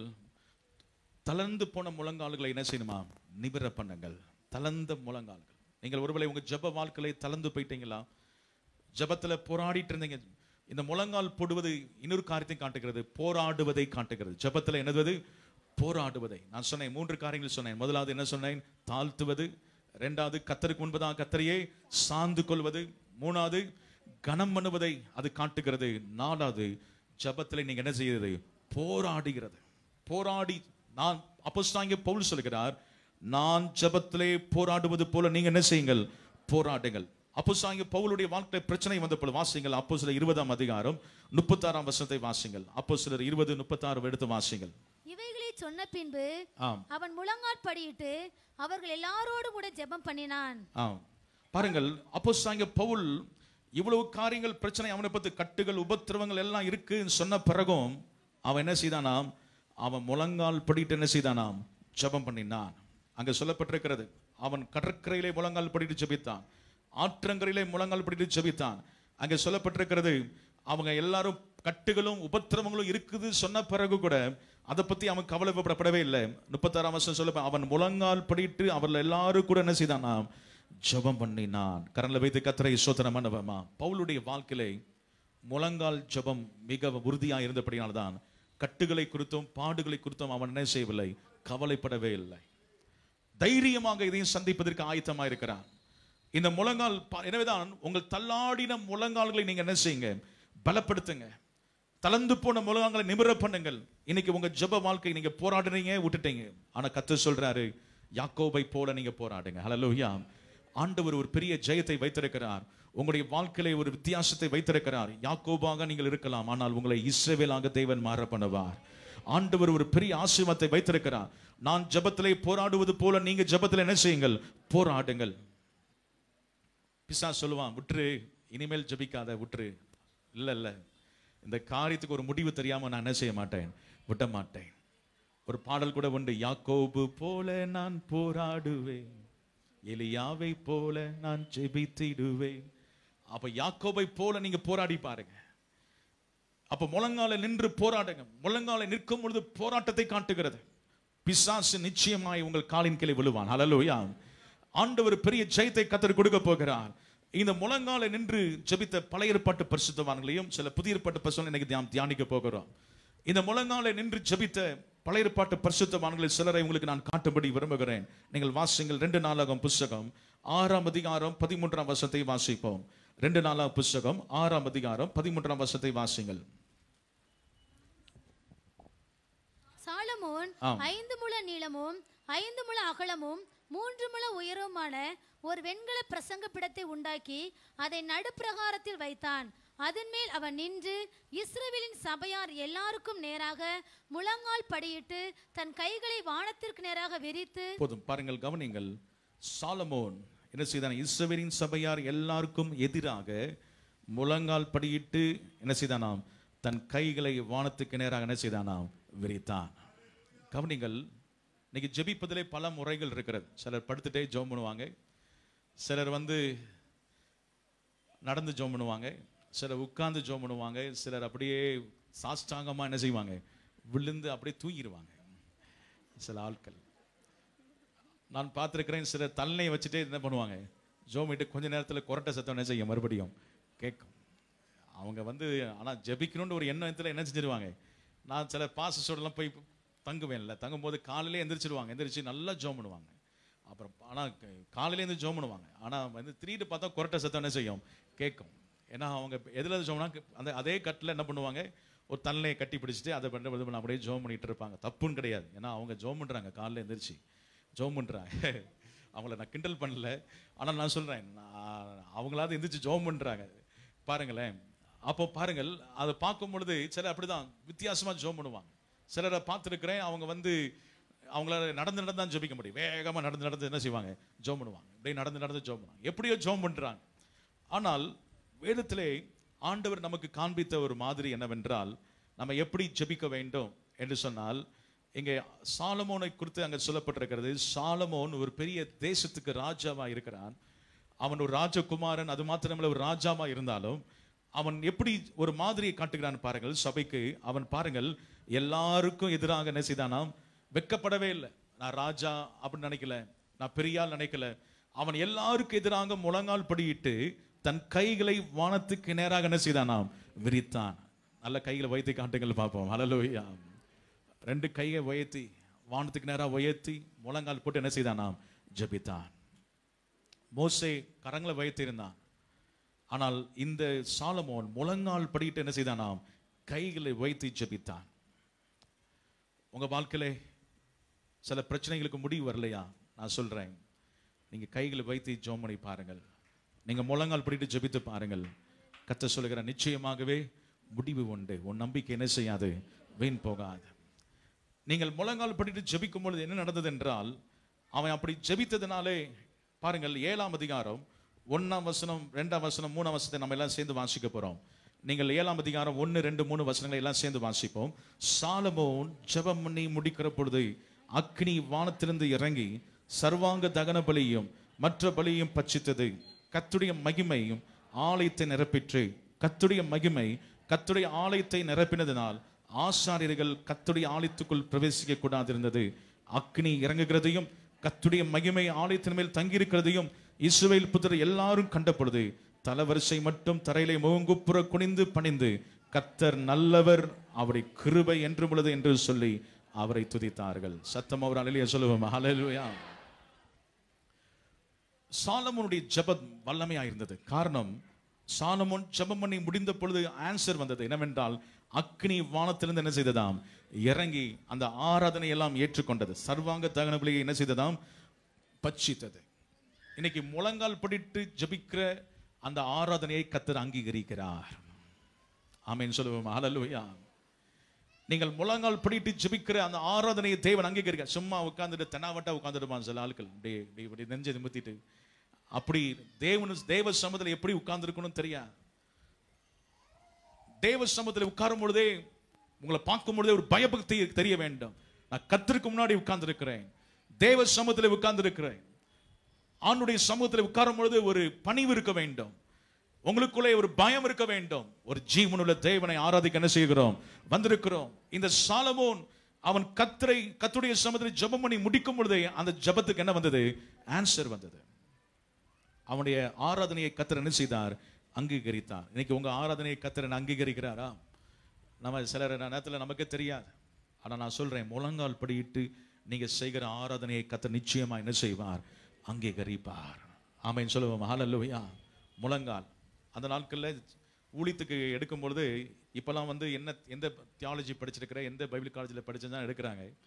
தளர்ந்து போன முழங்கால்களை என்ன செய்யணுமா நிமிர பண்ணுங்கள் தளர்ந்த முழங்கால்கள் நீங்கள் ஒருவேளை உங்க ஜெப வாழ்க்கையில தளர்ந்து போயிட்டீங்களா ஜெபத்துல போராடிட்டு இருந்தீங்க இந்த முழங்கால் போடுவது இன்னொரு காரியத்தை காட்டுகிறது போராடுவதை காட்டுகிறது ஜெபத்துல என்னது போராடுவதை நான் சொன்னேன் மூன்று காரியங்கள் சொன்னேன் முதலாவது என்ன சொன்னேன் தாழ்த்துவது ரெண்டாவது கத்தருக்கு முன்பதாக கத்தரையே சார்ந்து கொள்வது மூணாவது கனம் பண்ணுவதை அது காட்டுகிறது நாலாவது ஜெபத்துல நீங்க என்ன செய்யறது போராடுகிறது போராடி நான் அப்போஸ்தலனாகிய பவுல் சொல்கிறார் நான் ஜெபத்திலே போராடுவது போல நீங்க என்ன செய்யுங்கள் போராடுங்கள் அப்போஸ்தலனாகிய பவுலுடைய வாழ்க்கை பிரச்சனை வந்த போல வாசிங்கள் அப்போ சில இருபதாம் அதிகாரம் முப்பத்தாறாம் வசனத்தை வாசிங்கள் அப்போ சிலர் இருபது முப்பத்தாறு எடுத்து வாசிங்கள் இவைகளை சொன்ன பின்பு ஆம் அவன் முழங்காற்படியிட்டு அவர்கள் எல்லாரோடும் கூட ஜெபம் பண்ணினான் ஆம் பாருங்கள் அப்போஸ்தலனாகிய பவுல் இவ்வளவு காரியங்கள் பிரச்சனை அவனை பத்தி கட்டுகள் உபத்திரவங்கள் எல்லாம் இருக்குன்னு சொன்ன பிறகும் அவன் என்ன செய்தானாம் அவன் முழங்கால் படிட்டு என்ன செய்தானாம் ஜெபம் பண்ணினான் அங்க சொல்லப்பட்டிருக்கிறது அவன் கடற்கரையிலே முழங்கால் படிட்டு ஜெபித்தான் ஆற்றங்கரையிலே முழங்கால் படிட்டு ஜெபித்தான் அங்க சொல்லப்பட்டிருக்கிறது அவங்க எல்லாரும் கட்டுகளும் உபத்திரவங்களும் இருக்குது சொன்ன பிறகு கூட அதை பத்தி அவன் கவலைப்படப்படவே இல்லை முப்பத்தாறாம் வருஷம் சொல்ல அவன் முழங்கால் படிட்டு அவர்கள் எல்லாரும் கூட என்ன செய்தானாம் ஜெபம் பண்ணினான் கரண்ல வைத்து கத்தரை சோதனம் பண்ணவமா பவுலுடைய வாழ்க்கையிலே முழங்கால் ஜெபம் மிக உறுதியா இருந்தபடியால்தான் கட்டுகளை குறித்தும் பாடுகளை குறித்தும் அவன் என்ன செய்யவில்லை கவலைப்படவே இல்லை தைரியமாக இதையும் சந்திப்பதற்கு ஆயத்தமா இருக்கிறான் இந்த முழங்கால் பா- எனவேதான் உங்கள் தள்ளாடின முழங்கால்களை நீங்க என்ன செய்யுங்க பலப்படுத்துங்க தளர்ந்து போன முழங்கால்களை நிமிர பண்ணுங்கள் இன்னைக்கு உங்க ஜெப வாழ்க்கை நீங்க போராடுறீங்க விட்டுட்டீங்க ஆனா கத்து சொல்றாரு யாக்கோபை போல நீங்க போராடுங்க ஹalleluya ஆண்டவர் ஒரு பெரிய ஜெயத்தை வைத்திருக்கிறார் உங்களுடைய வாழ்க்கையிலே ஒரு வித்தியாசத்தை வைத்திருக்கிறார் யாக்கோபாக நீங்கள் இருக்கலாம் ஆனால் உங்களை இஸ்ரவேலாக தேவன் மாற பண்ணுவார் ஆண்டவர் ஒரு பெரிய ஆசீர்வாதத்தை வைத்திருக்கிறார் நான் ஜெபத்திலே போராடுவது போல நீங்க ஜெபத்தில் என்ன செய்யுங்கள் போராடுங்கள் பிசா சொல்லுவான் விட்டுரு இனிமேல் ஜெபிக்காத விட்டுரு இல்ல இல்ல இந்த காரியத்துக்கு ஒரு முடிவு தெரியாம நான் என்ன செய்ய மாட்டேன் விட்ட மாட்டேன் ஒரு பாடல் கூட உண்டு யாக்கோபு போல நான் போராடுவேன் எலியாவை போல நான் ஜெபித்திடுவேன் அப்ப யாக்கோபை போல நீங்க போராடி பாருங்க அப்ப முழங்கால நின்று போராடுங்க முழங்கால நிற்கும் பொழுது போராட்டத்தை காட்டுகிறது பிசாசு நிச்சயமாய் உங்கள் காலின் கீழே விழுவான் ஹalleluya ஆண்டவர் பெரிய ஜெயத்தை கத்தர் கொடுக்க போகிறார் இந்த முழங்கால நின்று ஜெபித்த பழைய ஏற்பாட்டு பரிசுத்தவான்களையும் சில புதிய ஏற்பாட்டு பரிசுத்தவான்களை இன்னைக்கு தியானம் தியானிக்க போகிறோம் இந்த முழங்கால நின்று ஜெபித்த பழைய ஏற்பாட்டு பரிசுத்தவான்களில் சிலரை உங்களுக்கு நான் காட்டும்படி விரும்புகிறேன் நீங்கள் வாசிங்கள் ரெண்டு நாளாகும் புஸ்தகம் ஆறாம் அதிகாரம் பதிமூன்றாம் வசத்தை வாசிப்போம் ரெண்டு நாளாம் புஸ்தகம் ஆறாம் அதிகாரம் பதிமூன்றாம் வசத்தை வாசிங்கள் சாலமோன் ஆம். ஐந்து முழ நீளமும் ஐந்து முழ அகலமும் மூன்று முழ உயரமுமான ஒரு வெண்கல பிரசங்க பிடத்தை உண்டாக்கி அதை நடுப்பிரகாரத்தில் வைத்தான் அதன் மேல் அவன் நின்று இஸ்ரவேலின் சபையார் எல்லாருக்கும் நேராக முழங்கால் படியிட்டு தன் கைகளை வானத்திற்கு நேராக விரித்து போதும் பாருங்கள் கவனிங்கள் சாலமோன் என்ன செய்தான் இஸ்ரவேலின் சபையார் எல்லாருக்கும் எதிராக முழங்கால் படியிட்டு என்ன செய்தானாம் தன் கைகளை வானத்துக்கு நேராக என்ன செய்தானாம் விரித்தான் கவனிங்கள் இன்னைக்கு ஜெபிப்பதிலே பல முறைகள் இருக்கிறது சிலர் படுத்துட்டே ஜெபம் பண்ணுவாங்க சிலர் வந்து நடந்து ஜெபம் பண்ணுவாங்க சிலர் உட்கார்ந்து ஜெபம் பண்ணுவாங்க சிலர் அப்படியே சாஷ்டாங்கமா என்ன செய்வாங்க விழுந்து அப்படியே தூங்கிடுவாங்க சில ஆட்கள் நான் பார்த்திருக்கிறேன் சில தன்னை வச்சுட்டே என்ன பண்ணுவாங்க ஜோமிட்டு கொஞ்ச நேரத்துல கொரட்டை சத்தம் என்ன செய்யும் மறுபடியும் கேட்கும் அவங்க வந்து ஆனா ஜெபிக்கணும்னு ஒரு எண்ணத்துல என்ன செஞ்சிருவாங்க நான் சில பாசஸோடலாம் போய் தங்குவேன்ல தங்கும்போது காலையிலே எந்திரிச்சிருவாங்க எந்திரிச்சு நல்லா ஜோம் பண்ணுவாங்க அப்புறம் ஆனா க- காலையில இருந்து ஜோம் பண்ணுவாங்க ஆனா வந்து திடீர்னு பார்த்தா கொரட்டை சத்தம் என்ன செய்யும் கேட்கும் ஏன்னா அவங்க எதுல ஜோம்னா அந்த அதே கட்டில் என்ன பண்ணுவாங்க ஒரு தன்னையை கட்டி பிடிச்சிட்டு அதை பண்ண இது பண்ண அப்படியே ஜோம் பண்ணிட்டு இருப்பாங்க தப்புன்னு கிடையாது ஏன்னா அவங்க ஜோம் பண்றாங்க காலைல எந்திரிச்சு ஜோம் பண்றாங்க அவங்கள நான் கிண்டல் பண்ணல ஆனா நான் சொல்றேன் நான் அவங்களாவது எந்திரிச்சு ஜோம் பண்றாங்க பாருங்களேன் அப்போ பாருங்கள் அதை பார்க்கும் பொழுது சிலர் அப்படிதான் வித்தியாசமா ஜோம் பண்ணுவாங்க சிலரை பார்த்துருக்கிறேன் அவங்க வந்து அவங்களால நடந்து நடந்து தான் ஜெபிக்க முடியும் வேகமா நடந்து நடந்து என்ன செய்வாங்க ஜோம் பண்ணுவாங்க அப்படியே நடந்து நடந்து ஜோம் பண்ணுவாங்க எப்படியோ ஜோம் பண்றாங்க ஆனால் வேதத்திலே ஆண்டவர் நமக்கு காண்பித்த ஒரு மாதிரி என்னவென்றால் நம்ம எப்படி ஜெபிக்க வேண்டும் என்று சொன்னால் இங்கே சாலமோனை குறித்து அங்க சொல்லப்பட்டிருக்கிறது சாலமோன் ஒரு பெரிய தேசத்துக்கு ராஜாவா இருக்கிறான் அவன் ஒரு ராஜகுமாரன் அது மாத்திரமல்ல ஒரு ராஜாவா இருந்தாலும் அவன் எப்படி ஒரு மாதிரியை காட்டுகிறான் பாருங்கள் சபைக்கு அவன் பாருங்கள் எல்லாருக்கும் எதிராக என்ன செய்தானாம் வெக்கப்படவே இல்லை நான் ராஜா அப்படின்னு நினைக்கல நான் பெரியாள் நினைக்கல அவன் எல்லாருக்கும் எதிராக முழங்கால் படியிட்டு தன் கைகளை வானத்துக்கு நேராக என்ன செய்தானாம் விரித்தான் நல்ல கைகளை வைத்து காட்டுங்கள் பார்ப்போம் ஹalleluya ரெண்டு கையை உயர்த்தி வானத்துக்கு நேராக உயர்த்தி முழங்கால் போட்டு என்ன செய்தானாம் ஜெபித்தான் மோசே கரங்களை வைத்திருந்தான் ஆனால் இந்த சாலமோன் முழங்கால் படிட்டு என்ன செய்தானாம் கைகளை வைத்து ஜெபித்தான் உங்க வாழ்க்கையிலே சில பிரச்சனைகளுக்கு முடிவு வரலையா நான் சொல்றேன் நீங்க கைகளை வைத்து ஜெபம் பண்ணி பாருங்கள் நீங்க முழங்கால் படிட்டு ஜெபித்து பாருங்கள் கத்த சொல்லுகிற நிச்சயமாகவே முடிவு உண்டு உன் நம்பிக்கை என்ன செய்யாது வீண் போகாது நீங்கள் முழங்கால் படிட்டு ஜெபிக்கும் பொழுது என்ன நடந்தது என்றால் அவன் அப்படி ஜெபித்ததினாலே பாருங்கள் ஏழாம் அதிகாரம் ஒண்ணாம் வசனம் ரெண்டாம் வசனம் மூணாம் வசனத்தை நம்ம எல்லாம் சேர்ந்து வாசிக்க போறோம் நீங்கள் ஏழாம் அதிகாரம் ஒன்று ரெண்டு மூணு வசனங்களை எல்லாம் சேர்ந்து வாசிப்போம் சாலமோன் ஜெபம் பண்ணி முடிக்கிற பொழுது அக்னி வானத்திலிருந்து இறங்கி சர்வாங்க தகன பலியும் மற்ற பலியும் பட்சித்தது கத்துடைய மகிமையும் ஆலயத்தை நிரப்பிற்று கத்துடைய மகிமை கத்துடைய ஆலயத்தை நிரப்பினதினால் ஆசாரியர்கள் கத்துடைய ஆலயத்துக்குள் பிரவேசிக்க கூடாதிருந்தது அக்னி இறங்குகிறதையும் கத்துடைய மகிமை ஆலயத்தின் மேல் தங்கியிருக்கிறதையும் இஸ்ரவேல் புத்தர் எல்லாரும் கண்ட பொழுது தலவரிசை மட்டும் தரையிலே முகங்குப்புற குனிந்து பணிந்து கத்தர் நல்லவர் அவருடைய கிருபை என்றும் உள்ளது என்று சொல்லி அவரை துதித்தார்கள் சத்தம் அவர் அலையிலேயே சொல்லுவோம் ஹalleluya சாலமோனுடைய ஜெபம் வல்லமையா இருந்தது காரணம் சாலமோன் ஜெபம் பண்ணி முடிந்த பொழுது ஆன்சர் வந்தது என்னவென்றால் அக்னி வானத்திலிருந்து என்ன செய்ததாம் இறங்கி அந்த ஆராதனை எல்லாம் ஏற்றுக்கொண்டது சர்வாங்க தகன பலியை என்ன செய்ததாம் பட்சித்தது இன்னைக்கு முழங்கால் படிட்டு ஜெபிக்கிற அந்த ஆராதனையை கத்தர் அங்கீகரிக்கிறார் ஆமென் சொல்லுவோம் ஹalleluya நீங்கள் முழங்கால் படிட்டு ஜெபிக்கிற அந்த ஆராதனையை தேவன் அங்கீகரிக்க சும்மா உட்கார்ந்துட்டு தெனாவட்டா உட்கார்ந்துடுவான் சில ஆட்கள் அப்படியே இப்படி இப்படி நெஞ்சை நிமித்திட்டு அப்படி தேவனு தேவ சமூகத்தில் எப்படி உட்கார்ந்துருக்கணும் தெரியாது தேவ சமூகத்தில் உட்காரும் பொழுதே உங்களை பார்க்கும் பொழுதே ஒரு பயபக்தி தெரிய வேண்டும் நான் கத்திற்கு முன்னாடி உட்கார்ந்து இருக்கிறேன் தேவ சமூகத்தில் உட்கார்ந்து இருக்கிறேன் ஆணுடைய சமூகத்தில் உட்காரும் பொழுது ஒரு பணிவு இருக்க வேண்டும் உங்களுக்குள்ளே ஒரு பயம் இருக்க வேண்டும் ஒரு ஜீவனுள்ள தேவனை ஆராதிக்க என்ன செய்கிறோம் வந்திருக்கிறோம் இந்த சாலமோன் அவன் கத்தரை கத்துடைய சமூகத்தில் ஜெபம் பண்ணி முடிக்கும் பொழுதே அந்த ஜெபத்துக்கு என்ன வந்தது ஆன்சர் வந்தது அவனுடைய ஆராதனையை கத்தர் என்ன செய்தார் அங்கீகரித்தார் இன்னைக்கு உங்க ஆராதனையை கத்தரன் அங்கீகரிக்கிறாரா நம்ம சிலர் நேரத்தில் நமக்கே தெரியாது ஆனா நான் சொல்றேன் முழங்கால் படியிட்டு நீங்க செய்கிற ஆராதனையை கத்தர் நிச்சயமா என்ன செய்வார் அங்கீகரிப்பார் ஆமைன்னு சொல்லுவோம் ஹalleluya முழங்கால் அந்த நாட்கள்ல ஊழியத்துக்கு எடுக்கும் பொழுது இப்பெல்லாம் வந்து என்ன எந்த தியாலஜி படிச்சிருக்கிற எந்த பைபிள் காலேஜில் படிச்சதான் எடுக்கிறாங்க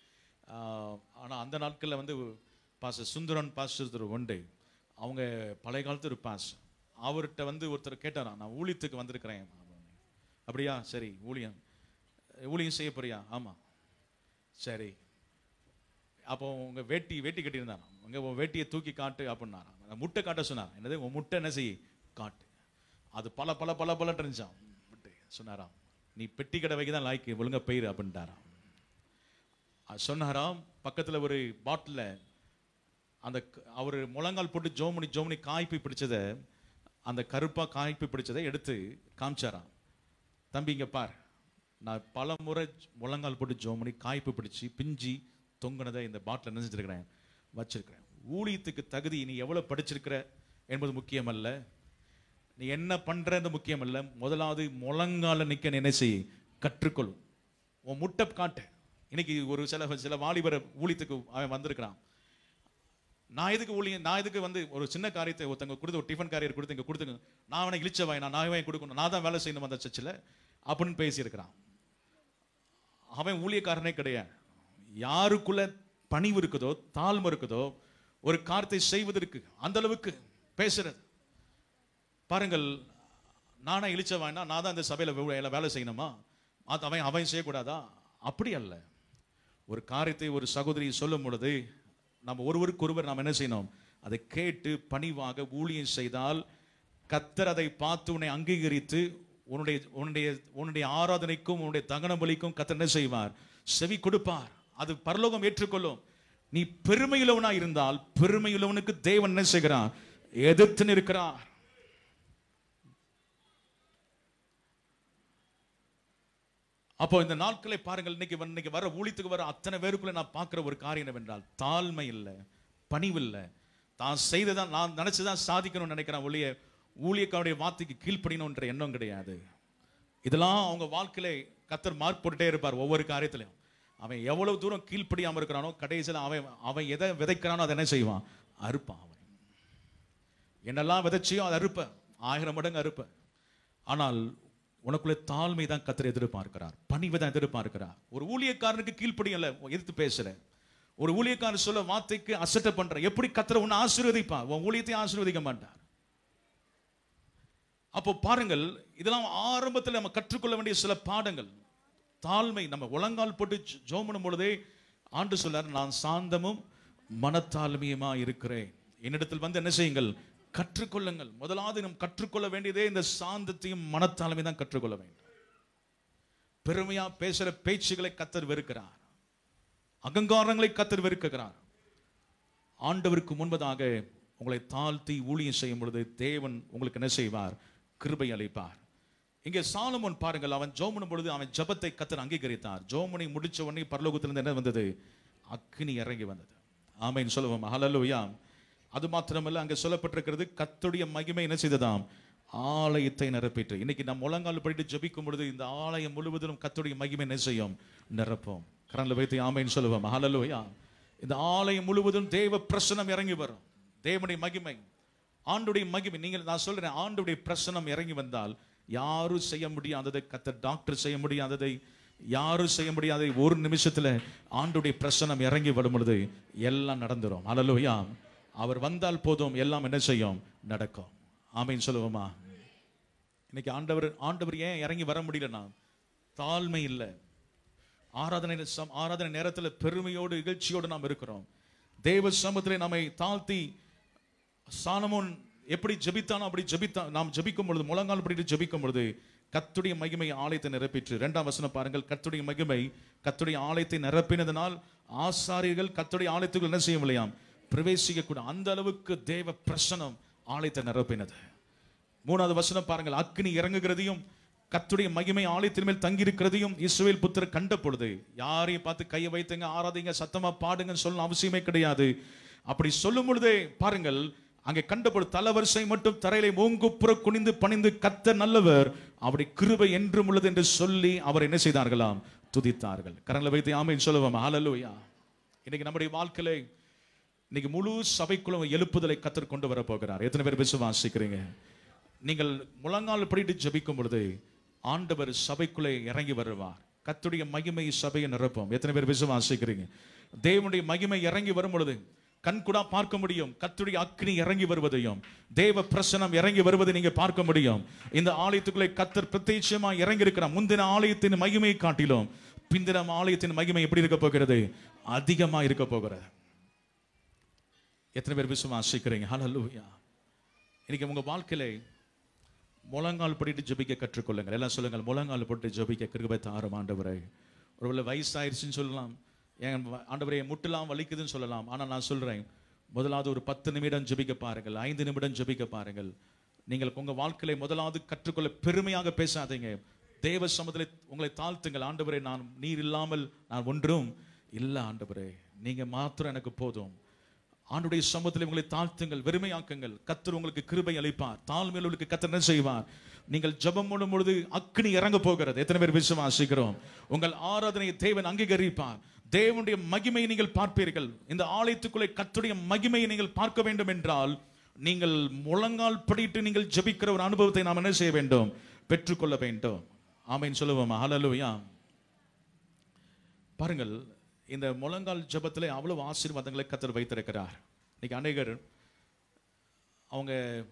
ஆனால் அந்த நாட்களில் வந்து பாஸ்டர் சுந்தரன் பாஸ்டர் ஒன்று அவங்க பழைய காலத்து ஒரு பாஸ் அவர்கிட்ட வந்து ஒருத்தர் கேட்டாராம் நான் ஊழியத்துக்கு வந்திருக்கிறேன் அப்படியா சரி ஊழியம் ஊழியம் செய்ய போறியா ஆமாம் சரி அப்போ உங்க வேட்டி வேட்டி கட்டியிருந்தாராம் உங்க உன் வேட்டியை தூக்கி காட்டு அப்படின்னாராம் அந்த முட்டை காட்ட சொன்னார் என்னது உன் முட்டை என்ன செய் காட்டு அது பல பல பல பல இருந்துச்சாம் முட்டை சொன்னாராம் நீ பெட்டி கடை வைக்க தான் லாய்க்கு ஒழுங்கா பயிர் அப்படின்ட்டாராம் அது சொன்னாராம் பக்கத்துல ஒரு பாட்டில் அந்த க- அவர் முழங்கால் போட்டு ஜோமணி ஜோமணி காய்ப்பு பிடிச்சதை அந்த கருப்பா காய்ப்பு பிடிச்சதை எடுத்து காமிச்சாராம் தம்பி இங்க பார் நான் பல முறை முழங்கால் போட்டு ஜோமணி காய்ப்பு பிடிச்சி பிஞ்சி தொங்குனதை இந்த பாட்டில் நினைச்சிருக்கிறேன் வச்சிருக்கிறேன் ஊழியத்துக்கு தகுதி நீ எவ்வளவு படிச்சிருக்கிற என்பது முக்கியமல்ல நீ என்ன பண்றது முக்கியமல்ல முதலாவது முழங்கால நிக்க நீ என்ன செய் கற்றுக்கொள் உன் முட்டை காட்டு இன்னைக்கு ஒரு சில சில வாலிபர் ஊழியத்துக்கு அவன் வந்திருக்கிறான் நான் எதுக்கு ஊழியம் நான் எதுக்கு வந்து ஒரு சின்ன காரியத்தை ஒருத்தங்க கொடுத்து ஒரு டிஃபன் காரியர் கொடுத்து இங்க கொடுத்துங்க நான் அவனை இழிச்சவாய் நான் நான் இவன் கொடுக்கணும் நான் தான் வேலை செய்யணும் அந்த சர்ச்சில் அப்படின்னு பேசியிருக்கிறான் அவன் ஊழியக்காரனே கிடையாது யாருக்குள்ள பணிவு இருக்குதோ தாழ்மை இருக்குதோ ஒரு காரியத்தை செய்வதற்கு அந்த அளவுக்கு பேசுறது பாருங்கள் நானா இழிச்சவாய்னா நான் தான் இந்த சபையில வே- வேலை செய்யணுமா அது அவன் அவன் செய்யக்கூடாதா அப்படி அல்ல ஒரு காரியத்தை ஒரு சகோதரி சொல்லும் பொழுது நம்ம ஒருவருக்கொருவர் நாம் என்ன செய்யணும் அதை கேட்டு பணிவாக ஊழியம் செய்தால் கத்தர் அதை பார்த்து உன்னை அங்கீகரித்து உன்னுடைய உன்னுடைய உன்னுடைய ஆராதனைக்கும் உன்னுடைய தகன பலிக்கும் கத்தர் என்ன செய்வார் செவி கொடுப்பார் அது பரலோகம் ஏற்றுக்கொள்ளும் நீ பெருமையுள்ளவனா இருந்தால் பெருமையுள்ளவனுக்கு தேவன் என்ன செய்கிறான் எதிர்த்து நிற்கிறார் அப்போ இந்த நாட்களை பாருங்கள் இன்னைக்கு வ- இன்னைக்கு வர ஊழியத்துக்கு வர அத்தனை பேருக்குள்ள நான் பார்க்கிற ஒரு காரியம் என்னவென்றால் தாழ்மை இல்லை பணிவு இல்லை தான் செய்ததான் நான் நினைச்சுதான் சாதிக்கணும்னு நினைக்கிறேன் ஒழிய ஊழியக்காருடைய வார்த்தைக்கு கீழ்ப்படியணும்ன்ற எண்ணம் கிடையாது இதெல்லாம் அவங்க வாழ்க்கையில கத்தர் மார்க் போட்டுட்டே இருப்பார் ஒவ்வொரு காரியத்திலையும் அவன் எவ்வளவு தூரம் கீழ்ப்படியாம இருக்கிறானோ கடைசியில் அவன் அவன் எதை விதைக்கிறானோ அதை என்ன செய்வான் அறுப்பான் அவன் என்னெல்லாம் விதைச்சியோ அதை அறுப்ப ஆயிரம் மடங்கு அறுப்ப ஆனால் உனக்குள்ள தாழ்மை தான் கத்தர் எதிர்பார்க்கிறார் பணிவை தான் எதிர்பார்க்கிறார் ஒரு ஊழியக்காரனுக்கு கீழ்ப்படியல எதிர்த்து பேசல ஒரு ஊழியக்காரன் சொல்ல வார்த்தைக்கு அசட்ட பண்ற எப்படி கத்தர் உன்னை ஆசீர்வதிப்பா உன் ஊழியத்தை ஆசீர்வதிக்க மாட்டார் அப்போ பாருங்கள் இதெல்லாம் ஆரம்பத்தில் நம்ம கற்றுக்கொள்ள வேண்டிய சில பாடங்கள் தாழ்மை நம்ம உலங்கால் போட்டு ஜெ- ஜெபம் பண்ணும் பொழுதே ஆண்டு சொல்லார் நான் சாந்தமும் மனத்தாழ்மையுமா இருக்கிறேன் என்னிடத்தில் வந்து என்ன செய்யுங்கள் கற்றுக்கொள்ளுங்கள் முதலாவது நாம் கற்றுக்கொள்ள வேண்டியதே இந்த சாந்தத்தையும் மனத்தாழ்மை தான் கற்றுக்கொள்ள வேண்டும் பெருமையா பேசுற பேச்சுகளை கத்தர் வெறுக்கிறார் அகங்காரங்களை கத்தர் வெறுக்கிறார் ஆண்டவருக்கு முன்பதாக உங்களை தாழ்த்தி ஊழியம் செய்யும் பொழுது தேவன் உங்களுக்கு என்ன செய்வார் கிருபை அளிப்பார் இங்கே சாலமோன் பாருங்கள் அவன் ஜோமனும் பொழுது அவன் ஜெபத்தை கத்தர் அங்கீகரித்தார் ஜோமனை முடிச்ச உடனே பரலோகத்திலிருந்து என்ன வந்தது அக்கினி இறங்கி வந்தது ஆமைன்னு சொல்லுவோம் ஹalleluya அது மாத்திரமல்ல அங்கே சொல்லப்பட்டிருக்கிறது கத்துடைய மகிமை என்ன செய்ததாம் ஆலயத்தை நிரப்பிட்டு இன்னைக்கு நம்ம முழங்கால் படிட்டு ஜெபிக்கும் பொழுது இந்த ஆலயம் முழுவதிலும் கத்துடைய மகிமை என்ன செய்யும் நிரப்போம் கரண்டில் வைத்து ஆமைன்னு சொல்லுவோம் ஹalleluya இந்த ஆலயம் முழுவதும் தேவ பிரசனம் இறங்கி வரும் தேவனுடைய மகிமை ஆண்டுடைய மகிமை நீங்கள் நான் சொல்றேன் ஆண்டுடைய பிரசனம் இறங்கி வந்தால் யாரும் செய்ய முடியாததை கத்த டாக்டர் செய்ய முடியாததை யாரும் செய்ய முடியாததை ஒரு நிமிஷத்துல ஆண்டுடைய பிரசனம் இறங்கி வரும் பொழுது எல்லாம் நடந்துரும் அல்லலுயா அவர் வந்தால் போதும் எல்லாம் என்ன செய்யும் நடக்கும் ஆமைன்னு சொல்லுவோமா இன்னைக்கு ஆண்டவர் ஆண்டவர் ஏன் இறங்கி வர முடியலன்னா தாழ்மை இல்லை ஆராதனை சம்- ஆராதனை நேரத்தில் பெருமையோடு இகழ்ச்சியோடு நாம் இருக்கிறோம் தேவ சமூகத்திலே நம்மை தாழ்த்தி சாலமோன் எப்படி ஜெபித்தானோ அப்படி ஜெபித்தா நாம் ஜெபிக்கும் பொழுது முழங்கால் படிட்டு ஜெபிக்கும் பொழுது கத்துடைய மகிமை ஆலயத்தை நிரப்பிற்று இரண்டாம் வசனம் பாருங்கள் கத்துடைய மகிமை கத்துடைய ஆலயத்தை நிரப்பினதனால் ஆசாரியர்கள் கத்துடைய ஆலயத்துக்குள் என்ன செய்யவில்லையாம் பிரவேசிக்க கூட அந்த அளவுக்கு தேவ பிரசனம் ஆலயத்தை நிரப்பினது மூணாவது வசனம் பாருங்கள் அக்னி இறங்குகிறதையும் கத்துடைய மகிமை ஆலயத்தின் மேல் தங்கியிருக்கிறதையும் இஸ்ரவேல் புத்தர் கண்ட பொழுது யாரையும் பார்த்து கையை வைத்துங்க ஆராதிங்க சத்தமா பாடுங்கன்னு சொல்லணும் அவசியமே கிடையாது அப்படி சொல்லும் பொழுதே பாருங்கள் அங்கே கண்டபொழுது தலவரிசை மட்டும் தரையிலே மூங்குப்புற குனிந்து பணிந்து கத்த நல்லவர் அவருடைய கிருபை என்றும் உள்ளது என்று சொல்லி அவர் என்ன செய்தார்களாம் துதித்தார்கள் கரங்களை வைத்து ஆமைன்னு சொல்லுவோம் ஹalleluya இன்னைக்கு நம்முடைய வாழ்க்கையில இன்னைக்கு முழு சபைக்குள்ள எழுப்புதலை கத்தர் கொண்டு வர போகிறார் எத்தனை பேர் விசுவாசிக்கிறீங்க நீங்கள் முழங்கால் படிட்டு ஜெபிக்கும் பொழுது ஆண்டவர் சபைக்குள்ளே இறங்கி வருவார் கத்துடைய மகிமை சபையை நிரப்பும் எத்தனை பேர் விசுவாசிக்கிறீங்க தேவனுடைய மகிமை இறங்கி வரும் பொழுது கண் கூட பார்க்க முடியும் கத்துடைய அக்னி இறங்கி வருவதையும் தேவ பிரசனம் இறங்கி வருவதை நீங்க பார்க்க முடியும் இந்த ஆலயத்துக்குள்ளே கத்தர் பிரத்யட்சமா இறங்கி இருக்கிறார் முந்தின ஆலயத்தின் மகிமையை காட்டிலும் பிந்தின ஆலயத்தின் மகிமை எப்படி இருக்க போகிறது அதிகமா இருக்க போகிறது எத்தனை பேர் விசுவாசிக்கிறீங்க ஹalleluya இன்னைக்கு உங்க வாழ்க்கையில முழங்கால் படிட்டு ஜெபிக்க கற்றுக்கொள்ளுங்கள் எல்லாம் சொல்லுங்கள் முழங்கால் போட்டு ஜெபிக்க கிருபை தாரும் ஆண்டவரே ஒருவேளை வயசாயிருச்சுன்னு சொல்லலாம் என் வ- ஆண்டவரே என் முட்டெல்லாம் வலிக்குதுன்னு சொல்லலாம் ஆனால் நான் சொல்றேன் முதலாவது ஒரு பத்து நிமிடம் ஜெபிக்க பாருங்கள் ஐந்து நிமிடம் ஜெபிக்க பாருங்கள் நீங்கள் உங்க வாழ்க்கையில முதலாவது கற்றுக்கொள்ள பெருமையாக பேசாதீங்க தேவ சமூகத்திலே உங்களை தாழ்த்துங்கள் ஆண்டவரே நான் நீர் இல்லாமல் நான் ஒன்றும் இல்லை ஆண்டவரே நீங்க மாத்திரம் எனக்கு போதும் ஆண்டுடைய சமூகத்தில் உங்களை தாழ்த்துங்கள் வெறுமையாக்குங்கள் கத்தர் உங்களுக்கு கிருபை அளிப்பார் தாழ்மையில் உங்களுக்கு கத்தர் என்ன செய்வார் நீங்கள் ஜெபம் பண்ணும் பொழுது அக்னி இறங்க போகிறது எத்தனை பேர் விசுவாசிக்கிறோம் உங்கள் ஆராதனையை தேவன் அங்கீகரிப்பார் தேவனுடைய மகிமையை நீங்கள் பார்ப்பீர்கள் இந்த ஆலயத்துக்குள்ளே கத்துடைய மகிமையை நீங்கள் பார்க்க வேண்டும் என்றால் நீங்கள் முழங்கால் படிட்டு நீங்கள் ஜெபிக்கிற ஒரு அனுபவத்தை நாம் என்ன செய்ய வேண்டும் பெற்றுக்கொள்ள வேண்டும் ஆமைன்னு சொல்லுவோமா ஹalleluya பாருங்கள் இந்த முழங்கால் ஜெபத்தில் அவ்வளவு ஆசீர்வாதங்களை கத்தர் வைத்திருக்கிறார் இன்னைக்கு அநேகர் அவங்க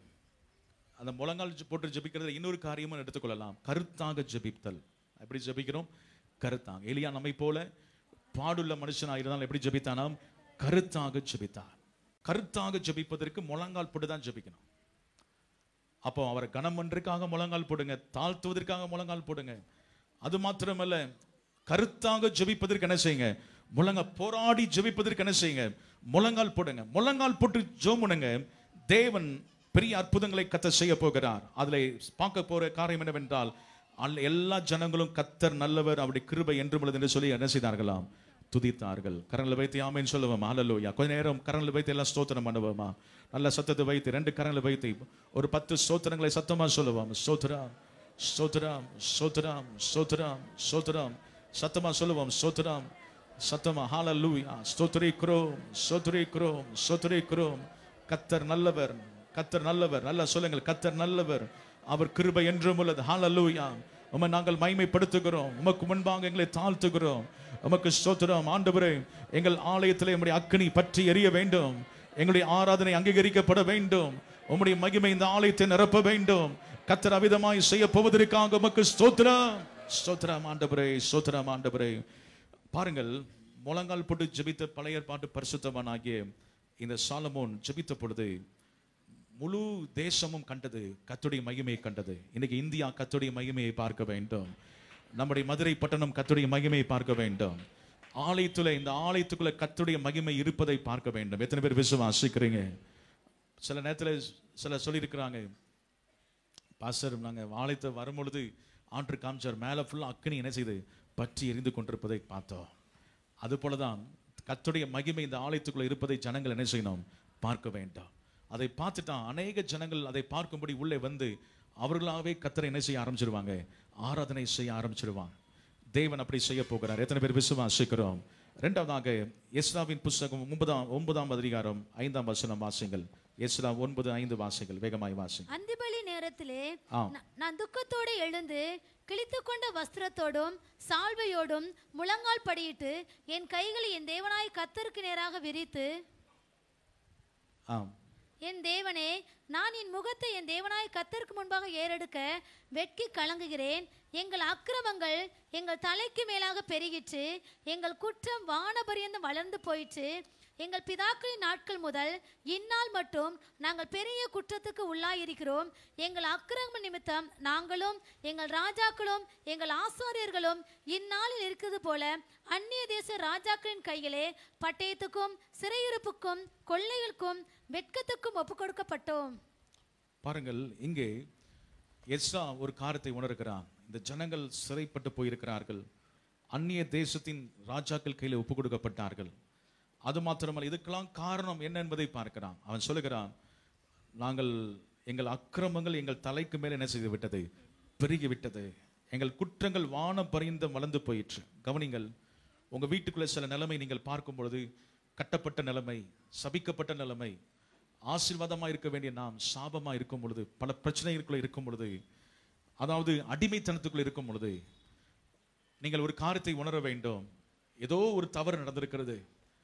அந்த முழங்கால் ஜெ- போட்டு ஜெபிக்கிறது இன்னொரு காரியமும் எடுத்துக்கொள்ளலாம் கருத்தாக ஜெபித்தல் எப்படி ஜெபிக்கிறோம் கருத்தாக எலியா நம்மை போல பாடுள்ள மனுஷனாக இருந்தால் எப்படி ஜெபித்தானாம் கருத்தாக ஜெபித்தார் கருத்தாக ஜெபிப்பதற்கு முழங்கால் போட்டு தான் ஜெபிக்கணும் அப்போ அவரை கனம் பண்றதுக்காக முழங்கால் போடுங்க தாழ்த்துவதற்காக முழங்கால் போடுங்க அது மாத்திரமல்ல கருத்தாக ஜெபிப்பதற்கு என்ன செய்யுங்க முழங்க போராடி ஜெபிப்பதற்கு என்ன செய்யுங்க முழங்கால் போடுங்க முழங்கால் போட்டு ஜோமுனுங்க தேவன் பெரிய அற்புதங்களை கத்த செய்ய போகிறார் அதுல பார்க்க போற காரியம் என்னவென்றால் அல்ல- எல்லா ஜனங்களும் கத்தர் நல்லவர் அவருடைய கிருபை என்றும் உள்ளது என்று சொல்லி என்ன செய்தார்களாம் துதித்தார்கள் கரங்களை வைத்து ஆமேன்னு சொல்லுவோமா ஹalleluya கொஞ்ச நேரம் கரங்களை வைத்து எல்லாம் ஸ்தோத்திரம் பண்ணுவோமா நல்ல சத்தத்தை வைத்து ரெண்டு கரங்களை வைத்து ஒரு பத்து ஸ்தோத்திரங்களை சத்தமா சொல்லுவோம் ஸ்தோத்திரம் ஸ்தோத்திரம் ஸ்தோத்திரம் ஸ்தோத்திரம் ஸ்தோத்திரம் சத்தமா சொல்லுவோம் ஸ்தோத்திரம் சத்தமா ஹalleluya ஸ்தோத்திரிக்கிறோம் ஸ்தோத்திரிக்கிறோம் ஸ்தோத்திரிக்கிறோம் கத்தர் நல்லவர் கத்தர் நல்லவர் நல்லா சொல்லுங்கள் கத்தர் நல்லவர் அவர் கிருபை என்றும் உள்ளது ஹalleluya உம்மை நாங்கள் மைமைப்படுத்துகிறோம் உமக்கு முன்பாக எங்களை தாழ்த்துகிறோம் உமக்கு ஸ்தோத்திரம் ஆண்டவரே எங்கள் ஆலயத்திலே உம்முடைய அக்கினி பற்றி எரிய வேண்டும் எங்களுடைய ஆராதனை அங்கீகரிக்கப்பட வேண்டும் உம்முடைய மகிமை இந்த ஆலயத்தை நிரப்ப வேண்டும் கத்தர் அவிதமாய் செய்ய போவதற்காக உமக்கு ஸ்தோத்திரம் ஸ்தோத்திரம் ஆண்டவரே ஸ்தோத்திரம் ஆண்டவரே பாருங்கள் முழங்கால் போட்டு ஜெபித்த பழைய பாட்டு பரிசுத்தவானாகிய இந்த சாலமோன் ஜெபித்த பொழுது முழு தேசமும் கண்டது கத்துடைய மகிமையை கண்டது இன்னைக்கு இந்தியா கத்துடைய மகிமையை பார்க்க வேண்டும் நம்முடைய மதுரை பட்டணம் கத்துடைய மகிமையை பார்க்க வேண்டும் ஆலயத்துல இந்த ஆலயத்துக்குள்ள கத்துடைய மகிமை இருப்பதை பார்க்க வேண்டும் எத்தனை பேர் விசுவாசிக்கிறீங்க சில நேரத்துல சில சொல்லியிருக்கிறாங்க பாஸ்டர் நாங்க ஆலயத்தை வரும்பொழுது ஆற்று காமிச்சார் மேல ஃபுல்லா அக்கினி என்ன செய்து பற்றி எரிந்து கொண்டிருப்பதை பார்த்தோம் அது போலதான் கத்துடைய மகிமை இந்த ஆலயத்துக்குள்ள இருப்பதை ஜனங்கள் என்ன செய்யணும் பார்க்க வேண்டாம் அதை பார்த்துட்டான் அநேக ஜனங்கள் அதை பார்க்கும்படி உள்ளே வந்து அவர்களாகவே கத்தரை என்ன செய்ய ஆரம்பிச்சிருவாங்க ஆராதனை செய்ய ஆரம்பிச்சிருவாங்க தேவன் அப்படி செய்ய போகிறார் எத்தனை பேர் விசுவாசிக்கிறோம் இரண்டாவதாக எஸ்ராவின் புஸ்தகம் ஒன்பதாம் ஒன்பதாம் அதிகாரம் ஐந்தாம் வசனம் வாசிங்கள் எஸ்ரா ஒன்பது ஐந்து வாசிங்கள் வேகமாய் வாசிங்கள் அந்திபலி நேரத்திலே ஆ. நா- நான் துக்கத்தோடு எழுந்து கிழித்துக்கொண்ட வஸ்திரத்தோடும் சால்வையோடும் முழங்கால் படியிட்டு என் கைகளை என் தேவனாய் கத்தருக்கு நேராக விரித்து ஆம் என் தேவனே நான் என் முகத்தை என் தேவனாய் கத்தருக்கு முன்பாக ஏறெடுக்க வெட்கி கலங்குகிறேன் எங்கள் அக்கிரமங்கள் எங்கள் தலைக்கு மேலாக பெருகிற்று எங்கள் குற்றம் வானபரியந்தம் வளர்ந்து போயிற்று எங்கள் பிதாக்களின் நாட்கள் முதல் இந்நாள் மட்டும் நாங்கள் பெரிய குற்றத்துக்கு உள்ளாயிருக்கிறோம் எங்கள் அக்கிரம நிமித்தம் நாங்களும் எங்கள் ராஜாக்களும் எங்கள் ஆசாரியர்களும் இந்நாளில் இருக்கிறது போல அந்நிய தேச ராஜாக்களின் கையிலே பட்டயத்துக்கும் சிறையிருப்புக்கும் கொள்ளைகளுக்கும் வெட்கத்துக்கும் ஒப்புக் கொடுக்கப்பட்டோம் பாருங்கள் இங்கே எஸ்ரா ஒரு காரியத்தை உணர்கிறான் இந்த ஜனங்கள் சிறைப்பட்டு போயிருக்கிறார்கள் அந்நிய தேசத்தின் ராஜாக்கள் கையில் ஒப்பு கொடுக்கப்பட்டார்கள் அது மாத்திரமல்ல இதுக்கெல்லாம் காரணம் என்ன என்பதை பார்க்கிறான் அவன் சொல்லுகிறான் நாங்கள் எங்கள் அக்கிரமங்கள் எங்கள் தலைக்கு மேல் என்ன செய்து விட்டது பெருகி விட்டது எங்கள் குற்றங்கள் வானம் பரிந்தம் வளர்ந்து போயிற்று கவனிங்கள் உங்க வீட்டுக்குள்ள சில நிலைமை நீங்கள் பார்க்கும் பொழுது கட்டப்பட்ட நிலைமை சபிக்கப்பட்ட நிலைமை ஆசீர்வாதமா இருக்க வேண்டிய நாம் சாபமா இருக்கும் பொழுது பல பிரச்சனைகளுக்குள்ள இருக்கும் பொழுது அதாவது அடிமைத்தனத்துக்குள்ள இருக்கும் பொழுது நீங்கள் ஒரு காரியத்தை உணர வேண்டும் ஏதோ ஒரு தவறு நடந்திருக்கிறது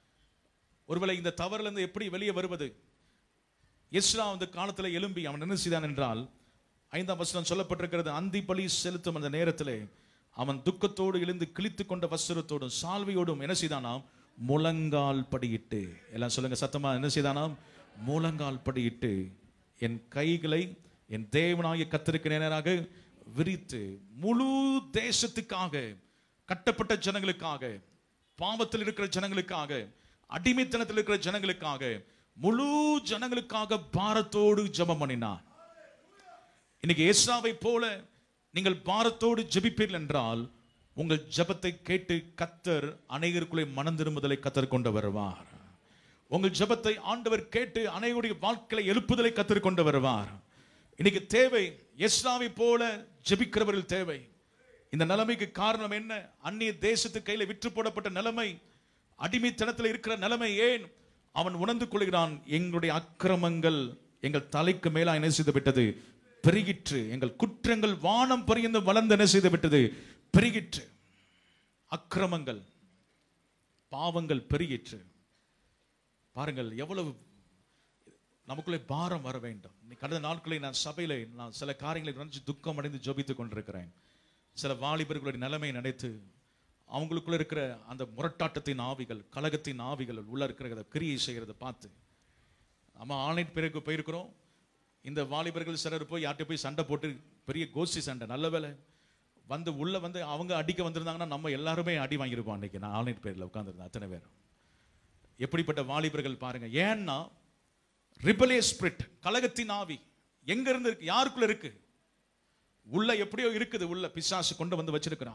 ஒருவேளை இந்த தவறுல இருந்து எப்படி வெளியே வருவது எஸ்ரா அந்த காலத்துல எழும்பி அவன் என்ன செய்தான் என்றால் ஐந்தாம் வசனம் சொல்லப்பட்டிருக்கிறது அந்தி பலி செலுத்தும் அந்த நேரத்திலே அவன் துக்கத்தோடு எழுந்து கிழித்து கொண்ட வஸ்திரத்தோடும் சால்வையோடும் என்ன செய்தானாம் முழங்கால் படியிட்டு எல்லாம் சொல்லுங்க சத்தமா என்ன செய்தானாம் முழங்கால் படியிட்டு என் கைகளை என் தேவனாகிய கத்திற்கு நேராக விரித்து முழு தேசத்துக்காக கட்டப்பட்ட ஜனங்களுக்காக பாவத்தில் இருக்கிற ஜனங்களுக்காக அடிமைத்தனத்தில் இருக்கிற ஜனங்களுக்காக முழு ஜனங்களுக்காக பாரத்தோடு ஜெபம் பண்ணினான் இன்னைக்கு ஏசாவை போல நீங்கள் பாரத்தோடு ஜெபிப்பீர்கள் என்றால் உங்கள் ஜெபத்தை கேட்டு கத்தர் அனைவருக்குள்ளே மனம் திரும்புதலை கத்தர் கொண்டு வருவார் உங்கள் ஜெபத்தை ஆண்டவர் கேட்டு அனைவருடைய வாழ்க்கையை எழுப்புதலை கத்தர் கொண்டு வருவார் இன்னைக்கு தேவை எஸ்ராவை போல ஜெபிக்கிறவர்கள் தேவை இந்த நிலைமைக்கு காரணம் என்ன அந்நிய தேசத்து கையில விற்று போடப்பட்ட நிலைமை அடிமைத்தனத்தில் இருக்கிற நிலைமை ஏன் அவன் உணர்ந்து கொள்கிறான் எங்களுடைய அக்கிரமங்கள் எங்கள் தலைக்கு மேலா என்ன செய்து விட்டது பெருகிற்று எங்கள் குற்றங்கள் வானம் பரியந்து வளர்ந்து என்ன செய்து விட்டது பெருகிற்று அக்கிரமங்கள் பாவங்கள் பெருகிற்று பாருங்கள் எவ்வளவு நமக்குள்ளே பாரம் வர வேண்டும் இன்னைக்கு கடந்த நாட்களில் நான் சபையில நான் சில காரியங்களை நினைச்சு துக்கம் அடைந்து ஜெபித்துக் கொண்டிருக்கிறேன் சில வாலிபர்களுடைய நிலைமையை நினைத்து அவங்களுக்குள்ள இருக்கிற அந்த முரட்டாட்டத்தின் ஆவிகள் கலகத்தின் ஆவிகள் உள்ள இருக்கிறத கிரியை செய்கிறத பார்த்து நம்ம ஆன்லைன் பிறகு போயிருக்கிறோம் இந்த வாலிபர்கள் சிலர் போய் யார்கிட்ட போய் சண்டை போட்டு பெரிய கோஷ்டி சண்டை நல்ல வேலை வந்து உள்ள வந்து அவங்க அடிக்க வந்திருந்தாங்கன்னா நம்ம எல்லாருமே அடி வாங்கியிருப்போம் அன்னைக்கு நான் ஆன்லைன் பேரில் உட்காந்துருந்தேன் அத்தனை பேரும் எப்படிப்பட்ட வாலிபர்கள் பாருங்க ஏன்னா ரிபலே ஸ்பிரிட் கலகத்தின் ஆவி எங்க இருந்து இருக்கு யாருக்குள்ள இருக்கு உள்ள எப்படியோ இருக்குது உள்ள பிசாசு கொண்டு வந்து வச்சிருக்கிறான்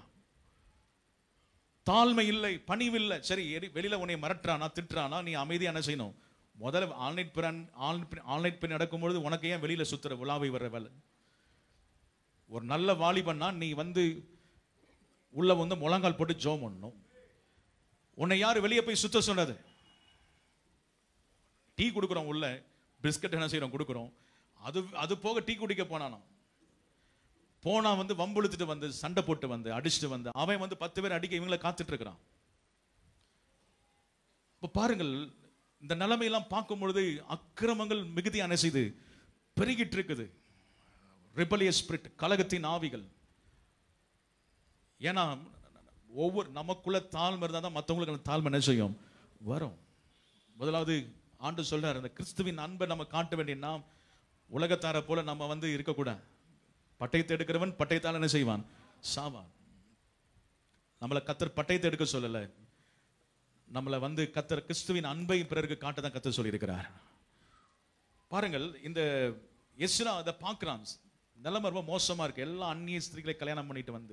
தாழ்மை இல்லை பணிவு இல்லை சரி எரி- வெளியில உன்னை மிரட்டுறானா திட்டுறானா நீ அமைதியா என்ன செய்யணும் முதல்ல ஆன்லைன் பிரான் ஆன்லைன் பின் நடக்கும்பொழுது உனக்கு ஏன் வெளியில சுத்துற உலாவை வர்ற வேலை ஒரு நல்ல வாலிபன்னா நீ வந்து உள்ள வந்து முழங்கால் போட்டு ஜோம் பண்ணணும் உன்னை யாரு வெளியே போய் சுத்த சொன்னது டீ கொடுக்குறோம் உள்ள பிஸ்கட் என்ன செய்றோம் கொடுக்குறோம் அது அது போக டீ குடிக்க போனானா போனா வந்து வம்புழுத்துட்டு வந்து சண்டை போட்டு வந்து அடிச்சுட்டு வந்து அவன் வந்து பத்து பேர் அடிக்க இவங்களை காத்துட்டு இருக்கிறான் இப்ப பாருங்கள் இந்த நிலைமையெல்லாம் பார்க்கும் பொழுது அக்கிரமங்கள் மிகுதி என்ன செய்து பெருகிட்டு இருக்குது ரிபலியஸ் ஸ்பிரிட் கலகத்தின் ஆவிகள் ஏன்னா ஒவ்வொரு நமக்குள்ள தாழ்மை இருந்தால் தான் மற்றவங்களுக்கு அந்த தாழ்மை என்ன செய்யும் வரும் முதலாவது ஆண்டு சொல்றாரு அந்த கிறிஸ்துவின் அன்பை நம்ம காட்ட வேண்டிய நாம் உலகத்தாரை போல நம்ம வந்து இருக்கக்கூடாது பட்டயத்தை எடுக்கிறவன் பட்டயத்தால் என்ன செய்வான் சாவான் நம்மளை கத்தர் பட்டயத்தை எடுக்க சொல்லல நம்மளை வந்து கத்தர் கிறிஸ்துவின் அன்பை பிறருக்கு காட்ட தான் கத்தர் சொல்லியிருக்கிறார் பாருங்கள் இந்த எஸ்ரா அதை பார்க்கிறான் நிலைமை ரொம்ப மோசமா இருக்கு எல்லா அந்நிய ஸ்திரீகளை கல்யாணம் பண்ணிட்டு வந்து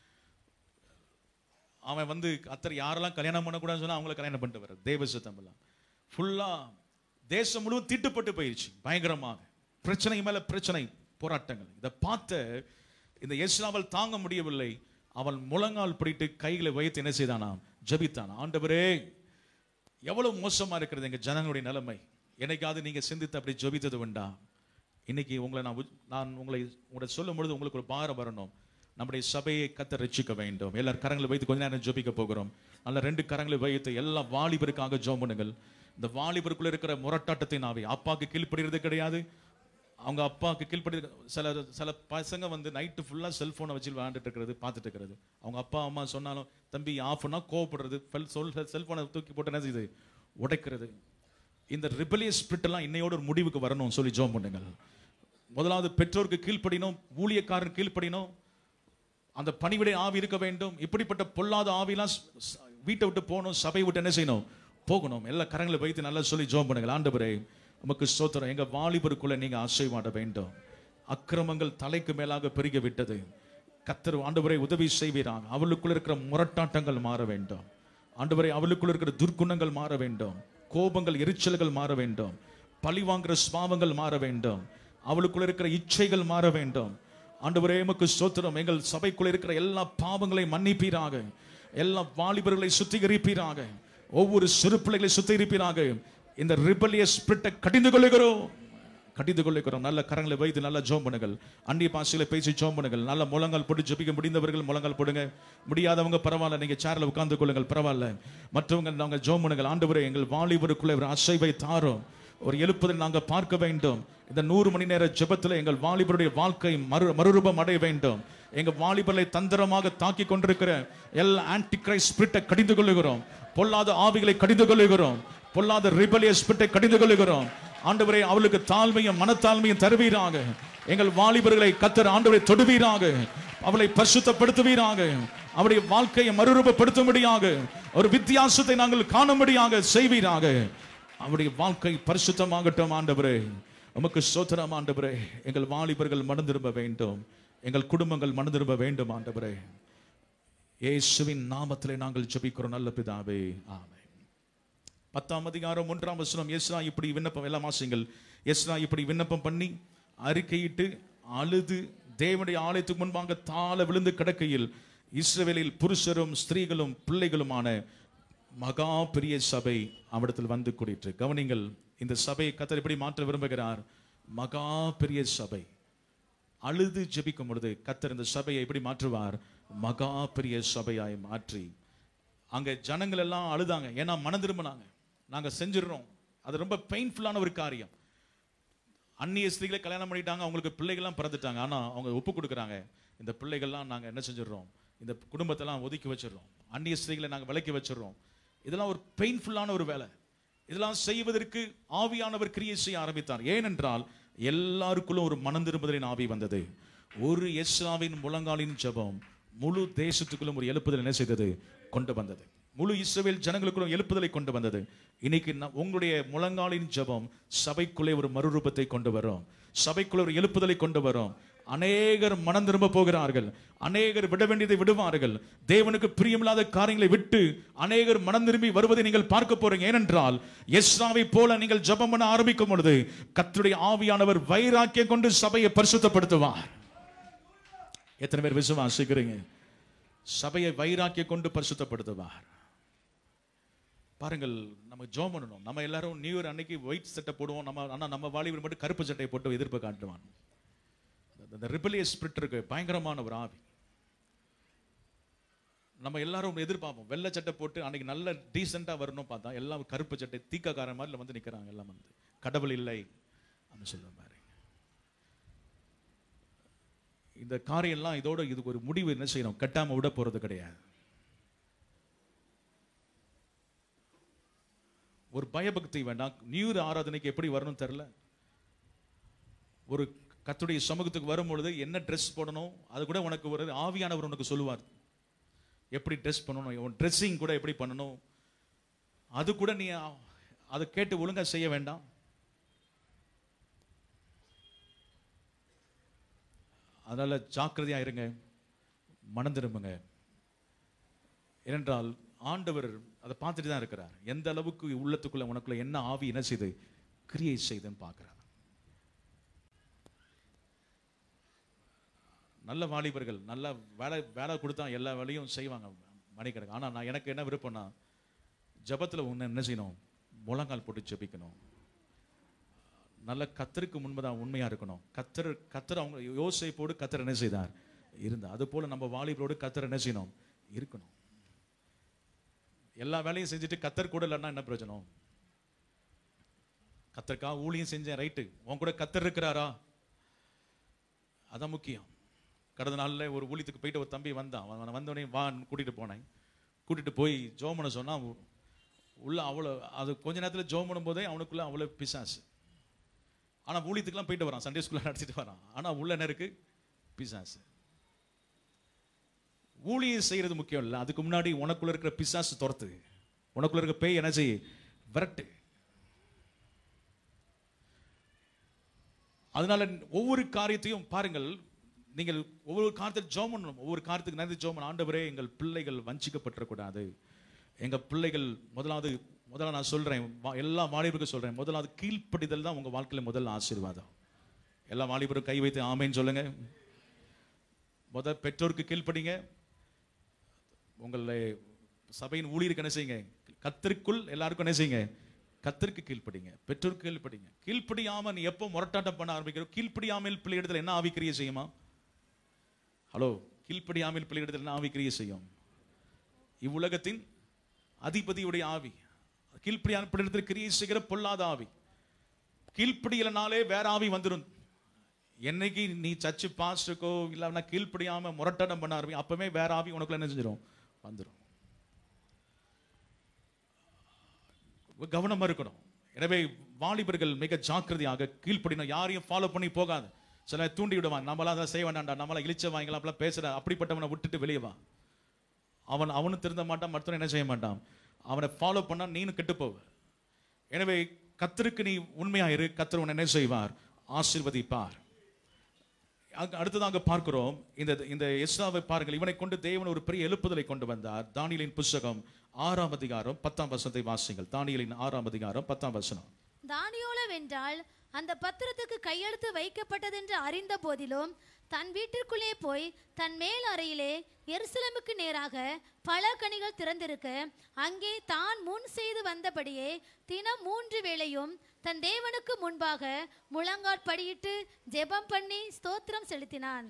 அவன் வந்து கத்தர் யாரெல்லாம் கல்யாணம் பண்ணக்கூடாதுன்னு சொன்னா அவங்கள கல்யாணம் பண்ணிட்டு வர தேவ சித்தம் எல்லாம் ஃபுல்லா தேசம் முழுவதும் தீட்டுப்பட்டு போயிடுச்சு பயங்கரமாக பிரச்சனை மேல பிரச்சனை போராட்டங்கள் இதை பார்த்த இந்த எஸ்ராவல் தாங்க முடியவில்லை அவன் முழங்கால் பிடித்து கைகளை வைத்து என்ன செய்தானாம் ஜெபித்தான் ஆண்டவரே எவ்வளவு மோசமா இருக்கிறது எங்க ஜனங்களுடைய நிலைமை என்னைக்காவது நீங்க சிந்தித்து அப்படி ஜெபித்தது உண்டா இன்னைக்கு உங்களை நான் உ- நான் உங்களை உங்களை சொல்லும் பொழுது உங்களுக்கு ஒரு பாரம் வரணும் நம்முடைய சபையை கத்த ரட்சிக்க வேண்டும் எல்லார் கரங்களை வைத்து கொஞ்ச நேரம் ஜெபிக்க போகிறோம் நல்ல ரெண்டு கரங்களை வைத்து எல்லா வாலிபருக்காக ஜெபம் பண்ணுங்கள் இந்த வாலிபருக்குள்ள இருக்கிற முரட்டாட்டத்தின் ஆவி அப்பாவுக்கு கீழ்ப்படுகிறது கிடையாது அவங்க அப்பாவுக்கு கீழ்ப்படி சில சில பசங்க வந்து நைட்டு ஃபுல்லாக செல்ஃபோனை வச்சு விளையாண்டுட்டு இருக்கிறது பார்த்துட்டு இருக்கிறது அவங்க அப்பா அம்மா சொன்னாலும் தம்பி ஆஃப்னா கோவப்படுறது ஃபெல் சொல் செல்ஃபோனை தூக்கி போட்டு என்ன செய்யுது உடைக்கிறது இந்த ரிபலியஸ் ஸ்பிரிட் எல்லாம் இன்னையோட ஒரு முடிவுக்கு வரணும் சொல்லி ஜோம் பண்ணுங்கள் முதலாவது பெற்றோருக்கு கீழ்ப்படினோம் ஊழியக்காரன் கீழ்ப்படினோம் அந்த பணிவிடை ஆவி இருக்க வேண்டும் இப்படிப்பட்ட பொல்லாத ஆவிலாம் ஸ்- ஸ்- வீட்டை விட்டு போகணும் சபை விட்டு என்ன செய்யணும் போகணும் எல்லா கரங்களை வைத்து நல்லா சொல்லி ஜோம் பண்ணுங்கள் ஆண்டவரே உமக்கு ஸ்தோத்திரம் எங்க வாலிபருக்குள்ள நீங்க ஆசைவாட வேண்டும் அக்கிரமங்கள் தலைக்கு மேலாக பெருகி விட்டது கத்தர் ஆண்டவரை உதவி செய்வீராங்க அவளுக்குள்ள இருக்கிற முரட்டாட்டங்கள் மாற வேண்டும் ஆண்டவரை அவளுக்குள்ள இருக்கிற துர்க்குணங்கள் மாற வேண்டும் கோபங்கள் எரிச்சல்கள் மாற வேண்டும் பழி வாங்குற சுவாவங்கள் மாற வேண்டும் அவளுக்குள்ள இருக்கிற இச்சைகள் மாற வேண்டும் ஆண்டவரே எமக்கு ஸ்தோத்திரம் எங்கள் சபைக்குள்ள இருக்கிற எல்லா பாவங்களையும் மன்னிப்பீராக எல்லா வாலிபர்களை சுத்திகரிப்பீராக ஒவ்வொரு சிறு பிள்ளைகளை சுத்திகரிப்பீராக இந்த ரிபலியஸ் ஸ்பிரிட்டை கடிந்து கொள்ளுகிறோம் கடிந்து கொள்ளுகிறோம் நல்ல கரங்களை வைத்து நல்ல ஜோம் பண்ணுங்கள் அந்நிய பாஷையில பேசி ஜோம் பண்ணுங்கள் நல்ல முழங்கால் போட்டு ஜெபிக்க முடிந்தவர்கள் முழங்கால் போடுங்க முடியாதவங்க பரவாயில்ல நீங்க சேர்ல உட்கார்ந்து கொள்ளுங்கள் பரவாயில்ல மற்றவங்க நாங்க ஜோம் பண்ணுங்கள் ஆண்டவரே எங்கள் வாலிபருக்குள்ள ஒரு அசைவை தாரோம் ஒரு எழுப்புதல் நாங்க பார்க்க வேண்டும் இந்த நூறு மணி நேர ஜெபத்துல எங்கள் வாலிபருடைய வாழ்க்கை மறு மறுரூபம் அடைய வேண்டும் எங்க வாலிபர்களை தந்திரமாக தாக்கி கொண்டிருக்கிற எல்லா ஆன்டி கிரைஸ்ட் ஸ்பிரிட்டை கடிந்து கொள்ளுகிறோம் பொல்லாத ஆவிகளை கடிந்து கொள்ளுகிறோம் பொல்லாத ரிபலிய ஸ்பிரிட்டை கடிந்து கொள்ளுகிறோம் ஆண்டவரே அவளுக்கு தாழ்மையும் மனத்தாழ்மையும் தருவீராக எங்கள் வாலிபர்களை கத்தர் ஆண்டவரை தொடுவீராக அவளை பரிசுத்தப்படுத்துவீராக அவருடைய வாழ்க்கையை மறுரூபப்படுத்தும்படியாக ஒரு வித்தியாசத்தை நாங்கள் காணும்படியாக செய்வீராக அவருடைய வாழ்க்கை பரிசுத்தமாகட்டும் ஆண்டவரே உமக்கு சோத்திரம் ஆண்டவரே எங்கள் வாலிபர்கள் மனம் திரும்ப வேண்டும் எங்கள் குடும்பங்கள் மனம் திரும்ப வேண்டும் ஆண்டவரே இயேசுவின் நாமத்திலே நாங்கள் ஜெபிக்கிறோம் நல்ல பிதாவே ஆமென் பத்தாம் அதிகாரம் ஒன்றாம் வசனம் எஸ்ரா இப்படி விண்ணப்பம் எல்லாம் வாசிங்கள் எஸ்ரா இப்படி விண்ணப்பம் பண்ணி அறிக்கையிட்டு அழுது தேவனுடைய ஆலயத்துக்கு முன்பாக தாழ விழுந்து கிடக்கையில் இஸ்ரவேலில் புருஷரும் ஸ்திரீகளும் பிள்ளைகளுமான மகா பெரிய சபை அவரிடத்தில் வந்து கூடிற்று கவனிங்கள் இந்த சபையை கத்தர் எப்படி மாற்ற விரும்புகிறார் மகா பெரிய சபை அழுது ஜெபிக்கும் பொழுது கத்தர் இந்த சபையை எப்படி மாற்றுவார் மகா பெரிய சபையாய் மாற்றி அங்க ஜனங்கள் எல்லாம் அழுதாங்க ஏன்னா மனம் திரும்பினாங்க நாங்க செஞ்சிடுறோம் அது ரொம்ப பெயின்ஃபுல்லான ஒரு காரியம் அந்நிய ஸ்திரீகளை கல்யாணம் பண்ணிட்டாங்க அவங்களுக்கு பிள்ளைகள்லாம் பிறந்துட்டாங்க ஆனா அவங்க ஒப்பு கொடுக்குறாங்க இந்த பிள்ளைகள்லாம் நாங்க என்ன செஞ்சிடுறோம் இந்த குடும்பத்தெல்லாம் ஒதுக்கி வச்சிடுறோம் அந்நிய ஸ்திரீகளை நாங்க விலக்கி வச்சிடுறோம் இதெல்லாம் ஒரு பெயின்ஃபுல்லான ஒரு வேலை இதெல்லாம் செய்வதற்கு ஆவியானவர் கிரியை செய்ய ஆரம்பித்தார் ஏனென்றால் எல்லாருக்குள்ளும் ஒரு மனம் திரும்புதலின் ஆவி வந்தது ஒரு எஸ்ராவின் முழங்காலின் ஜெபம் முழு தேசத்துக்குள்ளும் ஒரு எழுப்புதல் என்ன செய்தது கொண்டு வந்தது முழு இஸ்ரவேல் ஜனங்களுக்குள்ளும் எழுப்புதலை கொண்டு வந்தது இன்னைக்கு நம்- உங்களுடைய முழங்காலின் ஜெபம் சபைக்குள்ளே ஒரு மறுரூபத்தை கொண்டு வரும் சபைக்குள்ளே ஒரு எழுப்புதலை கொண்டு வரும் அநேகர் மனம் திரும்ப போகிறார்கள் அநேகர் விட வேண்டியதை விடுவார்கள் தேவனுக்கு பிரியமில்லாத காரியங்களை விட்டு அநேகர் மனம் திரும்பி வருவதை நீங்கள் பார்க்க போறீங்க ஏனென்றால் எஸ்ராவை போல நீங்கள் ஜெபம் பண்ண ஆரம்பிக்கும் பொழுது கர்த்தருடைய ஆவியானவர் வைராக்கியம் கொண்டு சபையை பரிசுத்தப்படுத்துவார் எத்தனை பேர் விசுவாசிக்கிறீங்க சபையை வைராக்கிய கொண்டு பரிசுத்தப்படுத்துவார் பாருங்கள் நம்ம ஜோம் பண்ணணும் நம்ம எல்லாரும் நியூ இயர் அன்னைக்கு ஒயிட் சட்டை போடுவோம் நம்ம ஆனா நம்ம வாலிபர் மட்டும் கருப்பு சட்டையை போட்டு எதிர்ப்பு காட்டுவான் அந்த ரிபலியஸ் ஸ்பிரிட் இருக்கு பயங்கரமான ஒரு ஆவி நம்ம எல்லாரும் எதிர்பார்ப்போம் வெள்ளை சட்டை போட்டு அன்னைக்கு நல்ல டீசெண்டா வரணும் பார்த்தா எல்லாம் கருப்பு சட்டை தீக்காக்கார மாதிரி வந்து நிக்கிறாங்க எல்லாம் வந்து கடவுள் இல்லை அப்படின்னு சொல்ற மாதிரி இந்த காரியம்லாம் இதோட இதுக்கு ஒரு முடிவு என்ன செய்யணும் கட்டாம விட போறது கிடையாது ஒரு பயபக்தி வேண்டாம் நியூ இயர் ஆராதனைக்கு எப்படி வரணும் தெரியல ஒரு கத்துடைய சமூகத்துக்கு வரும்பொழுது என்ன ட்ரெஸ் போடணும் அது கூட உனக்கு ஒரு ஆவியானவர் உனக்கு சொல்லுவார் எப்படி ட்ரெஸ் பண்ணணும் உன் ட்ரெஸ்ஸிங் கூட எப்படி பண்ணணும் அது கூட நீ அதை கேட்டு ஒழுங்கா செய்ய வேண்டாம் அதனால ஜாக்கிரதையா இருங்க மனம் திரும்புங்க ஏனென்றால் ஆண்டவர் அதை பார்த்துட்டு தான் இருக்கிறார் எந்த அளவுக்கு உள்ளத்துக்குள்ள உனக்குள்ள என்ன ஆவி என்ன செய்து கிரியை செய்துன்னு பார்க்கிறார் நல்ல வாலிபர்கள் நல்ல வேலை வேலை கொடுத்தா எல்லா வேலையும் செய்வாங்க மணிக்கணக்கு ஆனா நான் எனக்கு என்ன விருப்பம்னா ஜெபத்துல ஒன்று என்ன செய்யணும் முழங்கால் போட்டு ஜெபிக்கணும் நல்ல கத்தருக்கு முன்பதான் உண்மையா இருக்கணும் கத்தர் கத்தர் அவங்க யோசிப்போடு கத்தர் என்ன செய்தார் இருந்தார் அது போல நம்ம வாலிபரோடு கத்தர் என்ன செய்யணும் இருக்கணும் எல்லா வேலையும் செஞ்சுட்டு கத்தர் கூட இல்லைன்னா என்ன பிரயோஜனம் கத்தருக்காக ஊழியம் செஞ்சேன் ரைட்டு உன் கூட கத்தர் இருக்கிறாரா அதான் முக்கியம் கடந்த நாள்ல ஒரு ஊழியத்துக்கு போயிட்டு ஒரு தம்பி வந்தான் அவன் வந்தோடனே வான்னு கூட்டிட்டு போனேன் கூட்டிட்டு போய் ஜோம் பண்ண சொன்னா உ- உள்ள அவ்வளோ அது கொஞ்ச நேரத்துல ஜோம் பண்ணும்போதே அவனுக்குள்ள அவ்வளோ பிசாசு ஆனா ஊழியத்துக்குலாம் போயிட்டு வரான் சண்டே ஸ்கூல்ல நடத்திட்டு வரான் ஆனா உள்ள என்ன இருக்கு பிசாசு ஊழியம் செய்யறது முக்கியம் இல்லை அதுக்கு முன்னாடி உனக்குள்ள இருக்கிற பிசாசு துரத்து உனக்குள்ள இருக்க பேய் என்ன செய் விரட்டு அதனால ஒவ்வொரு காரியத்தையும் பாருங்கள் நீங்கள் ஒவ்வொரு காரியத்தில் ஜோம் பண்ணணும் ஒவ்வொரு காரியத்துக்கு நிறைய ஜோம் பண்ணணும். ஆண்டவரே எங்கள் பிள்ளைகள் வஞ்சிக்கப்பட்டுறக்கூடாது எங்க பிள்ளைகள் முதலாவது முதல்ல நான் சொல்றேன் வா- எல்லா வாலிபருக்கும் சொல்றேன் முதலாவது கீழ்ப்படிதல் தான் உங்க வாழ்க்கையில முதல்ல ஆசீர்வாதம் எல்லா வாலிபரும் கை வைத்து ஆமைன்னு சொல்லுங்க முத பெற்றோருக்கு கீழ்ப்படிங்க உங்களை சபையின் ஊழியருக்கு என்ன செய்யுங்க கத்திற்குள் எல்லாருக்கும் என்ன செய்யுங்க கத்திற்கு கீழ்ப்படிங்க பெற்றோருக்கு கீழ்ப்படிங்க கீழ்ப்படியாம நீ எப்போ முரட்டாட்டம் பண்ண ஆரம்பிக்கிறோம் கீழ்ப்படியாமல் பிள்ளையிடத்தில் என்ன ஆவிக்கிரியை செய்யுமா ஹலோ கீழ்ப்படியாமல் பிள்ளையிடத்தில் என்ன ஆவிக்கிரியை செய்யும் இவ்வுலகத்தின் அதிபதியுடைய ஆவி கீழ்ப்படியான பிள்ளையிடத்தில் கிரியை செய்கிற பொல்லாத ஆவி கீழ்ப்படியலனாலே வேற ஆவி வந்துடும் என்னைக்கு நீ சர்ச்சு பாஸ்டுக்கோ இல்லைன்னா கீழ்ப்படியாம முரட்டாட்டம் பண்ண ஆரம்பி அப்பவே வேற ஆவி உனக்குள்ள என்ன செஞ்சிடும் வந்துடும் கவனமா இருக்கணும் எனவே வாலிபர்கள் மிக ஜாக்கிரதையாக கீழ்ப்படினோம் யாரையும் ஃபாலோ பண்ணி போகாது சில தூண்டி விடுவான் நம்மளாம் அதை செய்ய வேண்டாம்டா நம்மளாம் இழிச்ச வாங்கலாம் அப்படிலாம் பேசுற அப்படிப்பட்டவனை விட்டுட்டு வெளியே வா அவன் அவனும் திருந்த மாட்டான் மற்றவன் என்ன செய்ய மாட்டான் அவனை ஃபாலோ பண்ணா நீனும் கெட்டு போவ எனவே கத்தருக்கு நீ உண்மையா இரு கத்தர் உன்னை என்ன செய்வார் ஆசீர்வதிப்பார் அங்க- அடுத்ததாக பார்க்கிறோம் இந்த இந்த எஸ்ராவை பாருங்கள் இவனை கொண்டு தேவன் ஒரு பெரிய எழுப்புதலை கொண்டு வந்தார் தானியலின் புஸ்தகம் ஆறாம் அதிகாரம் பத்தாம் வசனத்தை வாசிங்கள் தானியலின் ஆறாம் அதிகாரம் பத்தாம் வசனம் தானியோலவென்றால் அந்த பத்திரத்துக்கு கையெழுத்து வைக்கப்பட்டதென்று அறிந்த போதிலும் தன் வீட்டிற்குள்ளே போய் தன் மேல் அறையிலே எருசலேமுக்கு நேராக பல கனிகள் திறந்திருக்க அங்கே தான் முன் செய்து வந்தபடியே தினம் மூன்று வேளையும் தன் தேவனுக்கு முன்பாக முழங்காற்படியிட்டு ஜெபம் பண்ணி ஸ்தோத்திரம் செலுத்தினான்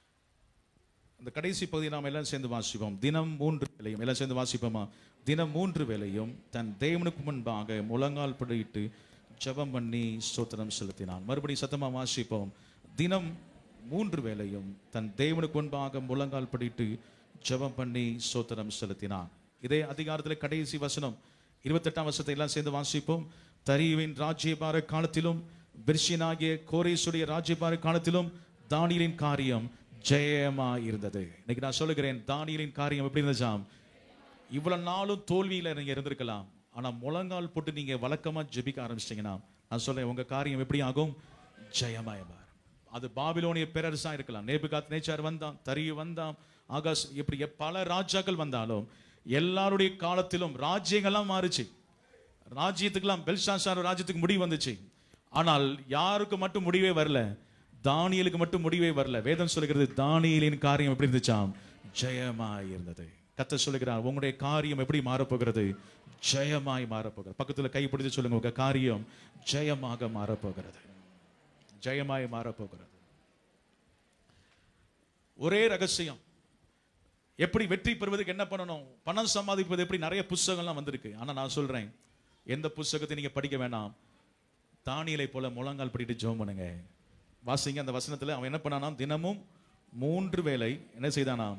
அந்த கடைசி பகுதியை நாம் எல்லாம் சேர்ந்து வாசிப்போம் தினம் மூன்று வேளையும் எல்லாம் சேர்ந்து வாசிப்போமா தினம் மூன்று வேளையும் தன் தேவனுக்கு முன்பாக முழங்கால் படியிட்டு ஜெபம் பண்ணி ஸ்தோத்திரம் செலுத்தினான் மறுபடியும் சத்தமா வாசிப்போம் தினம் மூன்று வேளையும் தன் தேவனுக்கு முன்பாக முழங்கால் படியிட்டு ஜெபம் பண்ணி ஸ்தோத்திரம் செலுத்தினான் இதே அதிகாரத்தில் கடைசி வசனம் இருபத்தெட்டாம் வசனத்தை எல்லாம் சேர்ந்து வாசிப்போம் தரியுவின் ராஜ்யபார காலத்திலும் பிர்ஷினாகிய கோரேசுடைய ராஜ்யபார காலத்திலும் தானியலின் காரியம் ஜெயமா இருந்தது இன்னைக்கு நான் சொல்லுகிறேன் தானியலின் காரியம் எப்படி இருந்துச்சாம் இவ்வளவு நாளும் தோல்வியில நீங்க இருந்திருக்கலாம் ஆனா முழங்கால் போட்டு நீங்க வழக்கமா ஜெபிக்க ஆரம்பிச்சிட்டீங்கன்னா நான் சொல்றேன் உங்க காரியம் எப்படி ஆகும் ஜெயமாயமார் அது பாபிலோனிய பேரரசா இருக்கலாம் நேபுகாத் நேச்சார் வந்தான் தரியு வந்தான் ஆகாஷ் இப்படி எப்- பல ராஜாக்கள் வந்தாலும் எல்லாருடைய காலத்திலும் ராஜ்யங்கள்லாம் மாறுச்சு ராஜ்யத்துக்கெல்லாம் பெல்ஷாசார் ராஜ்யத்துக்கு முடிவு வந்துச்சு ஆனால் யாருக்கு மட்டும் முடிவே வரல தானியலுக்கு மட்டும் முடிவே வரல வேதம் சொல்லுகிறது தானியலின் காரியம் எப்படி இருந்துச்சாம் ஜெயமாய் இருந்தது கத்த சொல்லுகிறார் உங்களுடைய காரியம் எப்படி மாறப்போகிறது ஜெயமாய் மாறப்போகிறது பக்கத்துல கை பிடிச்சு சொல்லுங்க உங்க காரியம் ஜெயமாக மாறப்போகிறது ஜெயமாய் மாறப்போகிறது ஒரே ரகசியம் எப்படி வெற்றி பெறுவதுக்கு என்ன பண்ணணும் பணம் சம்பாதிப்பது எப்படி நிறைய புஸ்தகம்லாம் வந்திருக்கு ஆனா நான் சொல்றேன் எந்த புஸ்தகத்தை நீங்க படிக்க வேணாம் தானியலை போல முழங்கால் படிட்டு ஜெபம் பண்ணுங்க வாசிங்க அந்த வசனத்துல அவன் என்ன பண்ணானாம் தினமும் மூன்று வேளை என்ன செய்தானாம்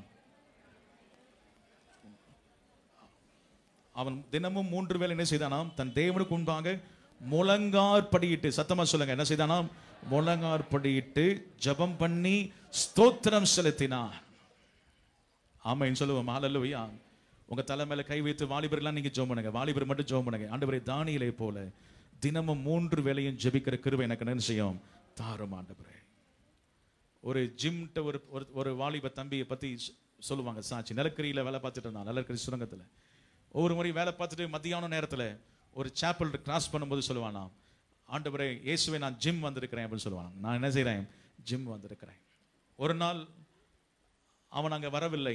அவன் தினமும் மூன்று வேளை என்ன செய்தானாம் தன் தேவனுக்கு முன்பாக முழங்காற்படியிட்டு சத்தமா சொல்லுங்க என்ன செய்தானாம் முழங்காற்படியிட்டு ஜெபம் பண்ணி ஸ்தோத்திரம் செலுத்தினான் ஆமைன்னு சொல்லுவோம் ஹalleluya உங்க தலை மேல கை வைத்து வாலிபர்லாம் நீங்க ஜெபம் பண்ணுங்க வாலிபர் மட்டும் ஜெபம் பண்ணுங்க ஆண்டவரே தானியலை போல தினமும் மூன்று வேளையும் ஜெபிக்கிற கிருபை எனக்கு என்ன செய்யும் தாரும் ஆண்டவரே ஒரு ஜிம்ட்ட ஒரு ஒரு ஒரு வாலிப தம்பியை பத்தி சொ- சொல்லுவாங்க சாட்சி நிலக்கரியில வேலை பார்த்துட்டு இருந்தான் நிலக்கரி சுரங்கத்துல ஒவ்வொரு முறை வேலை பார்த்துட்டு மத்தியான நேரத்துல ஒரு சாப்பல் கிராஸ் பண்ணும்போது சொல்லுவானா ஆண்டவரே இயேசுவே நான் ஜிம் வந்திருக்கிறேன் அப்படின்னு சொல்லுவான் நான் என்ன செய்றேன் ஜிம் வந்திருக்கிறேன் ஒரு நாள் அவன் அங்க வரவில்லை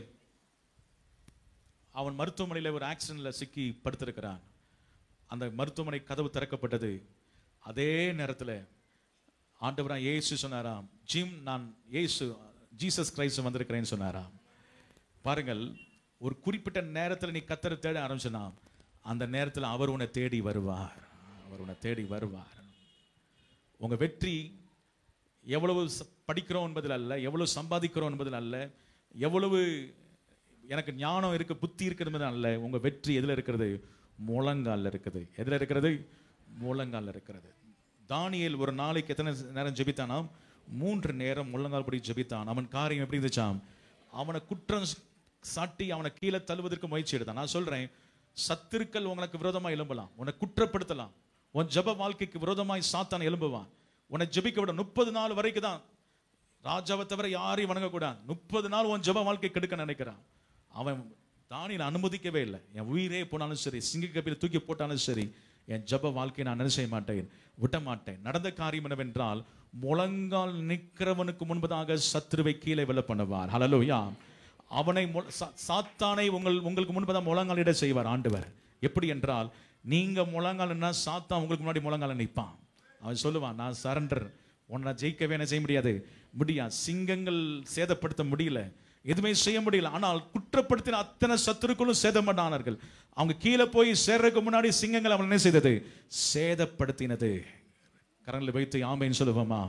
அவன் மருத்துவமனையில ஒரு ஆக்சிடென்ட்ல சிக்கி படுத்திருக்கிறான் அந்த மருத்துவமனை கதவு திறக்கப்பட்டது அதே நேரத்துல ஆண்டவரா இயேசு சொன்னாராம் ஜிம் நான் இயேசு ஜீசஸ் கிரைஸ்ட் வந்திருக்கிறேன்னு சொன்னாராம் பாருங்கள் ஒரு குறிப்பிட்ட நேரத்துல நீ கத்தரை தேட ஆரம்பிச்சனா அந்த நேரத்துல அவர் உன்னை தேடி வருவார் அவர் உன்னை தேடி வருவார் உங்க வெற்றி எவ்வளவு ச- படிக்கிறோம் என்பதில் அல்ல எவ்வளவு சம்பாதிக்கிறோம் என்பதில் அல்ல எவ்வளவு எனக்கு ஞானம் இருக்கு புத்தி இருக்கிறது என்பதில் அல்ல உங்க வெற்றி எதுல இருக்கிறது முழங்கால்ல இருக்குது எதுல இருக்கிறது முழங்கால்ல இருக்கிறது தானியேல் ஒரு நாளைக்கு எத்தனை நேரம் ஜெபித்தானாம் மூன்று நேரம் முழங்கால் படி ஜெபித்தான் அவன் காரியம் எப்படி இருந்துச்சாம் அவனை குற்றம் சாட்டி அவனை கீழே தள்ளுவதற்கு முயற்சி எடுத்தான் நான் சொல்றேன் சத்துருக்கள் உங்களுக்கு விரோதமா எழும்பலாம் உன்னை குற்றப்படுத்தலாம் உன் ஜெப வாழ்க்கைக்கு விரோதமாய் சாத்தான் எழும்புவான் உன்னை ஜெபிக்க விட முப்பது நாள் வரைக்கும் தான் ராஜாவை தவிர யாரையும் வணங்கக்கூடாது முப்பது நாள் உன் ஜெப வாழ்க்கை கெடுக்க நினைக்கிறான் அவன் தானியலை அனுமதிக்கவே இல்லை என் உயிரே போனாலும் சரி சிங்க கப்பில தூக்கி போட்டாலும் சரி என் ஜெப வாழ்க்கையை நான் என்ன செய்ய மாட்டேன் விட மாட்டேன் நடந்த காரியம் என்னவென்றால் முழங்கால் நிற்கிறவனுக்கு முன்பதாக சத்துருவை கீழே விழ பண்ணுவார் ஹalleluya அவனை மு- சா- சாத்தானை உங்கள் உங்களுக்கு முன்பதாக முழங்காலிட செய்வார் ஆண்டவர் எப்படி என்றால் நீங்க முழங்கால்னா சாத்தான் உங்களுக்கு முன்னாடி முழங்கால நிற்பான் அவன் சொல்லுவான் நான் சரண்டர் உன்னை நான் ஜெயிக்கவே என்ன செய்ய முடியாது முடியாது சிங்கங்கள் சேதப்படுத்த முடியல எதுவுமே செய்ய முடியல ஆனால் குற்றப்படுத்தின அத்தனை சத்துருக்களும் சேதப்பட்டானார்கள் அவங்க கீழே போய் சேர்றதுக்கு முன்னாடி சிங்கங்கள் அவன் என்ன செய்தது சேதப்படுத்தினது கரங்களை வைத்து ஆமைன்னு சொல்லுவோமா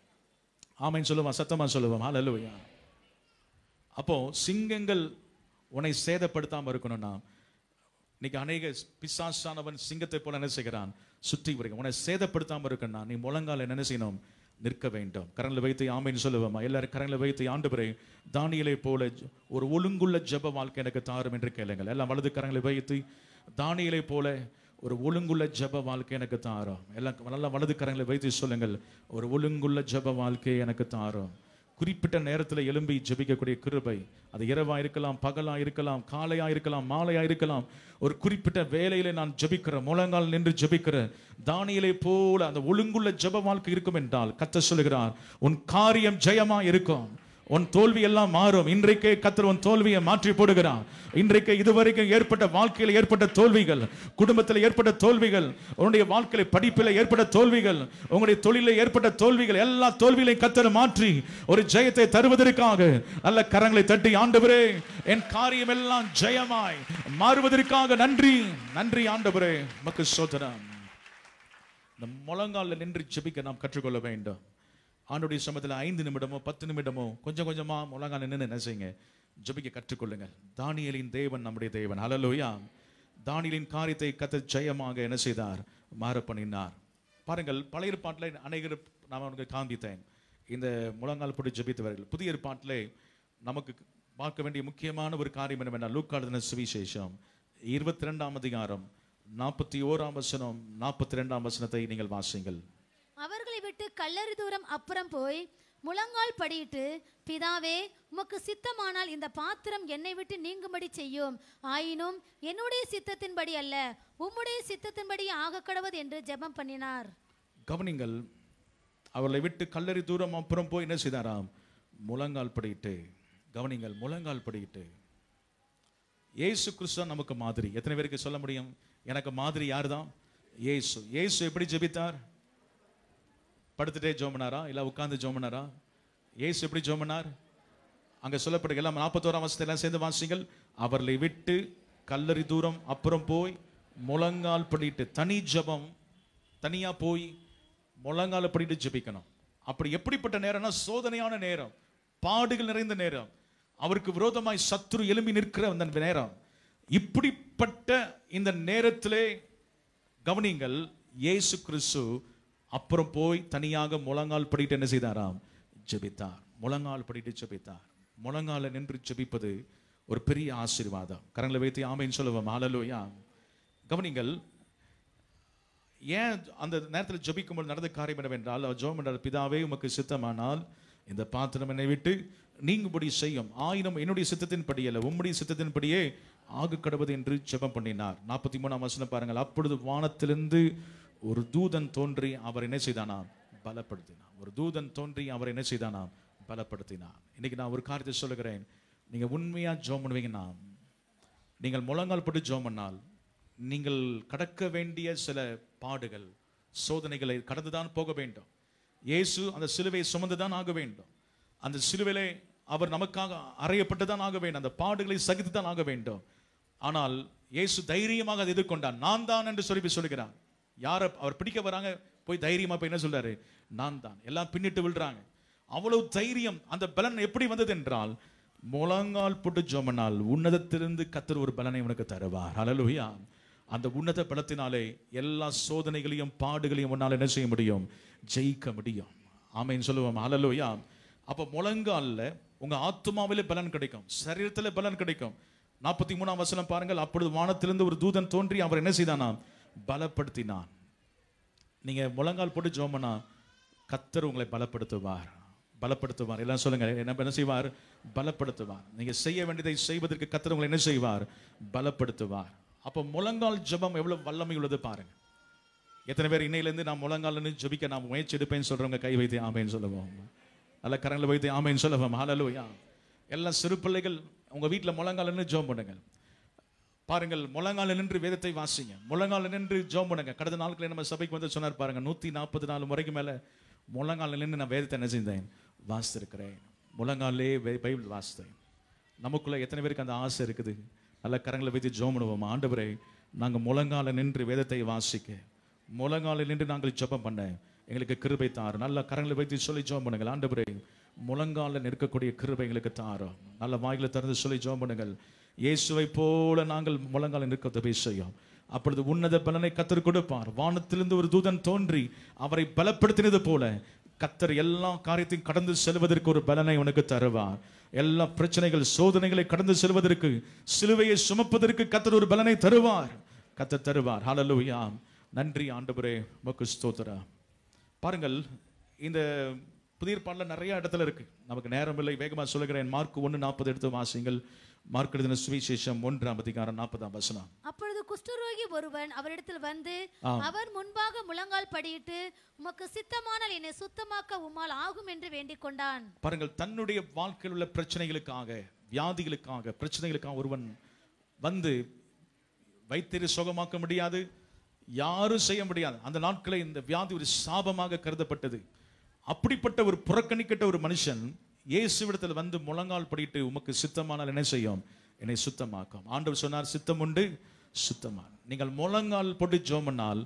ஆமைன்னு சொல்லுவான் சத்தமா சொல்லுவோம் ஹalleluya அப்போ சிங்கங்கள் உன்னை சேதப்படுத்தாம இருக்கணும்னா இன்னைக்கு அநேக பிசாசானவன் சிங்கத்தை போல என்ன செய்கிறான் சுற்றி வருகிறான் உன்னை சேதப்படுத்தாம இருக்கணும்னா நீ முழங்கால என்ன செய்யணும் நிற்க வேண்டும் கரங்களை வைத்து ஆமைன்னு சொல்லுவோமா எல்லாரும் கரங்களை வைத்து ஆண்டு தானியலை போல ஜ- ஒரு ஒழுங்குள்ள ஜெப வாழ்க்கை எனக்கு தாரும் என்று கேளுங்கள் எல்லாம் வலது கரங்களை வைத்து தானியலை போல ஒரு ஒழுங்குள்ள ஜெப வாழ்க்கை எனக்கு தாரும் எல்லாம் நல்லா வலது கரங்களை வைத்து சொல்லுங்கள் ஒரு ஒழுங்குள்ள ஜெப வாழ்க்கை எனக்கு தாரும் குறிப்பிட்ட நேரத்தில் எழும்பி ஜெபிக்கக்கூடிய கிருபை அது இரவா இருக்கலாம் பகலா இருக்கலாம் காலையா இருக்கலாம் மாலையா இருக்கலாம் ஒரு குறிப்பிட்ட வேலையில நான் ஜெபிக்கிறேன் முழங்கால் நின்று ஜெபிக்கிறேன் தானியலை போல அந்த ஒழுங்குள்ள ஜெப வாழ்க்கை இருக்கும் என்றால் கத்த சொல்லுகிறார் உன் காரியம் ஜெயமா இருக்கும் உன் தோல்வி எல்லாம் மாறும் இன்றைக்கே கத்தர் உன் தோல்வியை மாற்றி போடுகிறார் இன்றைக்கு இதுவரைக்கும் ஏற்பட்ட வாழ்க்கையில் ஏற்பட்ட தோல்விகள் குடும்பத்தில் ஏற்பட்ட தோல்விகள் உன்னுடைய வாழ்க்கையில படிப்பில் ஏற்பட்ட தோல்விகள் உங்களுடைய தொழிலில் ஏற்பட்ட தோல்விகள் எல்லா தோல்விகளையும் கத்தர் மாற்றி ஒரு ஜெயத்தை தருவதற்காக நல்ல கரங்களை தட்டி ஆண்டவரே என் காரியம் எல்லாம் ஜெயமாய் மாறுவதற்காக நன்றி நன்றி ஆண்டவரே மக்கு சோதனம் இந்த முழங்காலில் நின்று ஜெபிக்க நாம் கற்றுக்கொள்ள வேண்டும் ஆண்டுடைய சமயத்தில் ஐந்து நிமிடமோ பத்து நிமிடமோ கொஞ்சம் கொஞ்சமா முழங்கால் நின்று என்ன செய்யுங்க ஜெபிக்க கற்றுக்கொள்ளுங்கள் தானியலின் தேவன் நம்முடைய தேவன் ஹalleluya தானியலின் காரியத்தை கத்த ஜெயமாக என்ன செய்தார் மாற பண்ணினார் பாருங்கள் பழைய ஏற்பாட்டில் அநேகர் நான் அவனுக்கு காண்பித்தேன் இந்த முழங்கால் போட்டு ஜெபித்தவர்கள் புதிய ஏற்பாட்டிலே நமக்கு பார்க்க வேண்டிய முக்கியமான ஒரு காரியம் என்னவென்றால் லூக்காடுதின சுவிசேஷம் இருபத்தி ரெண்டாம் அதிகாரம் நாற்பத்தி ஓராம் வசனம் நாற்பத்தி ரெண்டாம் வசனத்தை நீங்கள் வாசிங்கள் அவர்களை விட்டு கல்லறி தூரம் அப்புறம் போய் முழங்கால் படியிட்டு பிதாவே உமக்கு சித்தமானால் இந்த பாத்திரம் என்னை விட்டு நீங்கும்படி செய்யும் ஆயினும் என்னுடைய சித்தத்தின்படி அல்ல உம்முடைய சித்தத்தின்படி ஆக கடவது என்று ஜெபம் பண்ணினார் கவனிங்கள் அவர்களை விட்டு கல்லறி தூரம் அப்புறம் போய் என்ன செய்தாராம் முழங்கால் படியிட்டு கவனிங்கள் முழங்கால் படியிட்டு இயேசு கிறிஸ்து தான் நமக்கு மாதிரி எத்தனை பேருக்கு சொல்ல முடியும் எனக்கு மாதிரி யார் தான் இயேசு இயேசு எப்படி ஜெபித்தார் படுத்துட்டே ஜோமனாரா இல்ல உட்கார்ந்து ஜோமனாரா இயேசு எப்படி ஜோமனார் அங்க சொல்லப்படுக எல்லாம் நாற்பத்தோராம் வருஷத்தை எல்லாம் சேர்ந்து வாசிங்கள் அவர்களை விட்டு கல்லறி தூரம் அப்புறம் போய் முழங்கால் படிட்டு தனி ஜெபம் தனியா போய் முழங்கால படிட்டு ஜெபிக்கணும் அப்படி எப்படிப்பட்ட நேரம்னா சோதனையான நேரம் பாடுகள் நிறைந்த நேரம் அவருக்கு விரோதமாய் சத்துரு எழும்பி நிற்கிற அந்த நேரம் இப்படிப்பட்ட இந்த நேரத்திலே கவனிங்கள் இயேசு கிறிஸ்து அப்புறம் போய் தனியாக முழங்கால் படிட்டு என்ன செய்தாராம் ஜெபித்தார் முழங்கால் படிட்டு ஜெபித்தார் முழங்கால நின்று ஜெபிப்பது ஒரு பெரிய ஆசீர்வாதம் கரங்களை வைத்து ஆமைன்னு சொல்லுவோம் ஹalleluya கவனிங்கள் ஏன் அந்த நேரத்தில் ஜெபிக்கும்போது நடந்த காரியம் என்னவென்றால் அவர் ஜெபம் என்றார் பிதாவே உமக்கு சித்தமானால் இந்த பாத்திரம் என்னை விட்டு நீங்கும்படி செய்யும் ஆயினும் என்னுடைய சித்தத்தின்படி அல்ல உம்முடைய சித்தத்தின்படியே ஆகு கடவுது என்று ஜெபம் பண்ணினார் நாற்பத்தி மூணாம் வசனம் பாருங்கள் அப்பொழுது வானத்திலிருந்து ஒரு தூதன் தோன்றி அவர் என்ன செய்தானாம் பலப்படுத்தினான் ஒரு தூதன் தோன்றி அவர் என்ன செய்தானாம் பலப்படுத்தினான் இன்னைக்கு நான் ஒரு காரியத்தை சொல்லுகிறேன் நீங்க உண்மையா ஜெபம் பண்ணுவீங்கன்னா நீங்கள் முழங்கால் போட்டு ஜெபம் பண்ணால் நீங்கள் கடக்க வேண்டிய சில பாடுகள் சோதனைகளை கடந்துதான் போக வேண்டும் இயேசு அந்த சிலுவையை சுமந்துதான் ஆக வேண்டும் அந்த சிலுவையிலே அவர் நமக்காக அறையப்பட்டுதான் ஆக வேண்டும் அந்த பாடுகளை சகித்து தான் ஆக வேண்டும் ஆனால் இயேசு தைரியமாக அதை எதிர்கொண்டார் நான் தான் என்று சொல்லி சொல்லுகிறார் யாரை அவர் பிடிக்க வராங்க போய் தைரியமா போய் என்ன சொல்றாரு நான் தான் எல்லாம் பின்னிட்டு விழுறாங்க அவ்வளவு தைரியம் அந்த பலன் எப்படி வந்தது என்றால் முழங்கால் போட்டு ஜோமனால் உன்னதத்திலிருந்து கத்தர் ஒரு பலனை உனக்கு தருவார் ஹalleluya அந்த உன்னத பலத்தினாலே எல்லா சோதனைகளையும் பாடுகளையும் உன்னால் என்ன செய்ய முடியும் ஜெயிக்க முடியும் ஆமைன்னு சொல்லுவோம் ஹalleluya அப்ப முழங்கால்ல உங்க ஆத்மாவிலே பலன் கிடைக்கும் சரீரத்துல பலன் கிடைக்கும் நாற்பத்தி மூணாம் வசனம் பாருங்கள் அப்பொழுது வானத்திலிருந்து ஒரு தூதன் தோன்றி அவர் என்ன செய்தானாம் பலப்படுத்தினான் நீங்க முழங்கால் போட்டு ஜோமனா கத்தர் உங்களை பலப்படுத்துவார் பலப்படுத்துவார் எல்லாம் சொல்லுங்க என்ன என்ன செய்வார் பலப்படுத்துவார் நீங்க செய்ய வேண்டியதை செய்வதற்கு கத்தர் உங்களை என்ன செய்வார் பலப்படுத்துவார் அப்போ முழங்கால் ஜெபம் எவ்வளவு வல்லமை உள்ளது பாருங்க எத்தனை பேர் இன்னையிலேருந்து நான் முழங்கால்னு ஜெபிக்க நான் முயற்சி எடுப்பேன்னு சொல்றவங்க கை வைத்து ஆமைன்னு சொல்லுவோம் நல்ல கரங்களை வைத்து ஆமைன்னு சொல்லுவோம் ஹalleluya எல்லாம் சிறு பிள்ளைகள் உங்க வீட்டில் முழங்கால்னு ஜெபம் பண்ணுங்க பாருங்கள் முழங்கால நின்று வேதத்தை வாசிங்க முழங்கால நின்று ஜோம் பண்ணுங்க கடந்த நாட்களில் நம்ம சபைக்கு வந்து சொன்னார் பாருங்க நூத்தி நாற்பது நாலு முறைக்கு மேல முழங்கால நின்று நான் வேதத்தை என்ன செஞ்சேன் வாசித்திருக்கிறேன் முழங்காலே வே- பைபிள் வாசித்தேன் நமக்குள்ள எத்தனை பேருக்கு அந்த ஆசை இருக்குது நல்ல கரங்களை வைத்து ஜோம் பண்ணுவோம் ஆண்டவரே நாங்க முழங்கால நின்று வேதத்தை வாசிக்க முழங்கால நின்று நாங்கள் ஜெபம் பண்ண எங்களுக்கு கிருபை தாரு நல்ல கரங்களை வைத்து சொல்லி ஜோம் பண்ணுங்கள் ஆண்டவரே முழங்கால நிற்கக்கூடிய கிருபை எங்களுக்கு தாரும் நல்ல வாயில திறந்து சொல்லி ஜோம் பண்ணுங்கள் இயேசுவை போல நாங்கள் முழங்கால நிற்க உதவி செய்யும் அப்பொழுது உன்னத பலனை கத்தர் கொடுப்பார் வானத்திலிருந்து ஒரு தூதன் தோன்றி அவரை பலப்படுத்தினது போல கத்தர் எல்லா காரியத்தையும் கடந்து செல்வதற்கு ஒரு பலனை உனக்கு தருவார் எல்லா பிரச்சனைகள் சோதனைகளை கடந்து செல்வதற்கு சிலுவையை சுமப்பதற்கு கத்தர் ஒரு பலனை தருவார் கத்தர் தருவார் ஹalleluya நன்றி ஆண்டவரே உமக்கு ஸ்தோத்திரம் பாருங்கள் இந்த புதிய பாடல நிறைய இடத்துல இருக்கு நமக்கு நேரம் இல்லை வேகமா சொல்லுகிறேன் மார்க் ஒன்று நாற்பது எடுத்து வாசிங்கள் மார்க் எழுதின சுவிசேஷம் ஒன்றாம் அதிகாரம் நாற்பதாம் வசனம் அப்பொழுது குஷ்டரோகி ஒருவன் அவரிடத்தில் வந்து ஆ. அவர் முன்பாக முழங்கால் படியிட்டு உமக்கு சித்தமானால் என்னை சுத்தமாக்க உம்மால் ஆகும் என்று வேண்டிக் கொண்டான் பாருங்கள் தன்னுடைய வாழ்க்கையில் உள்ள பிரச்சனைகளுக்காக வியாதிகளுக்காக பிரச்சனைகளுக்காக ஒருவன் வந்து வைத்திரு சுகமாக்க முடியாது யாரும் செய்ய முடியாது அந்த நாட்களில் இந்த வியாதி ஒரு சாபமாக கருதப்பட்டது அப்படிப்பட்ட ஒரு புறக்கணிக்கட்ட ஒரு மனுஷன் இயேசுவிடத்தில் வந்து முழங்கால் படிட்டு உமக்கு சித்தமானால் என்ன செய்யும் என்னை சுத்தமாக்கும் ஆண்டவர் சொன்னார் சித்தம் உண்டு சுத்தமான் நீங்கள் முழங்கால் போட்டு ஜோமனால்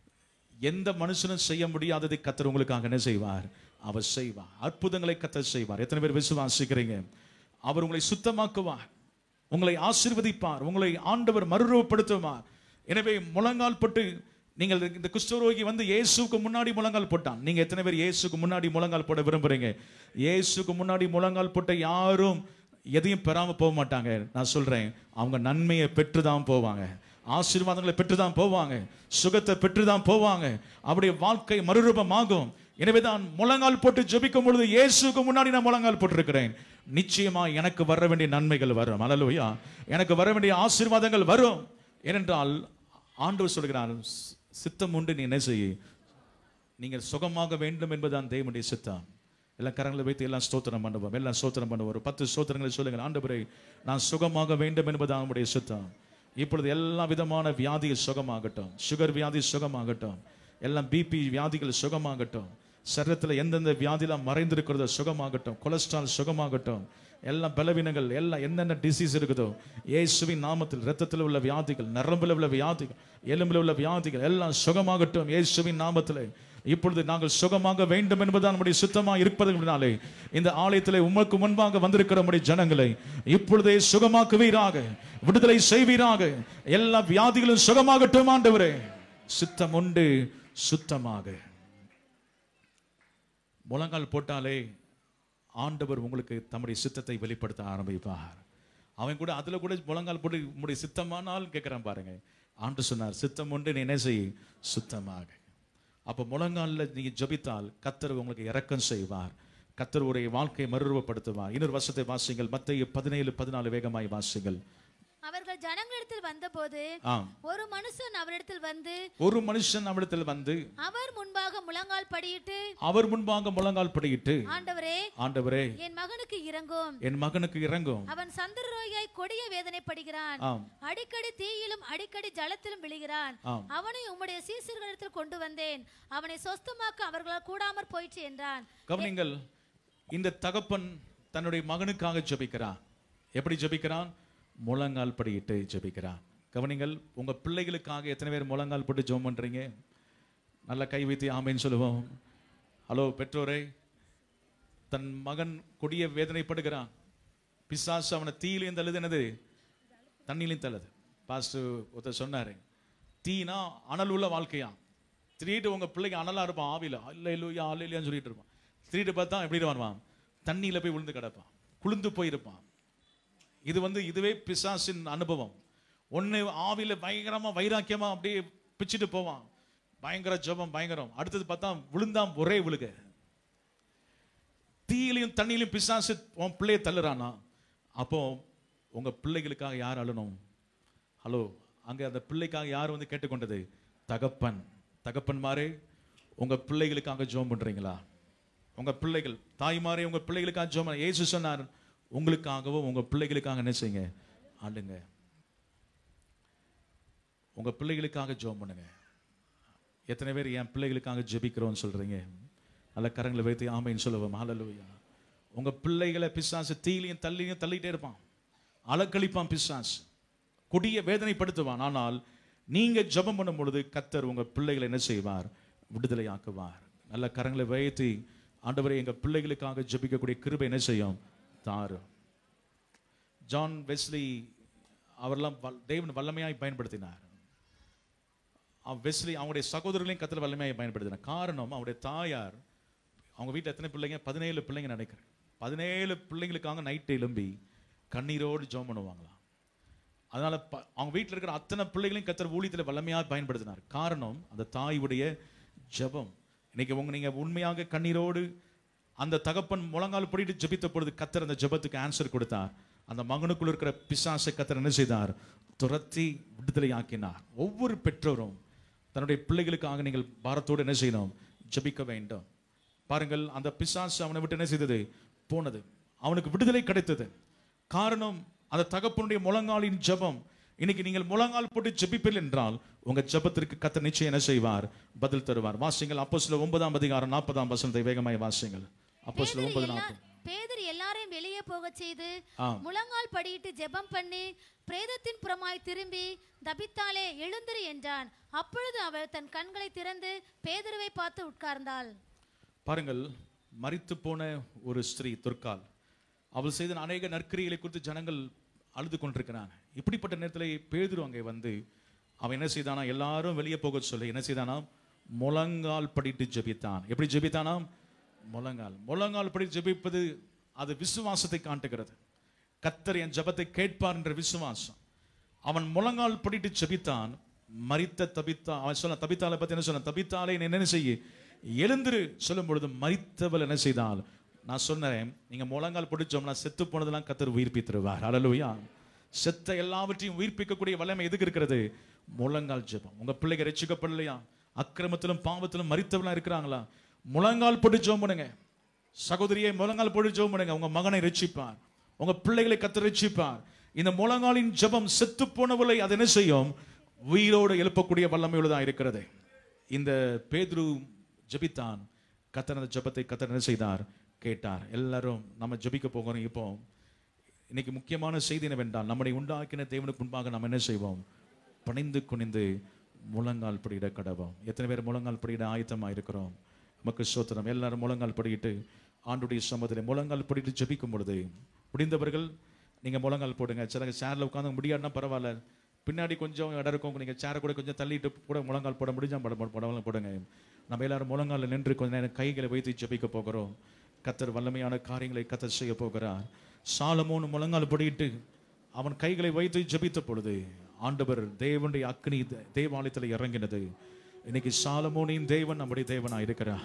எந்த மனுஷனும் செய்ய முடியாததை கத்தர் உங்களுக்காக என்ன செய்வார் அவர் செய்வார் அற்புதங்களை கத்தர் செய்வார் எத்தனை பேர் விசுவாசிக்கிறீங்க அவர் உங்களை சுத்தமாக்குவார் உங்களை ஆசீர்வதிப்பார் உங்களை ஆண்டவர் மறுரூபப்படுத்துவார் எனவே முழங்கால் போட்டு நீங்கள் இந்த குஷ்டரோகி வந்து இயேசுக்கு முன்னாடி முழங்கால் போட்டான் நீங்க எத்தனை பேர் இயேசுக்கு முன்னாடி முழங்கால் போட விரும்புறீங்க இயேசுக்கு முன்னாடி முழங்கால் போட்ட யாரும் எதையும் பெறாம போக மாட்டாங்க நான் சொல்றேன் அவங்க நன்மையை பெற்று தான் போவாங்க ஆசீர்வாதங்களை பெற்று தான் போவாங்க சுகத்தை பெற்று தான் போவாங்க அவருடைய வாழ்க்கை மறுரூபமாகும் எனவே தான் முழங்கால் போட்டு ஜெபிக்கும் பொழுது இயேசுக்கு முன்னாடி நான் முழங்கால் போட்டிருக்கிறேன் நிச்சயமா எனக்கு வர வேண்டிய நன்மைகள் வரும் அல்லலுயா எனக்கு வர வேண்டிய ஆசீர்வாதங்கள் வரும் ஏனென்றால் ஆண்டவர் சொல்கிறார் "சி- சித்தம் உண்டு நீ என்ன செய்ய நீங்கள் சுகமாக வேண்டும் என்பதுதான் தேவனுடைய சித்தம் எல்லாம் கரங்களை வைத்து எல்லாம் ஸ்தோத்திரம் பண்ணுவோம் எல்லாம் ஸ்தோத்திரம் பண்ணுவோம் ஒரு பத்து ஸ்தோத்திரங்களை சொல்லுங்கள் ஆண்டவரே நான் சுகமாக வேண்டும் என்பதுதான் நம்முடைய சித்தம் இப்பொழுது எல்லா விதமான வியாதிகள் சுகமாகட்டும் சுகர் வியாதி சுகமாகட்டும் எல்லாம் பிபி வியாதிகள் சுகமாகட்டும் சரீரத்தில் எந்தெந்த வியாதிலாம் மறைந்திருக்கிறதோ சுகமாகட்டும் கொலஸ்ட்ரால் சுகமாகட்டும் எல்லாம் பலவீனங்கள் எல்லாம் என்னென்ன டிசீஸ் இருக்குதோ இயேசுவின் நாமத்தில் ரத்தத்தில் உள்ள வியாதிகள் நரம்பில் உள்ள வியாதிகள் எலும்பில் உள்ள வியாதிகள் எல்லாம் சுகமாகட்டும் இயேசுவின் நாமத்தில் இப்பொழுது நாங்கள் சுகமாக வேண்டும் என்பதுதான் நம்முடைய சுத்தமா இருப்பதனாலே இந்த ஆலயத்திலே உமக்கு முன்பாக வந்திருக்கிற நம்முடைய ஜனங்களை இப்பொழுதே சுகமாக்குவீராக விடுதலை செய்வீராக எல்லா வியாதிகளும் சுகமாகட்டும் ஆண்டவரே சித்தம் உண்டு சுத்தமாக முழங்கால் போட்டாலே ஆண்டவர் உங்களுக்கு தம்முடைய சித்தத்தை வெளிப்படுத்த ஆரம்பிப்பார் அவன் கூட அதுல கூட முழங்கால் போட்டு உங்களுடைய சித்தமானால் கேட்கிறான் பாருங்க ஆண்டு சொன்னார் சித்தம் உண்டு நீ என்ன செய் சுத்தமாக அப்ப முழங்கால்ல நீங்க ஜெபித்தால் கத்தர் உங்களுக்கு இரக்கம் செய்வார் கத்தர் உடைய வாழ்க்கையை மறுரூபப்படுத்துவார் இன்னொரு வருஷத்தை வாசிங்கள் மத்திய பதினேழு பதினாலு வேகமாய் வாசிங்கள் அவர்கள் ஜனங்களிடத்தில் வந்தபோது ஆம் ஒரு மனுஷன் அவரிடத்தில் வந்து ஒரு மனுஷன் அவரிடத்தில் வந்து அவர் முன்பாக முழங்கால் படியிட்டு அவர் முன்பாக முழங்கால் படியிட்டு ஆண்டவரே ஆண்டவரே என் மகனுக்கு இறங்கும் என் மகனுக்கு இறங்கும் அவன் சந்திரரோயாய் கொடிய வேதனைப்படுகிறான் ஆம் அடிக்கடி தீயிலும் அடிக்கடி ஜலத்திலும் விழுகிறான் ஆம். அவனை உம்முடைய சீசர்களிடத்தில் கொண்டு வந்தேன் அவனை சொஸ்தமாக்க அவர்களால் கூடாமற் போயிற்று என்றான் கவனிங்கள் இந்த தகப்பன் தன்னுடைய மகனுக்காக ஜெபிக்கிறான் எப்படி ஜெபிக்கிறான் முழங்கால் படியிட்டு ஜெபிக்கிறான் கவனிங்கள் உங்க பிள்ளைகளுக்காக எத்தனை பேர் முழங்கால் போட்டு ஜெபம் பண்றீங்க நல்லா கை வைத்து ஆமைன்னு சொல்லுவோம் ஹலோ பெற்றோரே தன் மகன் கொடிய வேதனைப்படுகிறான் பிசாசு அவனை தீயிலையும் தள்ளுது என்னது தண்ணியிலையும் தள்ளுது பாஸ்டர் ஒருத்தர் சொன்னாரு தீனா அனல் உள்ள வாழ்க்கையா திடீர்னு உங்க பிள்ளைங்க அனலா இருப்பான் ஆவில இல்ல இல்லையா அல்ல இல்லையான்னு சொல்லிட்டு இருப்பான் திடீர்னு பார்த்தா எப்படி வருவான் தண்ணியில போய் விழுந்து கிடப்பான் குளிந்து போயிருப்பான் இது வந்து இதுவே பிசாசின் அனுபவம் ஒண்ணு ஆவில பயங்கரமா வைராக்கியமா அப்படியே பிச்சுட்டு போவான் பயங்கர ஜெபம் பயங்கரம் அடுத்தது பார்த்தா விழுந்தான் ஒரே விழுக தீயிலையும் தண்ணியிலையும் பிசாசு உன் பிள்ளைய தள்ளுறானா அப்போ உங்க பிள்ளைகளுக்காக யார் அழணும் ஹலோ அங்க அந்த பிள்ளைக்காக யார் வந்து கேட்டுக்கொண்டது தகப்பன் தகப்பன்மாரே உங்க பிள்ளைகளுக்காக ஜெபம் பண்றீங்களா உங்க பிள்ளைகள் தாய்மாரே உங்க பிள்ளைகளுக்காக ஜெபம் பண்ண- இயேசு சொன்னார் உங்களுக்காகவும் உங்க பிள்ளைகளுக்காக என்ன செய்யுங்க ஆளுங்க உங்க பிள்ளைகளுக்காக ஜெபம் பண்ணுங்க எத்தனை பேர் என் பிள்ளைகளுக்காக ஜெபிக்கிறோம்னு சொல்றீங்க நல்ல கரங்களை வைத்து ஆமைன்னு சொல்லுவோம் ஹalleluya உங்க பிள்ளைகளை பிசாசு தீலியும் தள்ளியும் தள்ளிட்டே இருப்பான் அலக்களிப்பான் பிசாசு கொடிய வேதனைப்படுத்துவான் ஆனால் நீங்க ஜெபம் பண்ணும் பொழுது கத்தர் உங்க பிள்ளைகளை என்ன செய்வார் விடுதலையாக்குவார் நல்ல கரங்களை வைத்து ஆண்டவரை எங்க பிள்ளைகளுக்காக ஜெபிக்கக்கூடிய கிருபை என்ன செய்யும் தாரும் ஜான் வெஸ்லி அவரெல்லாம் வல்- தேவன் வல்லமையாய் பயன்படுத்தினார் அவன் வெஸ்லி அவங்களுடைய சகோதரர்களையும் கத்தில் வல்லமையாய் பயன்படுத்தினார் காரணம் அவருடைய தாயார் அவங்க வீட்டில் எத்தனை பிள்ளைங்க பதினேழு பிள்ளைங்க நினைக்கிறேன் பதினேழு பிள்ளைங்களுக்காக நைட்டு எழும்பி கண்ணீரோடு ஜெபம் பண்ணுவாங்களாம் அதனால ப- அவங்க வீட்டில் இருக்கிற அத்தனை பிள்ளைகளையும் கத்தர் ஊழியத்தில் வல்லமையாக பயன்படுத்தினார் காரணம் அந்த தாயுடைய ஜெபம் இன்னைக்கு உங்க நீங்க உண்மையாக கண்ணீரோடு அந்த தகப்பன் முழங்கால் படிட்டு ஜெபித்த பொழுது கத்தர் அந்த ஜெபத்துக்கு ஆன்சர் கொடுத்தார் அந்த மகனுக்குள்ள இருக்கிற பிசாசை கத்தர் என்ன செய்தார் துரத்தி விடுதலை ஆக்கினார் ஒவ்வொரு பெற்றோரும் தன்னுடைய பிள்ளைகளுக்காக நீங்கள் பாரத்தோடு என்ன செய்யணும் ஜெபிக்க வேண்டும் பாருங்கள் அந்த பிசாசு அவனை விட்டு என்ன செய்தது போனது அவனுக்கு விடுதலை கிடைத்தது காரணம் அந்த தகப்பனுடைய முழங்காலின் ஜெபம் இன்னைக்கு நீங்கள் முழங்கால் போட்டு ஜெபிப்பீர்கள் என்றால் உங்க ஜெபத்திற்கு கத்த நிச்சயம் என்ன செய்வார் பதில் தருவார் வாசிங்கள் அப்போ சில ஒன்பதாம் அதிகாரம் நாற்பதாம் வசனத்தை வேகமாய் வாசிங்கள் அப்போ சில பேதுரு ஒன்பது எல்லா- நாற்பது பேதுரு எல்லாரையும் வெளியே போகச் செய்து ஆம். முழங்கால் படியிட்டு ஜெபம் பண்ணி பிரேதத்தின் புறமாய் திரும்பி தபித்தாலே எழுந்திரு என்றான் அப்பொழுது அவள் தன் கண்களை திறந்து பேதுருவை பார்த்து உட்கார்ந்தாள் பாருங்கள் மரித்து போன ஒரு ஸ்திரீ துர்கால் அவள் செய்த அநேக நற்கிரிகளை குறித்து ஜனங்கள் அழுது கொண்டிருக்கிறாங்க இப்படிப்பட்ட நேரத்தில் பேதுரு அங்கே வந்து அவன் என்ன செய்தானா எல்லாரும் வெளியே போக சொல்லி என்ன செய்தானா முழங்கால் படிட்டு ஜெபித்தான் எப்படி ஜெபித்தானாம் முழங்கால் முழங்கால் படி ஜெபிப்பது அது விசுவாசத்தை காட்டுகிறது கத்தர் என் ஜெபத்தை கேட்பார் என்ற விசுவாசம் அவன் முழங்கால் படிட்டு ஜெபித்தான் மரித்த தபித்தா அவன் சொன்ன தபித்தாலை பத்தி என்ன சொன்ன தபித்தாலே நீ என்ன செய்ய எழுந்திரு சொல்லும் பொழுது மரித்தவள் என்ன செய்தால் நான் சொன்னேன் நீங்க முழங்கால் பிடிச்சோம்னா செத்து போனதெல்லாம் கத்தர் உயிர்ப்பித்திருவார் அலலுயா செத்த எல்லாவற்றையும் உயிர்ப்பிக்கக்கூடிய வல்லமை எதுக்கு இருக்கிறது முழங்கால் ஜெபம் உங்க பிள்ளைங்க ரட்சிக்கப்படலையா அக்கிரமத்திலும் பாவத்திலும் மரித்தவளா இருக்கிறாங்களா முழங்கால் போட்டு ஜெபம் பண்ணுங்க சகோதரியை முழங்கால் போட்டு ஜெபம் பண்ணுங்க உங்க மகனை ரட்சிப்பார் உங்க பிள்ளைகளை கத்த ரட்சிப்பார் இந்த முழங்காலின் ஜெபம் செத்து போனவளை அது என்ன செய்யும் உயிரோடு எழுப்பக்கூடிய வல்லமையுள்ளதா இருக்கிறது இந்த பேதுரு ஜெபித்தான் கத்தர் அந்த ஜெபத்தை கத்தர் என்ன செய்தார் கேட்டார் எல்லாரும் நம்ம ஜெபிக்க போகிறோம் இப்போ இன்னைக்கு முக்கியமான செய்தி என்னவென்றால் நம்மை உண்டாக்கின தேவனுக்கு முன்பாக நாம் என்ன செய்வோம் பணிந்து குனிந்து முழங்கால் படியிட கடவோம் எத்தனை பேர் முழங்கால் படியிட ஆயத்தமாக இருக்கிறோம் நமக்கு சோத்திரம் எல்லாரும் முழங்கால் படியிட்டு ஆண்டுடைய சமதில் முழங்கால் படிட்டு ஜெபிக்கும் பொழுது முடிந்தவர்கள் நீங்க முழங்கால் போடுங்க சில சேர்ல உட்காந்து முடியாதுன்னா பரவாயில்ல பின்னாடி கொஞ்சம் இடம் இருக்கும் நீங்க சேரை கூட கொஞ்சம் தள்ளிட்டு கூட முழங்கால் போட முடிஞ்சா பட படவெல்லாம் போடுங்க நம்ம எல்லாரும் முழங்கால நின்று கொஞ்ச நேரம் கைகளை வைத்து ஜெபிக்க போகிறோம் கத்தர் வல்லமையான காரியங்களை கத்தர் செய்ய போகிறார் சாலமோன் முழங்கால் படியிட்டு அவன் கைகளை வைத்து ஜெபித்த பொழுது ஆண்டவர் தேவனுடைய அக்னி தே- தேவாலயத்தில் இறங்கினது இன்னைக்கு சாலமோனின் தேவன் நம்முடைய தேவனாய் இருக்கிறார்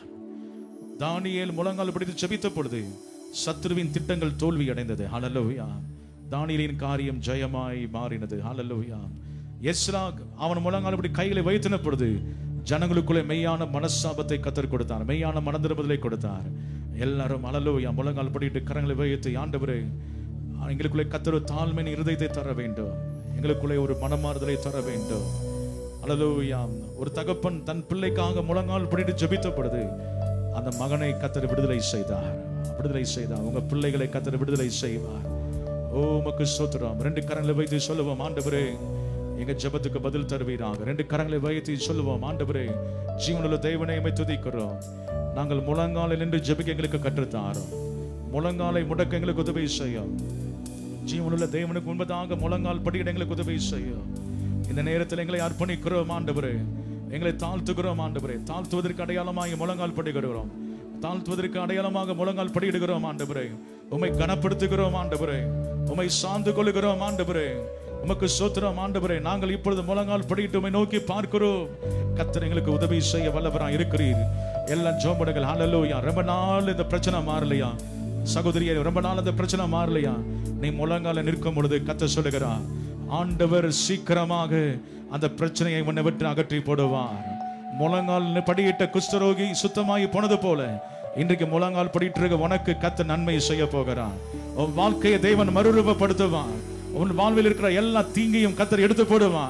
தானியேல் முழங்கால் பிடித்து ஜெபித்த பொழுது சத்ருவின் திட்டங்கள் தோல்வி அடைந்தது ஹalleluya தானியேலின் காரியம் ஜெயமாய் மாறினது ஹalleluya எஸ்ரா அவன் முழங்கால் இப்படி கைகளை வைத்தின பொழுது ஜனங்களுக்குள்ளே மெய்யான மனசாபத்தை கத்தர் கொடுத்தார் மெய்யான மனதிரும்புதலை கொடுத்தார் எல்லாரும் ஹalleluya முழங்கால் படிட்டு கரங்களை வைத்து ஆண்டவரே எங்களுக்குள்ளே கத்தர் ஒரு தாழ்மையின் இருதயத்தை தர வேண்டும் எங்களுக்குள்ளே ஒரு மனமாறுதலை தர வேண்டும் அல்லேலூயா ஒரு தகப்பன் தன் பிள்ளைக்காக முழங்கால் படிட்டு ஜெபித்த பொழுது அந்த மகனை கத்தர் விடுதலை செய்தார் விடுதலை செய்தார் உங்க பிள்ளைகளை கத்தர் விடுதலை செய்வார் ஓ உமக்கு சோத்திரம் ரெண்டு கரங்களை வைத்து சொல்லுவோம் ஆண்டவரே எங்க ஜெபத்துக்கு பதில் தருவீராக ரெண்டு கரங்களை வைத்து சொல்லுவோம் ஆண்டவரே ஜீவனுள்ள தெய்வனை எம்மை துதிக்கிறோம் நாங்கள் முழங்காலில் நின்று ஜெபிக்க எங்களுக்கு கற்றுத்தாரோம் முழங்காலை முடக்க எங்களுக்கு உதவி செய்யும் ஜீவனுள்ள தேவனுக்கு முன்பதாக முழங்கால் படியிட எங்களுக்கு உதவி செய்யும் இந்த நேரத்தில் எங்களை அர்ப்பணிக்கிறோம் ஆண்டவரே எங்களை தாழ்த்துகிறோம் ஆண்டவரே தாழ்த்துவதற்கு அடையாளமாக முழங்கால் படிக்கிறோம் தாழ்த்துவதற்கு அடையாளமாக முழங்கால் படியிடுகிறோம் ஆண்டவரே உம்மை கனப்படுத்துகிறோம் ஆண்டவரே உம்மை சார்ந்து கொள்ளுகிறோம் ஆண்டவரே உமக்கு சோத்திரம் ஆண்டவரே நாங்கள் இப்பொழுது முழங்கால் படியிட்டு உம்மை நோக்கி பார்க்கிறோம் கத்தர் எங்களுக்கு உதவி செய்ய வல்லவரா இருக்கிறீர் எல்லாம் ஜோம்படுகள் ஹalleluya ரொம்ப நாள் இந்த பிரச்சனை மாறலையா சகோதரியே ரொம்ப நாள் அந்த பிரச்சனை மாறலையா நீ முழங்கால நிற்கும் பொழுது கத்த சொல்லுகிறா ஆண்டவர் சீக்கிரமாக அந்த பிரச்சனையை உன்னை விட்டு அகற்றி போடுவார் முழங்கால் படியிட்ட குஷ்டரோகி சுத்தமாகி போனது போல இன்றைக்கு முழங்கால் படிட்டு இருக்க உனக்கு கத்த நன்மை செய்ய போகிறான் உன் வாழ்க்கையை தேவன் மறுரூபப்படுத்துவார் உன் வாழ்வில் இருக்கிற எல்லா தீங்கையும் கத்தர் எடுத்து போடுவார்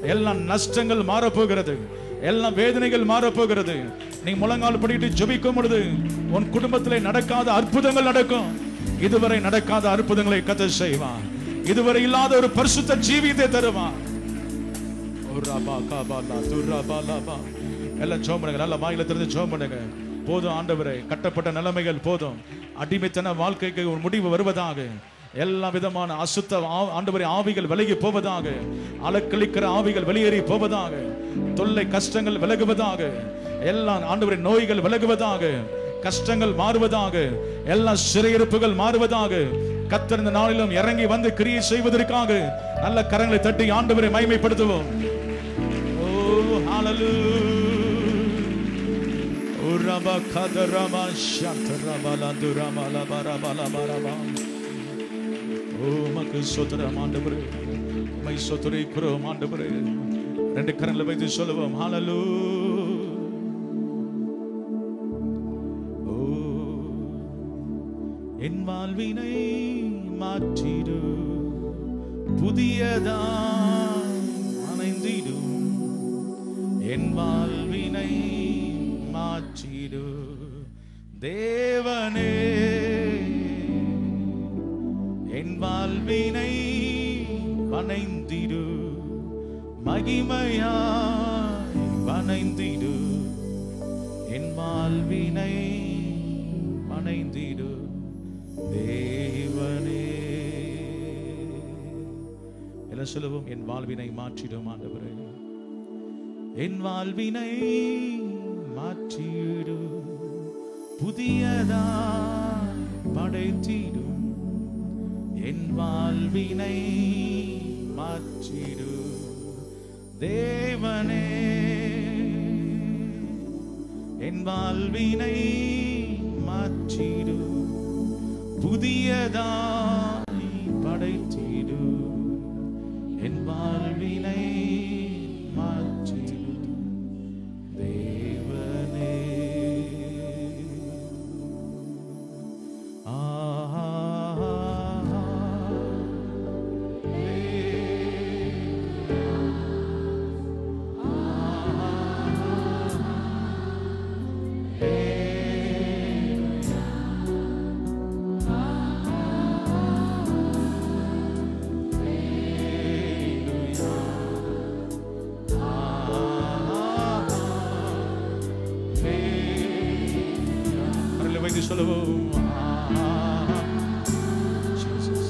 எல்லாம் நஷ்டங்கள் மாறப்போகிறது எல்லாம் வேதனைகள் மாறப்போகிறது நீ முழங்கால் படிட்டு ஜெபிக்கும் பொழுது உன் குடும்பத்திலே நடக்காத அற்புதங்கள் நடக்கும் இதுவரை நடக்காத அற்புதங்களை கத்த செய்வான் இதுவரை இல்லாத ஒரு பரிசுத்த ஜீவியத்தை தருவான் உர்ராபா காபாலா துர்ராபா லாபா. எல்லாம் ஜோம் பண்ணுங்க நல்ல வாயில திறந்து ஜோம் பண்ணுங்க போதும் ஆண்டவரே கட்டப்பட்ட நிலைமைகள் போதும் அடிமைத்தன வாழ்க்கைக்கு ஒரு முடிவு வருவதாக எல்லா விதமான அசுத்த ஆ- ஆண்டவரே ஆவிகள் விலகி போவதாக அலக்களிக்கிற ஆவிகள் வெளியேறி போவதாக தொல்லை கஷ்டங்கள் விலகுவதாக எல்லாம் ஆண்டவரே நோய்கள் விலகுவதாக கஷ்டங்கள் மாறுவதாக எல்லா சிறையிருப்புகள் மாறுவதாக கத்தர் இந்த நாளிலும் இறங்கி வந்து கிரியை செய்வதற்காக நல்ல கரங்களை தட்டி ஆண்டவரை மகிமைப்படுத்துவோம் ஓ ஹalleluya ஓ ரபா கதரமா சந்தரபல துரமல பரபல பரபா ஓ மக்கு சொத்துரம் ஆண்டவரே மை சொத்துரை குரோம் ஆண்டவரே ரெண்டு கரங்களை வைத்து சொல்லுவோம் ஹalleluya ஓ என் வாழ்வினை மாற்றிடு புதியதா அணைந்திடும் என் வாழ்வினை மாற்றிடு தேவனே என் வாழ்வினை வணைந்திடு மகிமையாய் வணைந்திடு என் வாழ்வினை வணைந்திடு தேவனே எல்லாம் சொல்லுவோம் என் வாழ்வினை மாற்றிடும் ஆண்டவரே என் வாழ்வினை மாற்றிடு புதியதா படைத்திடும் என் வாழ்வினை மாற்றிடு தேவனே என் வாழ்வினை மாற்றிடு புதியதாய் படைத்திடு என் வாழ்வினை மாற்றிடு தேவனே கரங்களை வைத்து சொல்லுவோம் Jesus.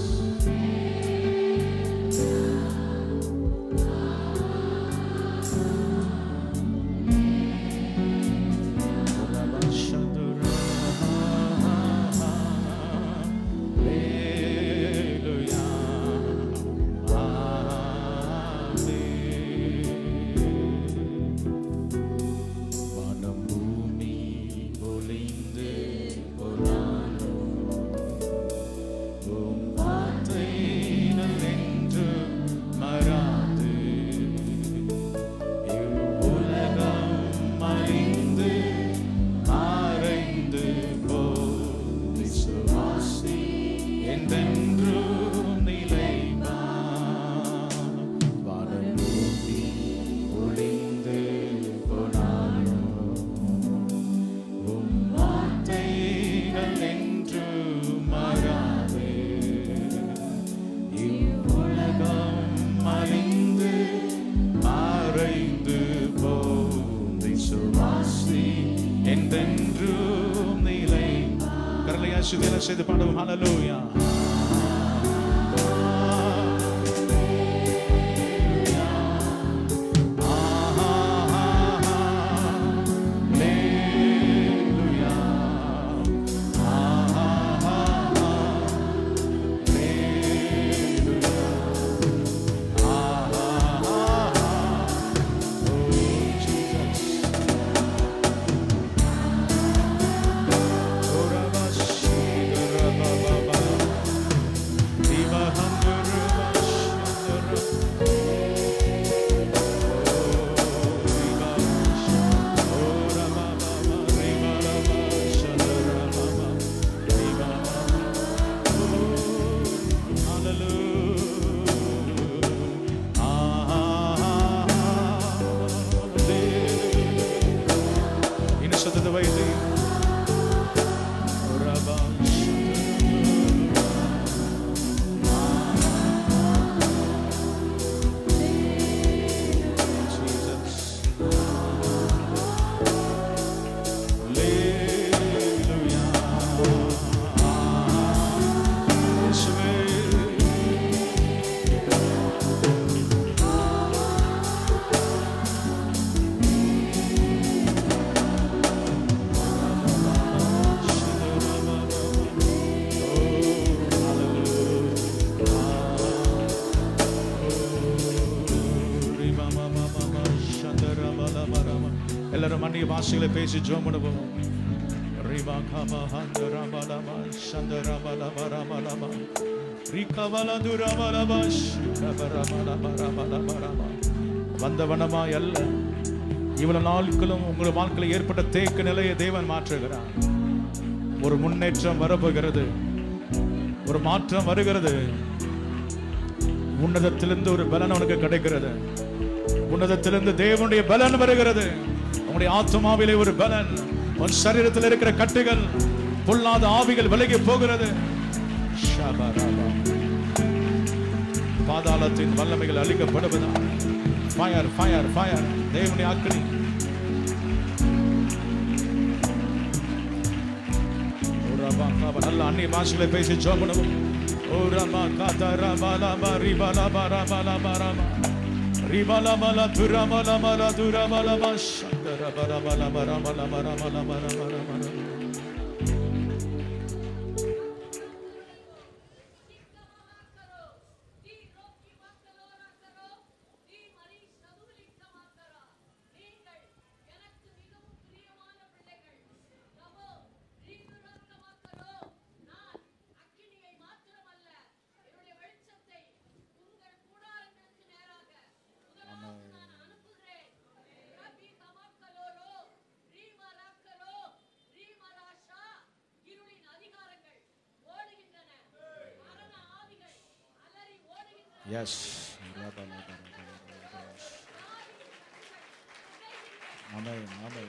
வானம் பூமி பொழிந்து போனாலும் உம் வார்த்தை நல்லென்று மறாது இவ்வுலகம் மறைந்து மறைந்து போம் விசுவாசி என்றென்றும் நிலைமா வானம் பூமி ஒளிந்து போனாலும் உம் வார்த்தைகள் என்று மாறாது இவ்வுலகம் மறைந்து மறைந்து போம் விசுவாசி என்றென்றும் நிலை கரலையா சுதியல செய்து பாடுவோம் ஹalleluya Oh, பாஷைகளை பேசி ஜோம் பண்ணுவோம் ரிபா கபா ஹந்த ரபா லபா சந்த ரபா லபா ரபா லபா ரிகபல துரபா லபா ஷிகப ரபா லபா ரபா லபா ரபா வந்தவனமாய் அல்ல இவ்வளவு நாட்களும் உங்கள் வாழ்க்கையில் ஏற்பட்ட தேக்க நிலையை தேவன் மாற்றுகிறார் ஒரு முன்னேற்றம் வரப்போகிறது ஒரு மாற்றம் வருகிறது உன்னதத்திலிருந்து ஒரு பலன் உனக்கு கிடைக்கிறது உன்னதத்திலிருந்து தேவனுடைய பலன் வருகிறது உன்னுடைய ஆத்மாவிலே ஒரு பலன் உன் சரீரத்தில் இருக்கிற கட்டுகள் பொல்லாத ஆவிகள் விலகி போகிறது ஷபரபா. பாதாளத்தின் வல்லமைகள் அழிக்கப்படுவதா ஃபயர் ஃபயர் ஃபயர் தேவனுடைய அக்னி ஓ ரபா காபா. நல்ல அந்நிய பாஷைகளை பேசி ஜோம் பண்ணுவோம் ஓ ரபா காதா ரபா லபா ரிபா லபா ரபா லபா ரபா ரிபா லபா லா துரா லபா லபா துரா லபா சந்த ரபா ரபா லபா ரபா லபா ரபா லபா ரபா ரபா ரபா Yes. Amen. Amen.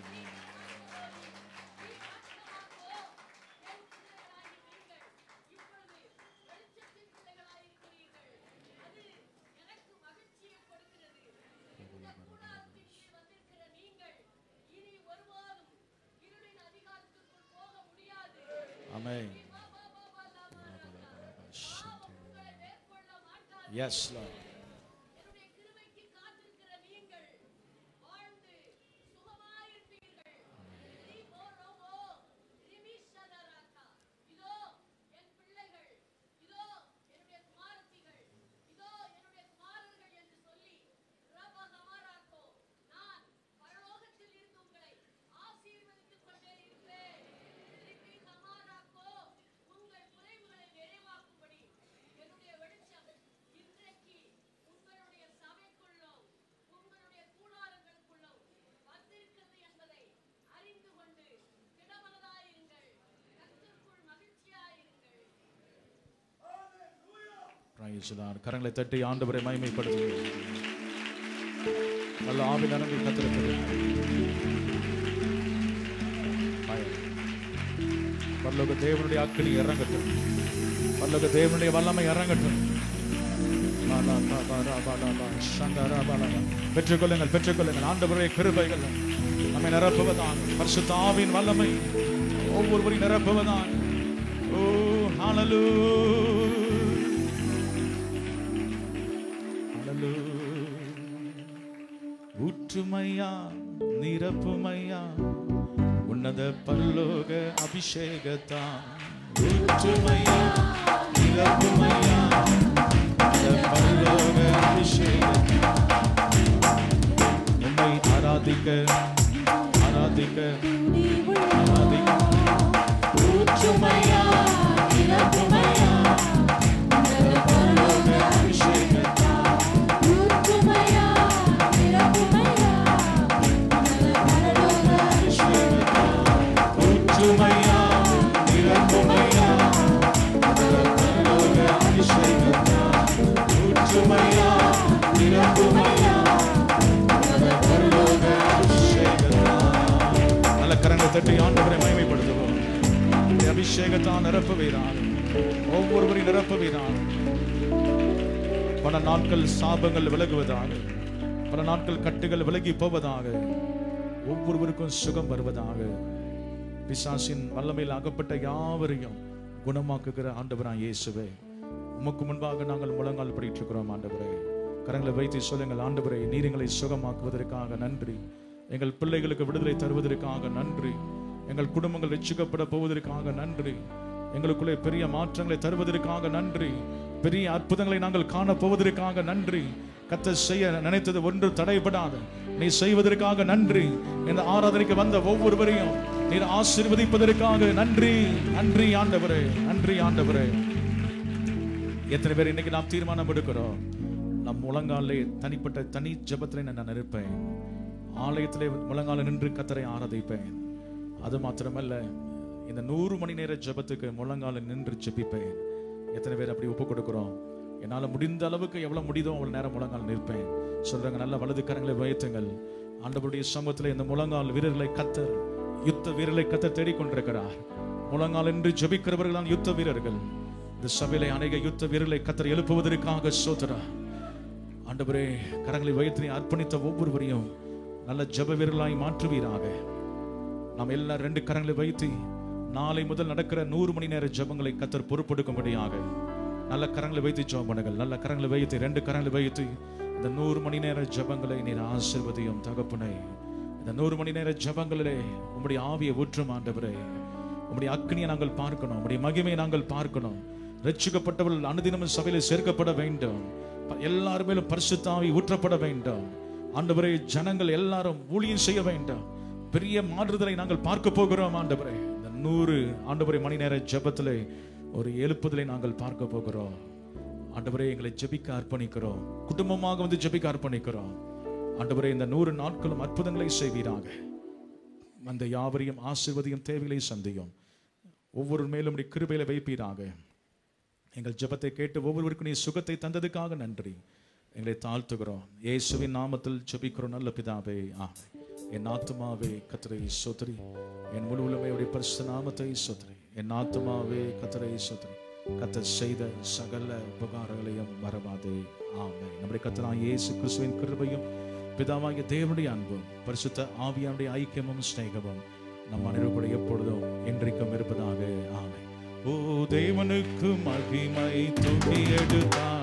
Amen. Yes, Lord. Praise the Lord. கரங்களை தட்டி ஆண்டவரை மகிமைப்படுத்துங்கள் நல்ல ஆவி நரம்பி கத்திருக்கிறது பரலோக தேவனுடைய அக்கினி இறங்கட்டும் பரலோக தேவனுடைய வல்லமை இறங்கட்டும் பாலா, பா, பா, ரா, பா, லா, பா, சந்தா, ரா, பா, லா, பா. பெற்றுக்கொள்ளுங்கள் பெற்றுக்கொள்ளுங்கள் ஆண்டவருடைய கிருபைகள் நம்மை நிரப்புவதான் பரிசுத்த ஆவியின் வல்லமை ஒவ்வொருவரையும் நிரப்புவதான் ஓ ஹalleluya ஊற்றுமையா நிரப்புமையா உன்னத பரலோக அபிஷேகத்தான் ஊற்றுமையா நிரப்புமையா உன்னத பரலோக அபிஷேகத்தான் உம்மை ஆராதிக்க ஆராதிக்க ஆராதிக்க ஊற்றுமையா நிரப்புமையா உன்னத பரலோக அபிஷேகத்தான் ஊற்றுமையா நிரப்புமையா உன்னத பரலோக அபிஷேகத்தான் ஊற்றுமையா நிரப்புமையா உன்னத பரலோக அபிஷேகத்தான் நல்ல கரங்களை தட்டி ஆண்டவரை மகிமைப்படுத்துவோம் இந்த அபிஷேகத்தான் நிரப்புவீரான் ஒவ்வொருவரையும் நிரப்புவீரான் பல நாட்கள் சாபங்கள் விலகுவதாக பல நாட்கள் கட்டுகள் விலகி போவதாக ஒவ்வொருவருக்கும் சுகம் வருவதாக பிசாசின் வல்லமையில் அகப்பட்ட யாவரையும் குணமாக்குகிற ஆண்டவரான் இயேசுவே உமக்கு முன்பாக நாங்கள் முழங்கால் படிட்டு இருக்கிறோம் ஆண்டவரே கரங்களை வைத்து சொல்லுங்கள் ஆண்டவரே நீர் எங்களை சுகமாக்குவதற்காக நன்றி எங்கள் பிள்ளைகளுக்கு விடுதலை தருவதற்காக நன்றி எங்கள் குடும்பங்கள் ரட்சிக்கப்பட போவதற்காக நன்றி எங்களுக்குள்ளே பெரிய மாற்றங்களை தருவதற்காக நன்றி பெரிய அற்புதங்களை நாங்கள் காண போவதற்காக நன்றி கத்த செய்ய நினைத்தது ஒன்று தடைபடாது நீ செய்வதற்காக நன்றி இந்த ஆராதனைக்கு வந்த ஒவ்வொருவரையும் நீர் ஆசீர்வதிப்பதற்காக நன்றி நன்றி ஆண்டவரே நன்றி ஆண்டவரே எத்தனை பேர் இன்னைக்கு நாம் தீர்மானம் எடுக்கிறோம் நம் முழங்காலே தனிப்பட்ட தனி ஜெபத்திலே நான் இருப்பேன் ஆலயத்திலே முழங்கால நின்று கத்தரை ஆராதிப்பேன் அது மாத்திரமல்ல இந்த நூறு மணி நேர ஜெபத்துக்கு முழங்கால நின்று ஜெபிப்பேன் எத்தனை பேர் அப்படி ஒப்பு கொடுக்கிறோம் என்னால முடிந்த அளவுக்கு எவ்வளவு முடியுதோ அவ்வளவு நேரம் முழங்கால் நிற்பேன் சொல்றாங்க நல்ல வலது கரங்களை வைத்துங்கள் ஆண்டவருடைய சமூகத்தில் இந்த முழங்கால் வீரர்களை கத்தர் யுத்த வீரர்களை கத்தர் தேடிக்கொண்டிருக்கிறார் முழங்கால் என்று ஜெபிக்கிறவர்கள் தான் யுத்த வீரர்கள் இந்த சபையிலே அநேக யுத்த வீரர்களை கத்தர் எழுப்புவதற்காக சோதரா ஆண்டவரே கரங்களை வைத்து அர்ப்பணித்த ஒவ்வொருவரையும் நல்ல ஜெப வீரர்களாய் மாற்றுவீராக நாம் எல்லாம் ரெண்டு கரங்களை வைத்து நாளை முதல் நடக்கிற நூறு மணி நேர ஜெபங்களை கத்தர் பொறுப்பெடுக்கும்படியாக நல்ல கரங்களை வைத்து ஜெபம் பண்ணுங்கள் நல்ல கரங்களை வைத்து ரெண்டு கரங்களை வைத்து இந்த நூறு மணி நேர ஜெபங்களை நீர் ஆசிர்வதியும் தகப்பனை இந்த நூறு மணி நேர ஜெபங்களிலே உம்முடைய ஆவியை ஊற்றும் ஆண்டவரே உம்முடைய அக்னியை நாங்கள் பார்க்கணும் உம்முடைய மகிமையை நாங்கள் பார்க்கணும் ரட்சிக்கப்பட்டவர்கள் அனுதினமும் சபையில சேர்க்கப்பட வேண்டும் ப- எல்லார் மேலும் பரிசுத்தாவி ஊற்றப்பட வேண்டும் ஆண்டவரே ஜனங்கள் எல்லாரும் ஊழியம் செய்ய வேண்டும் பெரிய மாறுதலை நாங்கள் பார்க்க போகிறோம் ஆண்டவரே இந்த நூறு ஆண்டவரே மணி நேர ஜெபத்திலே ஒரு எழுப்புதலை நாங்கள் பார்க்க போகிறோம் ஆண்டவரே எங்களை ஜெபிக்க அர்ப்பணிக்கிறோம் குடும்பமாக வந்து ஜெபிக்க அர்ப்பணிக்கிறோம் ஆண்டவரே இந்த நூறு நாட்களும் அற்புதங்களை செய்வீராக அந்த யாவரையும் ஆசீர்வதியும் தேவைகளை சந்தியும் ஒவ்வொரு மேலும் உம்முடைய கிருபையில வைப்பீராக எங்கள் ஜெபத்தை கேட்டு ஒவ்வொருவருக்கும் நீ சுகத்தை தந்ததுக்காக நன்றி எங்களை தாழ்த்துகிறோம் இயேசுவின் நாமத்தில் ஜெபிக்கிறோம் நல்ல பிதாவே ஆமென் என் ஆத்துமாவே கத்தரை சோதரி என் முழு உலமையுடைய பரிசு நாமத்தை சோதரி என் ஆத்துமாவே கத்தரை சோதரி கத்தர் செய்த சகல உபகாரங்களையும் மறவாதே ஆமென் நம்முடைய கத்தராக இயேசு கிறிஸ்துவின் கிருபையும் பிதாவாகிய தேவனுடைய அன்பும் பரிசுத்த ஆவியானுடைய ஐக்கியமும் ஸ்நேகமும் நம் அனைவரும் எப்பொழுதும் என்றைக்கும் இருப்பதாக ஆமென் ஓ தேவனுக்கு மகிமை தூக்கி எடுத்தார்